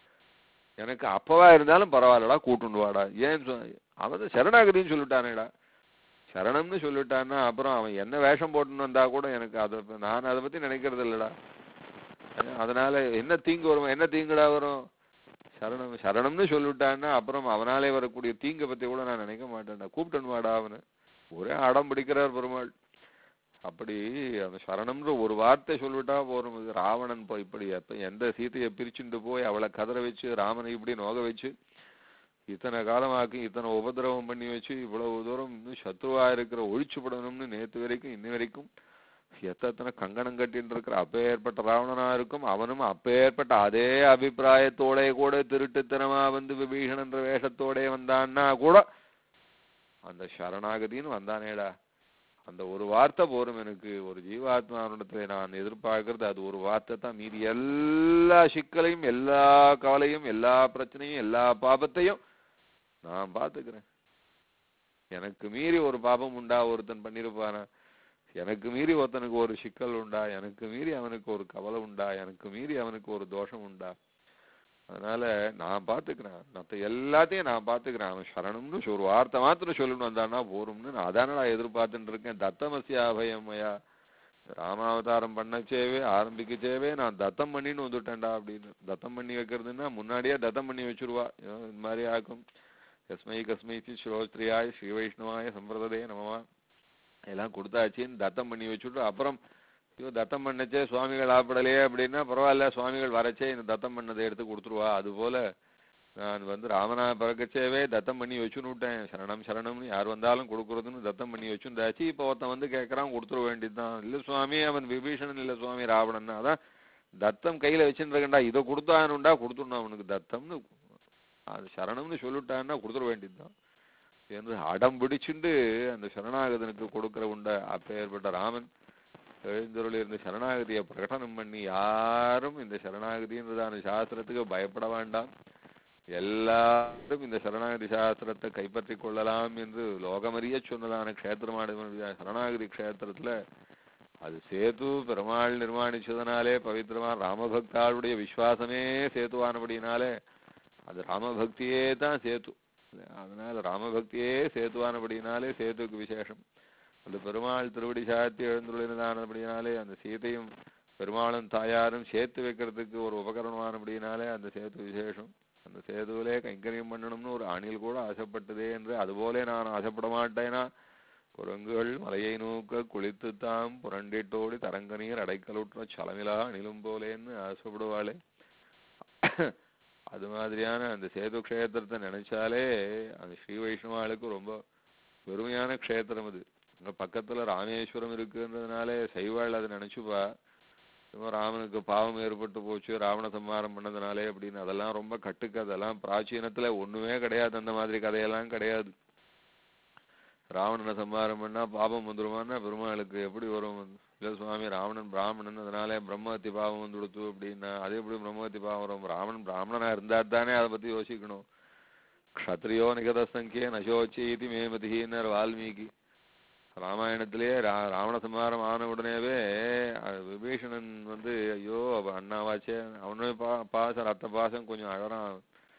எனக்கு அப்பவா இருந்தாலும் பரவாயில்லடா கூட்டுண்டு வாடா ஏன் சொ- அவன் தான் சரணாகதின்னு சொல்லிட்டானேடா சரணம்னு சொல்லிட்டான்னா அப்புறம் அவன் என்ன வேஷம் போட்டுன்னு வந்தா கூட எனக்கு அதை ப- நான் அதை பத்தி நினைக்கிறது இல்லடா அஹ் அதனால என்ன தீங்கு வரும் என்ன தீங்குடா வரும் சரணம் சரணம்னு சொல்லிவிட்டான்னா அப்புறம் அவனாலே வரக்கூடிய தீங்கை பத்தி கூட நான் நினைக்க மாட்டேன்டா கூப்பிட்டு வாடா அவனை ஒரே அடம் பிடிக்கிறார் பெருமாள் அப்படி அந்த சரணம்ன்ற ஒரு வார்த்தை சொல்லிவிட்டா போறோம் இது ராவணன் போய் இப்படி எப்ப எந்த சீதையை பிரிச்சுட்டு போய் அவளை கதற வச்சு ராமனை இப்படி நோக வச்சு இத்தனை காலமாக்கி இத்தனை உபதிரவம் பண்ணி வச்சு இவ்வளவு தூரம் இன்னும் சத்ருவா இருக்கிற ஒழிச்சுப்படணும்னு நேத்து வரைக்கும் இன்னி வரைக்கும் எத்தனை கங்கணம் கட்டின்னு இருக்கிற அப்பேற்பட்ட ராவணனா இருக்கும் அவனும் அப்பேற்பட்ட அதே அபிப்பிராயத்தோட கூட திருட்டுத்தனமா வந்து விபீஷணன்ற வேஷத்தோட வந்தான்னா கூட அந்த சரணாகதின்னு வந்தானேடா அந்த ஒரு வார்த்தை போரும் எனக்கு ஒரு ஜீவாத்மாவிடத்துல நான் எதிர்பார்க்கறது அது ஒரு வார்த்தை தான் மீதி எல்லா சிக்கலையும் எல்லா கவலையும் எல்லா பிரச்சனையும் எல்லா பாபத்தையும் நான் பாத்துக்கிறேன் எனக்கு மீறி ஒரு பாபம் உண்டா ஒருத்தன் பண்ணிருப்பானா எனக்கு மீறி ஒருத்தனுக்கு ஒரு சிக்கல் உண்டா எனக்கு மீறி அவனுக்கு ஒரு கவலை உண்டா எனக்கு மீறி அவனுக்கு ஒரு தோஷம் உண்டா அதனால நான் பாத்துக்கிறேன் மத்த எல்லாத்தையும் நான் பாத்துக்கிறேன் அவன் சரணம்னு ஒரு வார்த்தை மாத்திரம் சொல்லணும் வந்தான்னா போரும்னு நான் அதானே நான் எதிர்பார்த்துட்டு இருக்கேன் தத்தமசியா அபயமயா ராமாவதாரம் பண்ணச்சேவே ஆரம்பிக்கச்சேவே நான் தத்தம் பண்ணின்னு வந்துட்டேன்டா அப்படின்னு தத்தம் பண்ணி வைக்கிறதுன்னா முன்னாடியே தத்தம் பண்ணி வச்சிருவா ஐயோ, இந்த மாதிரி ஆக்கும் கஸ்மை கஸ்மை ஸ்ரோஸ்திரியாய் ஸ்ரீ வைஷ்ணவாய சம்பிரதே நமவா எல்லாம் கொடுத்தாச்சின்னு தத்தம் பண்ணி வச்சுட்டு அப்புறம் ஐயோ தத்தம் பண்ணச்சே சுவாமிகள் ஆப்படலையே அப்படின்னா பரவாயில்ல சுவாமிகள் வரச்சே இந்த தத்தம் பண்ணதை எடுத்து கொடுத்துருவா அதுபோல நான் வந்து ராமனா பிறக்கச்சேவே தத்தம் பண்ணி வச்சுன்னு விட்டேன் சரணம் சரணம்னு யார் வந்தாலும் கொடுக்குறதுன்னு தத்தம் பண்ணி வச்சுருந்தாச்சு இப்போ ஒருத்தன் வந்து கேட்கறான் கொடுத்துட வேண்டியதுதான் இல்ல சுவாமி அவன் விபீஷணன் இல்ல சுவாமி ராவணன் அதான் தத்தம் கையில வச்சுட்டு இருக்கேன்டா இதை கொடுத்தானுண்டா கொடுத்துடணும் அவனுக்கு தத்தம்னு அது சரணம்னு சொல்லிட்டான்னா கொடுத்துட வேண்டியதுதான் என்று அடம் பிடிச்சுண்டு அந்த சரணாகதனுக்கு கொடுக்கிற உண்ட அப்பேற்பட்ட ராமன் எழுந்தருள் இருந்த சரணாகதியை பிரகடனம் பண்ணி யாரும் இந்த சரணாகதின்றதான சாஸ்திரத்துக்கு பயப்பட வேண்டாம் எல்லாரும் இந்த சரணாகதி சாஸ்திரத்தை கைப்பற்றி கொள்ளலாம் என்று லோகமறிய சொன்னதான க்ஷேத்திரமான சரணாகதி க்ஷேத்திரத்துல அது சேது பெருமாள் நிர்மாணிச்சதுனாலே பவித்திரமான ராமபக்தாளுடைய விசுவாசமே சேத்துவானபடினாலே அது ராமபக்தியே தான் சேத்து அதனால ராமபக்தியே சேத்துவானபடினாலே சேத்துக்கு விசேஷம் அந்த பெருமாள் திருவடி சாத்தி எழுந்துள்ளதானபடினாலே அந்த சீதையும் பெருமாளும் தாயாரும் சேர்த்து வைக்கிறதுக்கு ஒரு உபகரணமானபடினாலே அந்த சேத்து விசேஷம் அந்த சேதுவிலே கைங்கரியம் பண்ணணும்னு ஒரு அணில் கூட ஆசைப்பட்டதே என்று அதுபோலே நான் ஆசைப்பட மாட்டேனா குரங்குகள் மலையை நோக்க குளித்துத்தாம் புரண்டிட்டோடி தரங்கநீர் அடைக்கலுற்ற சலமிலா அணிலும் போலேன்னு ஆசைப்படுவாளே அது மாதிரியான அந்த சேது க்ஷேத்திரத்தை நினைச்சாலே அந்த ஸ்ரீ வைஷ்ணவாளுக்கு ரொம்ப பெருமையான க்ஷேத்திரம் அது அங்க பக்கத்துல ராமேஸ்வரம் இருக்குன்றதுனாலே சைவாள் அதை நினைச்சுப்பா இவன் ராமனுக்கு பாவம் ஏற்பட்டு போச்சு ராவண சம்ஹாரம் பண்ணதுனாலே அப்படின்னு அதெல்லாம் ரொம்ப கட்டுக்கு அதெல்லாம் பிராச்சீனத்துல ஒண்ணுமே கிடையாது அந்த மாதிரி கதையெல்லாம் கிடையாது ராவணனை சம்ஹாரம் பண்ணா பாபம் வந்துருமான்னா பெருமாளுக்கு எப்படி வரும் இல்ல சுவாமி ராவணன் பிராமணன் அதனாலே பிரம்மஹத்தி பாவம் வந்து கொடுத்து அப்படின்னா அது எப்படி பிரம்மஹத்தி பாவம் வரும் ராவணன் பிராமணனா இருந்தா தானே அதை பத்தி யோசிக்கணும் க்ஷத்ரியோ நிகத சங்கிய நசோச்சி இது மேமதிஹின்னர் வால்மீகி ராமாயணத்திலேயே ரா ராவண சம்ஹாரம் ஆன உடனேவே அஹ், விபீஷணன் வந்து ஐயோ அவ அண்ணாவாச்சே அவனுமே பா பாசம் ரத்த பாசம் கொஞ்சம் அழறான்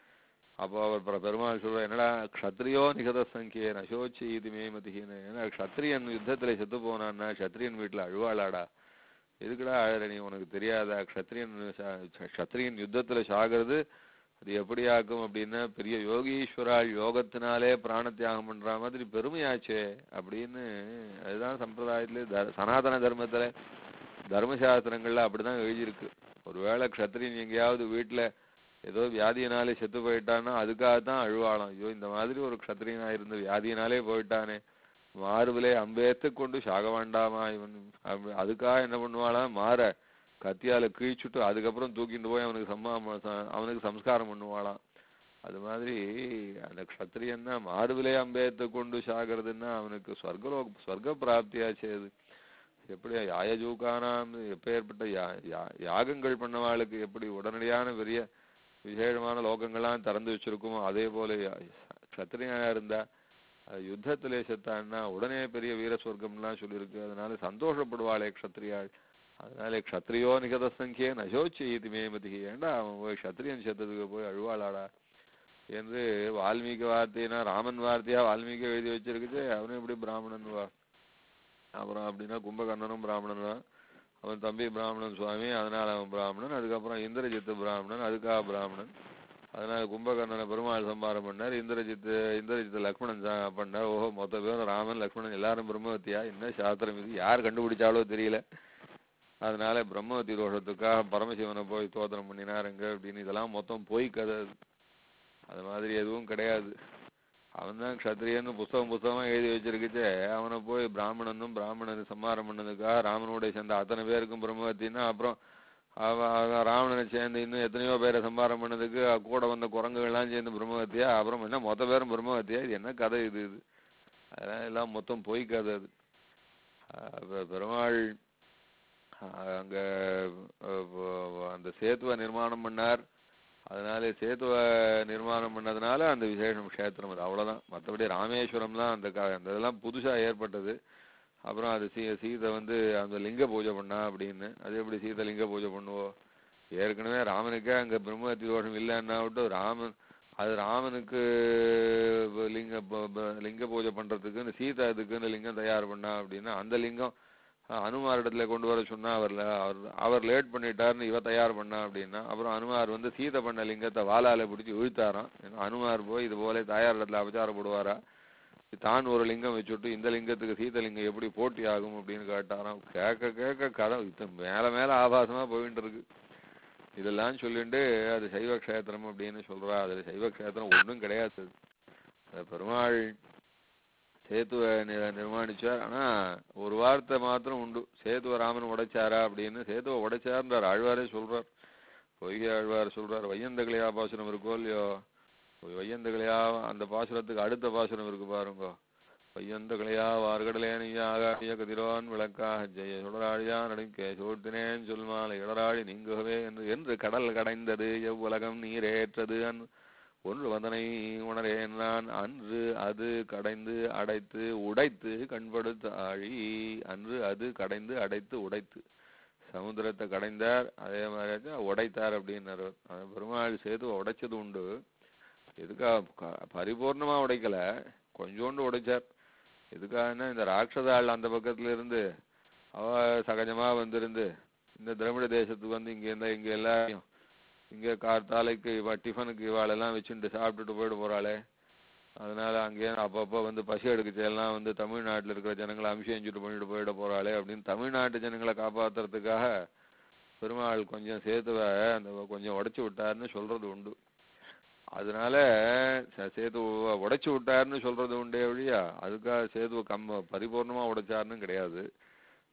அப்போ அவர் பெ- பெருமாள் சொல்ற என்னடா க்ஷத்ரியோ நிகத சங்கியே நசோச்சி இது மேமதிஹின்னு ஏன்னா க்ஷத்ரியன் யுத்தத்துல செத்து போனான்னா க்ஷத்ரியன் வீட்டுல அழுவாளாடா எதுக்குடா அழற நீ உனக்கு தெரியாதா க்ஷத்ரியன் ச- ச- க்ஷத்ரியன் யுத்தத்துல சாகிறது அது எப்படி ஆக்கும் அப்படின்னா பெரிய யோகீஸ்வரால் யோகத்தினாலே பிராண தியாகம் பண்ற மாதிரி பெருமையாச்சே அப்படின்னு அதுதான் சம்பிரதாயத்துல தர்- சனாதன தர்மத்துல தர்மசாஸ்திரங்கள்ல அப்படிதான் எழுதியிருக்கு ஒருவேளை க்ஷத்ரியன் எங்கேயாவது வீட்டுல ஏதோ வியாதியினாலே செத்து போயிட்டான்னா அதுக்காகத்தான் அழுவாளாம் ஐயோ இந்த மாதிரி ஒரு க்ஷத்ரியனா இருந்து வியாதியினாலே போயிட்டானே மார்பிலே அம்பேத்து கொண்டு சாக வேண்டாமா இவன் அப்படி- அதுக்காக என்ன பண்ணுவாளாம் மாற கத்தியால கிழிச்சுட்டு அதுக்கப்புறம் தூக்கிட்டு போய் அவனுக்கு சம்மா ச- அவனுக்கு சம்ஸ்காரம் பண்ணுவாளாம் அது மாதிரி அந்த க்ஷத்ரியன் தான் மார்பிலே அம்பேத்து கொண்டு சாகிறதுன்னா அவனுக்கு ஸ்வர்கலோக ஸ்வர்க்க பிராப்தியாச்சு அது எப்படி யாயஜூக்கானாம் எப்பேற்பட்ட யா யா- யாகங்கள் பண்ணவாளுக்கு எப்படி உடனடியான பெரிய விசேஷமான லோகங்கள்லாம் திறந்து வச்சிருக்குமோ அதே போல யா- க்ஷத்ரியனா இருந்தா அஹ், யுத்தத்திலே செத்தான்னா உடனே பெரிய வீர சொர்க்கம்லாம் சொல்லியிருக்கு அதனால சந்தோஷப்படுவாளே க்ஷத்ரியாள் அதனால க்ஷத்ரியோ நிகத சங்கியே நசோச்சி இது மேமதி ஏண்டா அவன் போய் க்ஷத்ரியன் செத்ததுக்கு போய் அழுவாளாடா என்று வால்மீகி வார்த்தைனா ராமன் வார்த்தையா வால்மீகி எழுதி வச்சிருக்குது அவனும் எப்படி பிராமணன் வா அப்புறம் அப்படின்னா கும்பகர்ணனும் பிராமணன் தான் அவன் தம்பி பிராமணன் சுவாமி அதனால அவன் பிராமணன் அதுக்கப்புறம் இந்திரஜித்து பிராமணன் அதுக்காக பிராமணன் அதனால கும்பகர்ணனை பெருமாள் சம்பாரம் பண்ணார் இந்திரஜித்து இந்திரஜித்து லக்ஷ்மணன் ச- பண்ணார் ஓஹோ மொத்த பேரும் ராமன் லக்ஷ்மணன் எல்லாரும் பிரம்மவத்தியா என்ன சாஸ்திரம் இது யார் கண்டுபிடிச்சாலோ தெரியல அதனால பிரம்மவதி தோஷத்துக்காக பரமசிவனை போய் தோத்திரம் பண்ணினாருங்க அப்படின்னு இதெல்லாம் மொத்தம் பொய் கதை அது. அது மாதிரி எதுவும் கிடையாது அவன் தான் க்ஷத்ரியன்னு புஸ்தகம் புஸ்தகமா எழுதி வச்சிருக்குச்சே அவனை போய் பிராமணனும் பிராமணன் சம்மாரம் பண்ணதுக்காக ராமனோட சேர்ந்த அத்தனை பேருக்கும் பிரம்மவத்தின்னா அப்புறம் அவ அவன் ராவணனை சேர்ந்து இன்னும் எத்தனையோ பேரை சம்பாரம் பண்ணதுக்கு கூட வந்த குரங்குகள்லாம் சேர்ந்து பிரம்மவத்தியா அப்புறம் என்ன மொத்த பேரும் பிரம்மவத்தியா இது என்ன கதை இது இது அதெல்லாம் எல்லாம் மொத்தம் பொய் கதை அது அஹ் பெ- பெருமாள் அஹ் அங்க அஹ் வ- அந்த சேத்துவ நிர்மாணம் பண்ணார் அதனால சேத்துவ நிர்மாணம் பண்ணதுனால அந்த விசேஷம் க்ஷேத்திரம் அது அவ்வளவுதான் மற்றபடி ராமேஸ்வரம் தான் அந்த கா- அந்த இதெல்லாம் புதுசா ஏற்பட்டது அப்புறம் அது சீ சீதை வந்து அந்த லிங்க பூஜை பண்ணா அப்படின்னு அது எப்படி சீதை லிங்க பூஜை பண்ணுவோம் ஏற்கனவே ராமனுக்கே அங்க பிரம்மஹத்தி தோஷம் இல்லைன்னா விட்டு ராமன் அது ராமனுக்கு ப- லிங்க ப- ப- லிங்க பூஜை பண்றதுக்குன்னு சீதை அதுக்குன்னு லிங்கம் தயார் பண்ணா அப்படின்னா அந்த லிங்கம் அஹ், அனுமார் இடத்துல கொண்டு வர சொன்னா அவர் ல- அவர் அவர் லேட் பண்ணிட்டாருன்னு இவ தயார் பண்ணா அப்படின்னா அப்புறம் அனுமார் வந்து சீதை பண்ண லிங்கத்தை வாளால பிடிச்சி இழுத்தாராம் ஏன்னா அனுமார் போய் இது போல தாயார் இடத்துல அபச்சாரப்படுவாரா தான் ஒரு லிங்கம் வச்சுட்டு இந்த லிங்கத்துக்கு சீதலிங்கம் எப்படி போட்டி ஆகும் அப்படின்னு கேட்டாராம் கேட்க கேட்க கதை இது மேல மேல ஆபாசமா போயிட்டு இருக்கு இதெல்லாம் சொல்லிட்டு அது சைவ க்ஷேத்திரம் அப்படின்னு சொல்றா அதுல சைவ க்ஷேத்திரம் ஒண்ணும் கிடையாது அது. அது பெருமாள் சேத்துவ நி- நிர்மாணிச்சார் ஆனா ஒரு வார்த்தை மாத்திரம் உண்டு சேத்துவ ராமன் உடைச்சாரா அப்படின்னு சேத்துவ உடைச்சார்ன்றார் ஆழ்வாரே சொல்றார் பொய்கை ஆழ்வார் சொல்றார் வையந்தகலையா பாசுரம் இருக்கோ இல்லையோ வையந்தகலையா அந்த பாசுரத்துக்கு அடுத்த பாசுரம் இருக்கு பாருங்க வையந்தகலையா வார்கடலேனியா ஆகாய கதிரோன் விளக்காக ஜெய சுடராழியா நடுக்கே சோர்த்தினேன் சொல்மாலை இடராழி நீங்குகவே என்று என்று கடல் கடைந்தது எவ்வுலகம் நீரேற்றது அன் ஒன்று வந்தனை உணரேன் நான் அன்று அது கடைந்து அடைத்து உடைத்து கண்படுத்த ஆழி அன்று அது கடைந்து அடைத்து உடைத்து சமுத்திரத்தை கடைந்தார் அதே மாதிரி உடைத்தார் அப்படின்னாரு அது பெருமாள் சேது உடைச்சது உண்டு எதுக்கா க- பரிபூர்ணமா உடைக்கல கொஞ்சோண்டு உடைச்சார் எதுக்காகன்னா இந்த ராட்சதாள் அந்த பக்கத்துல இருந்து அவ சகஜமா வந்திருந்து இந்த திராவிட தேசத்துக்கு வந்து இங்க இருந்தா இங்க எல்லாரையும் இங்க கார்த்தாலைக்கு இவ டிஃபனுக்கு இவாளெல்லாம் வச்சுட்டு சாப்பிட்டுட்டு போயிட்டு போறாளே அதனால அங்கேயே அப்பப்போ வந்து பசி எடுக்கச்சு எல்லாம் வந்து தமிழ்நாட்டுல இருக்கிற ஜனங்களை அமிஷம் செஞ்சுட்டு பண்ணிட்டு போயிட போறாளே அப்படின்னு தமிழ்நாட்டு ஜனங்களை காப்பாத்துறதுக்காக பெருமாள் கொஞ்சம் சேத்துவ அந்த கொஞ்சம் உடைச்சு விட்டாருன்னு சொல்றது உண்டு அதனால ச- சேதுவை உடைச்சு விட்டாருன்னு சொல்றது உண்டே ஒழியா அதுக்காக சேதுவை கம் பரிபூர்ணமா உடைச்சாருன்னு கிடையாது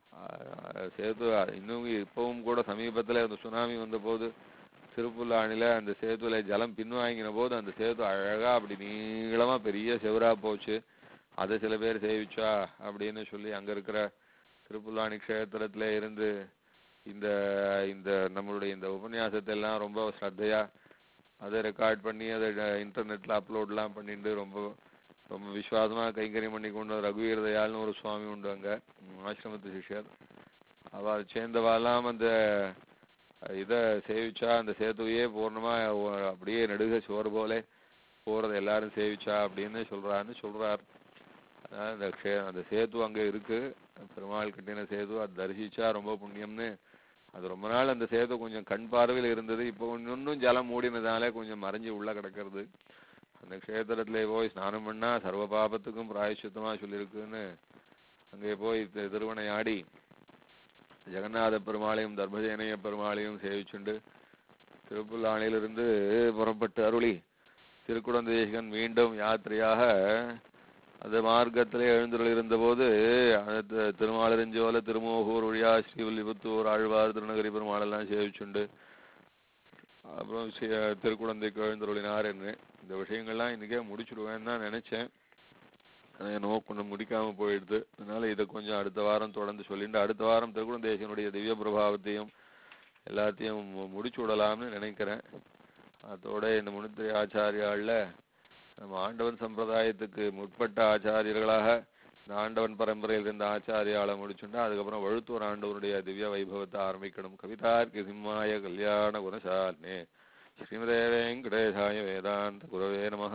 ஆஹ் சேது இன்னும் இப்பவும் கூட சமீபத்துல அந்த சுனாமி வந்தபோது திருப்புல்லானில அந்த சேத்துல ஜலம் பின்வாங்கின போது அந்த சேது அழகா அப்படி நீளமா பெரிய செவரா போச்சு அதை சில பேர் சேவிச்சா அப்படின்னு சொல்லி அங்க இருக்கிற திருப்புல்லானி க்ஷேத்திரத்துல இருந்து இந்த இந்த நம்மளுடைய இந்த உபன்யாசத்தை எல்லாம் ரொம்ப ஸ்ரத்தையா அதை ரெக்கார்ட் பண்ணி அதை இன்டர்நெட்ல அப்லோட்லாம் பண்ணிட்டு ரொம்ப ரொம்ப விசுவாசமா கைங்கரியம் பண்ணி கொண்டு வந்த ரகுவீர தயாள்னு ஒரு சுவாமி உண்டு அங்க ம், ஆசிரமத்து சிஷ்யர் அவ சேர்ந்தவாலாம் அந்த இத சேவிச்சா அந்த சேத்துவையே பூர்ணமா ஒ- அப்படியே நெடுக சுவர் போல போறதை எல்லாரும் சேவிச்சா அப்படின்னு சொல்றான்னு சொல்றார் அதாவது அந்த க்ஷே அந்த சேது அங்க இருக்கு பெருமாள் கட்டின சேது அது தரிசிச்சா ரொம்ப புண்ணியம்னு அது ரொம்ப நாள் அந்த சேது கொஞ்சம் கண் பார்வையில் இருந்தது இப்போ இன்னும் ஜலம் மூடினதால கொஞ்சம் மறைஞ்சு உள்ள கிடக்கிறது அந்த க்ஷேத்திரத்துல போய் ஸ்நானம் பண்ணா சர்வ பாபத்துக்கும் பிராயச்சித்தமா சொல்லியிருக்குன்னு அங்கே போய் தி- திருவனையாடி ஜெகநாத பெருமாளையும் தர்மசேனைய பெருமாளையும் சேவிச்சுண்டு திருப்புல்லானிலிருந்து புறப்பட்டு அருளி திருக்குடந்தேசகன் மீண்டும் யாத்திரையாக அந்த மார்க்கத்திலே எழுந்தருள் இருந்தபோது அந்த திருமாலிருஞ்சோல திருமோகூர் வழியா ஸ்ரீவில்லிபுத்தூர் ஆழ்வார் திருநகரி பெருமாளெல்லாம் சேவிச்சுண்டு அப்புறம் ஸ்ரீ திருக்குழந்தைக்கு எழுந்தருளினார் என்று இந்த விஷயங்கள்லாம் இன்னைக்கே முடிச்சிடுவேன்னு தான் நினைச்சேன் ஆனா என்னவோ கொஞ்சம் முடிக்காம போயிடுது அதனால இதை கொஞ்சம் அடுத்த வாரம் தொடர்ந்து சொல்லிட்டு அடுத்த வாரம் திருக்குழந்தேசனுடைய திவ்ய பிரபாவத்தையும் எல்லாத்தையும் மு- முடிச்சு விடலாம்னு நினைக்கிறேன் அதோட இந்த முனித்திரை ஆச்சாரியாள்ல நம்ம ஆண்டவன் சம்பிரதாயத்துக்கு முற்பட்ட ஆச்சாரியர்களாக இந்த ஆண்டவன் பரம்பரையில் இருந்த ஆச்சாரியாளை முடிச்சுட்டா அதுக்கப்புறம் வழுத்தூர் ஆண்டவருடைய திவ்ய வைபவத்தை ஆரம்பிக்கணும் கவிதார்க்கு சிம்மாய கல்யாண குணசாலினே ஸ்ரீமதே வெங்கடேசாய வேதாந்த குரவே நமஹ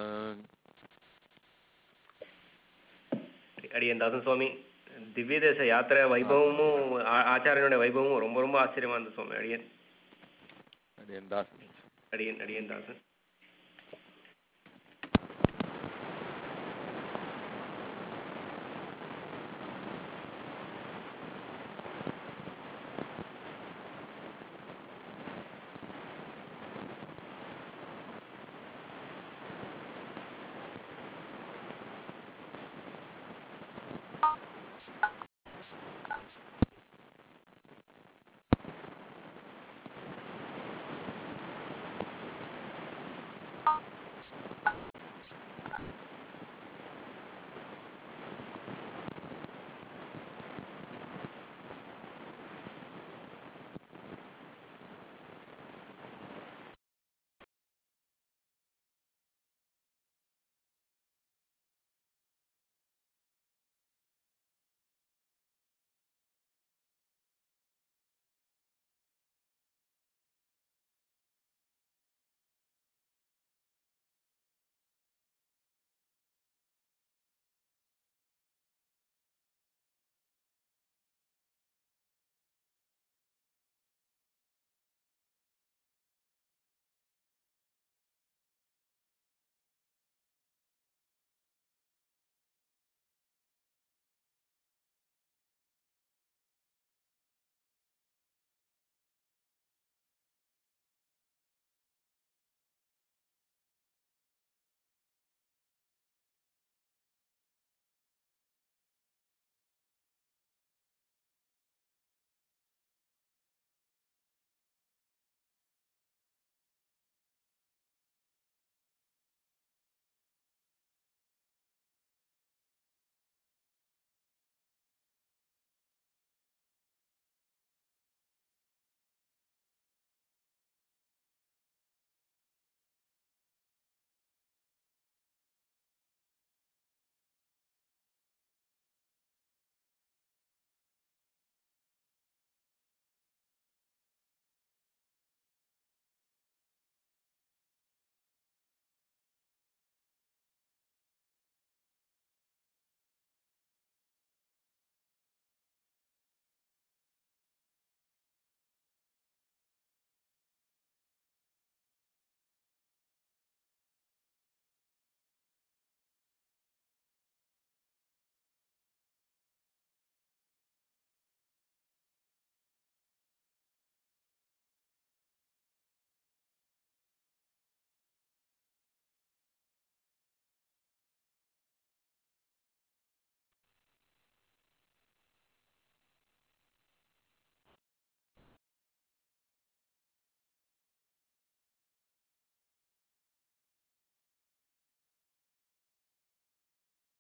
அடியன் தாசன் சுவாமி திவ்ய தேச யாத்திரை வைபவமும் ஆ- ஆச்சாரியனுடைய வைபவமும் ரொம்ப ரொம்ப ஆச்சரியமா இருந்தது சுவாமி அடியன் அடியன் தாசன் அடியன் அடியன் தாசன்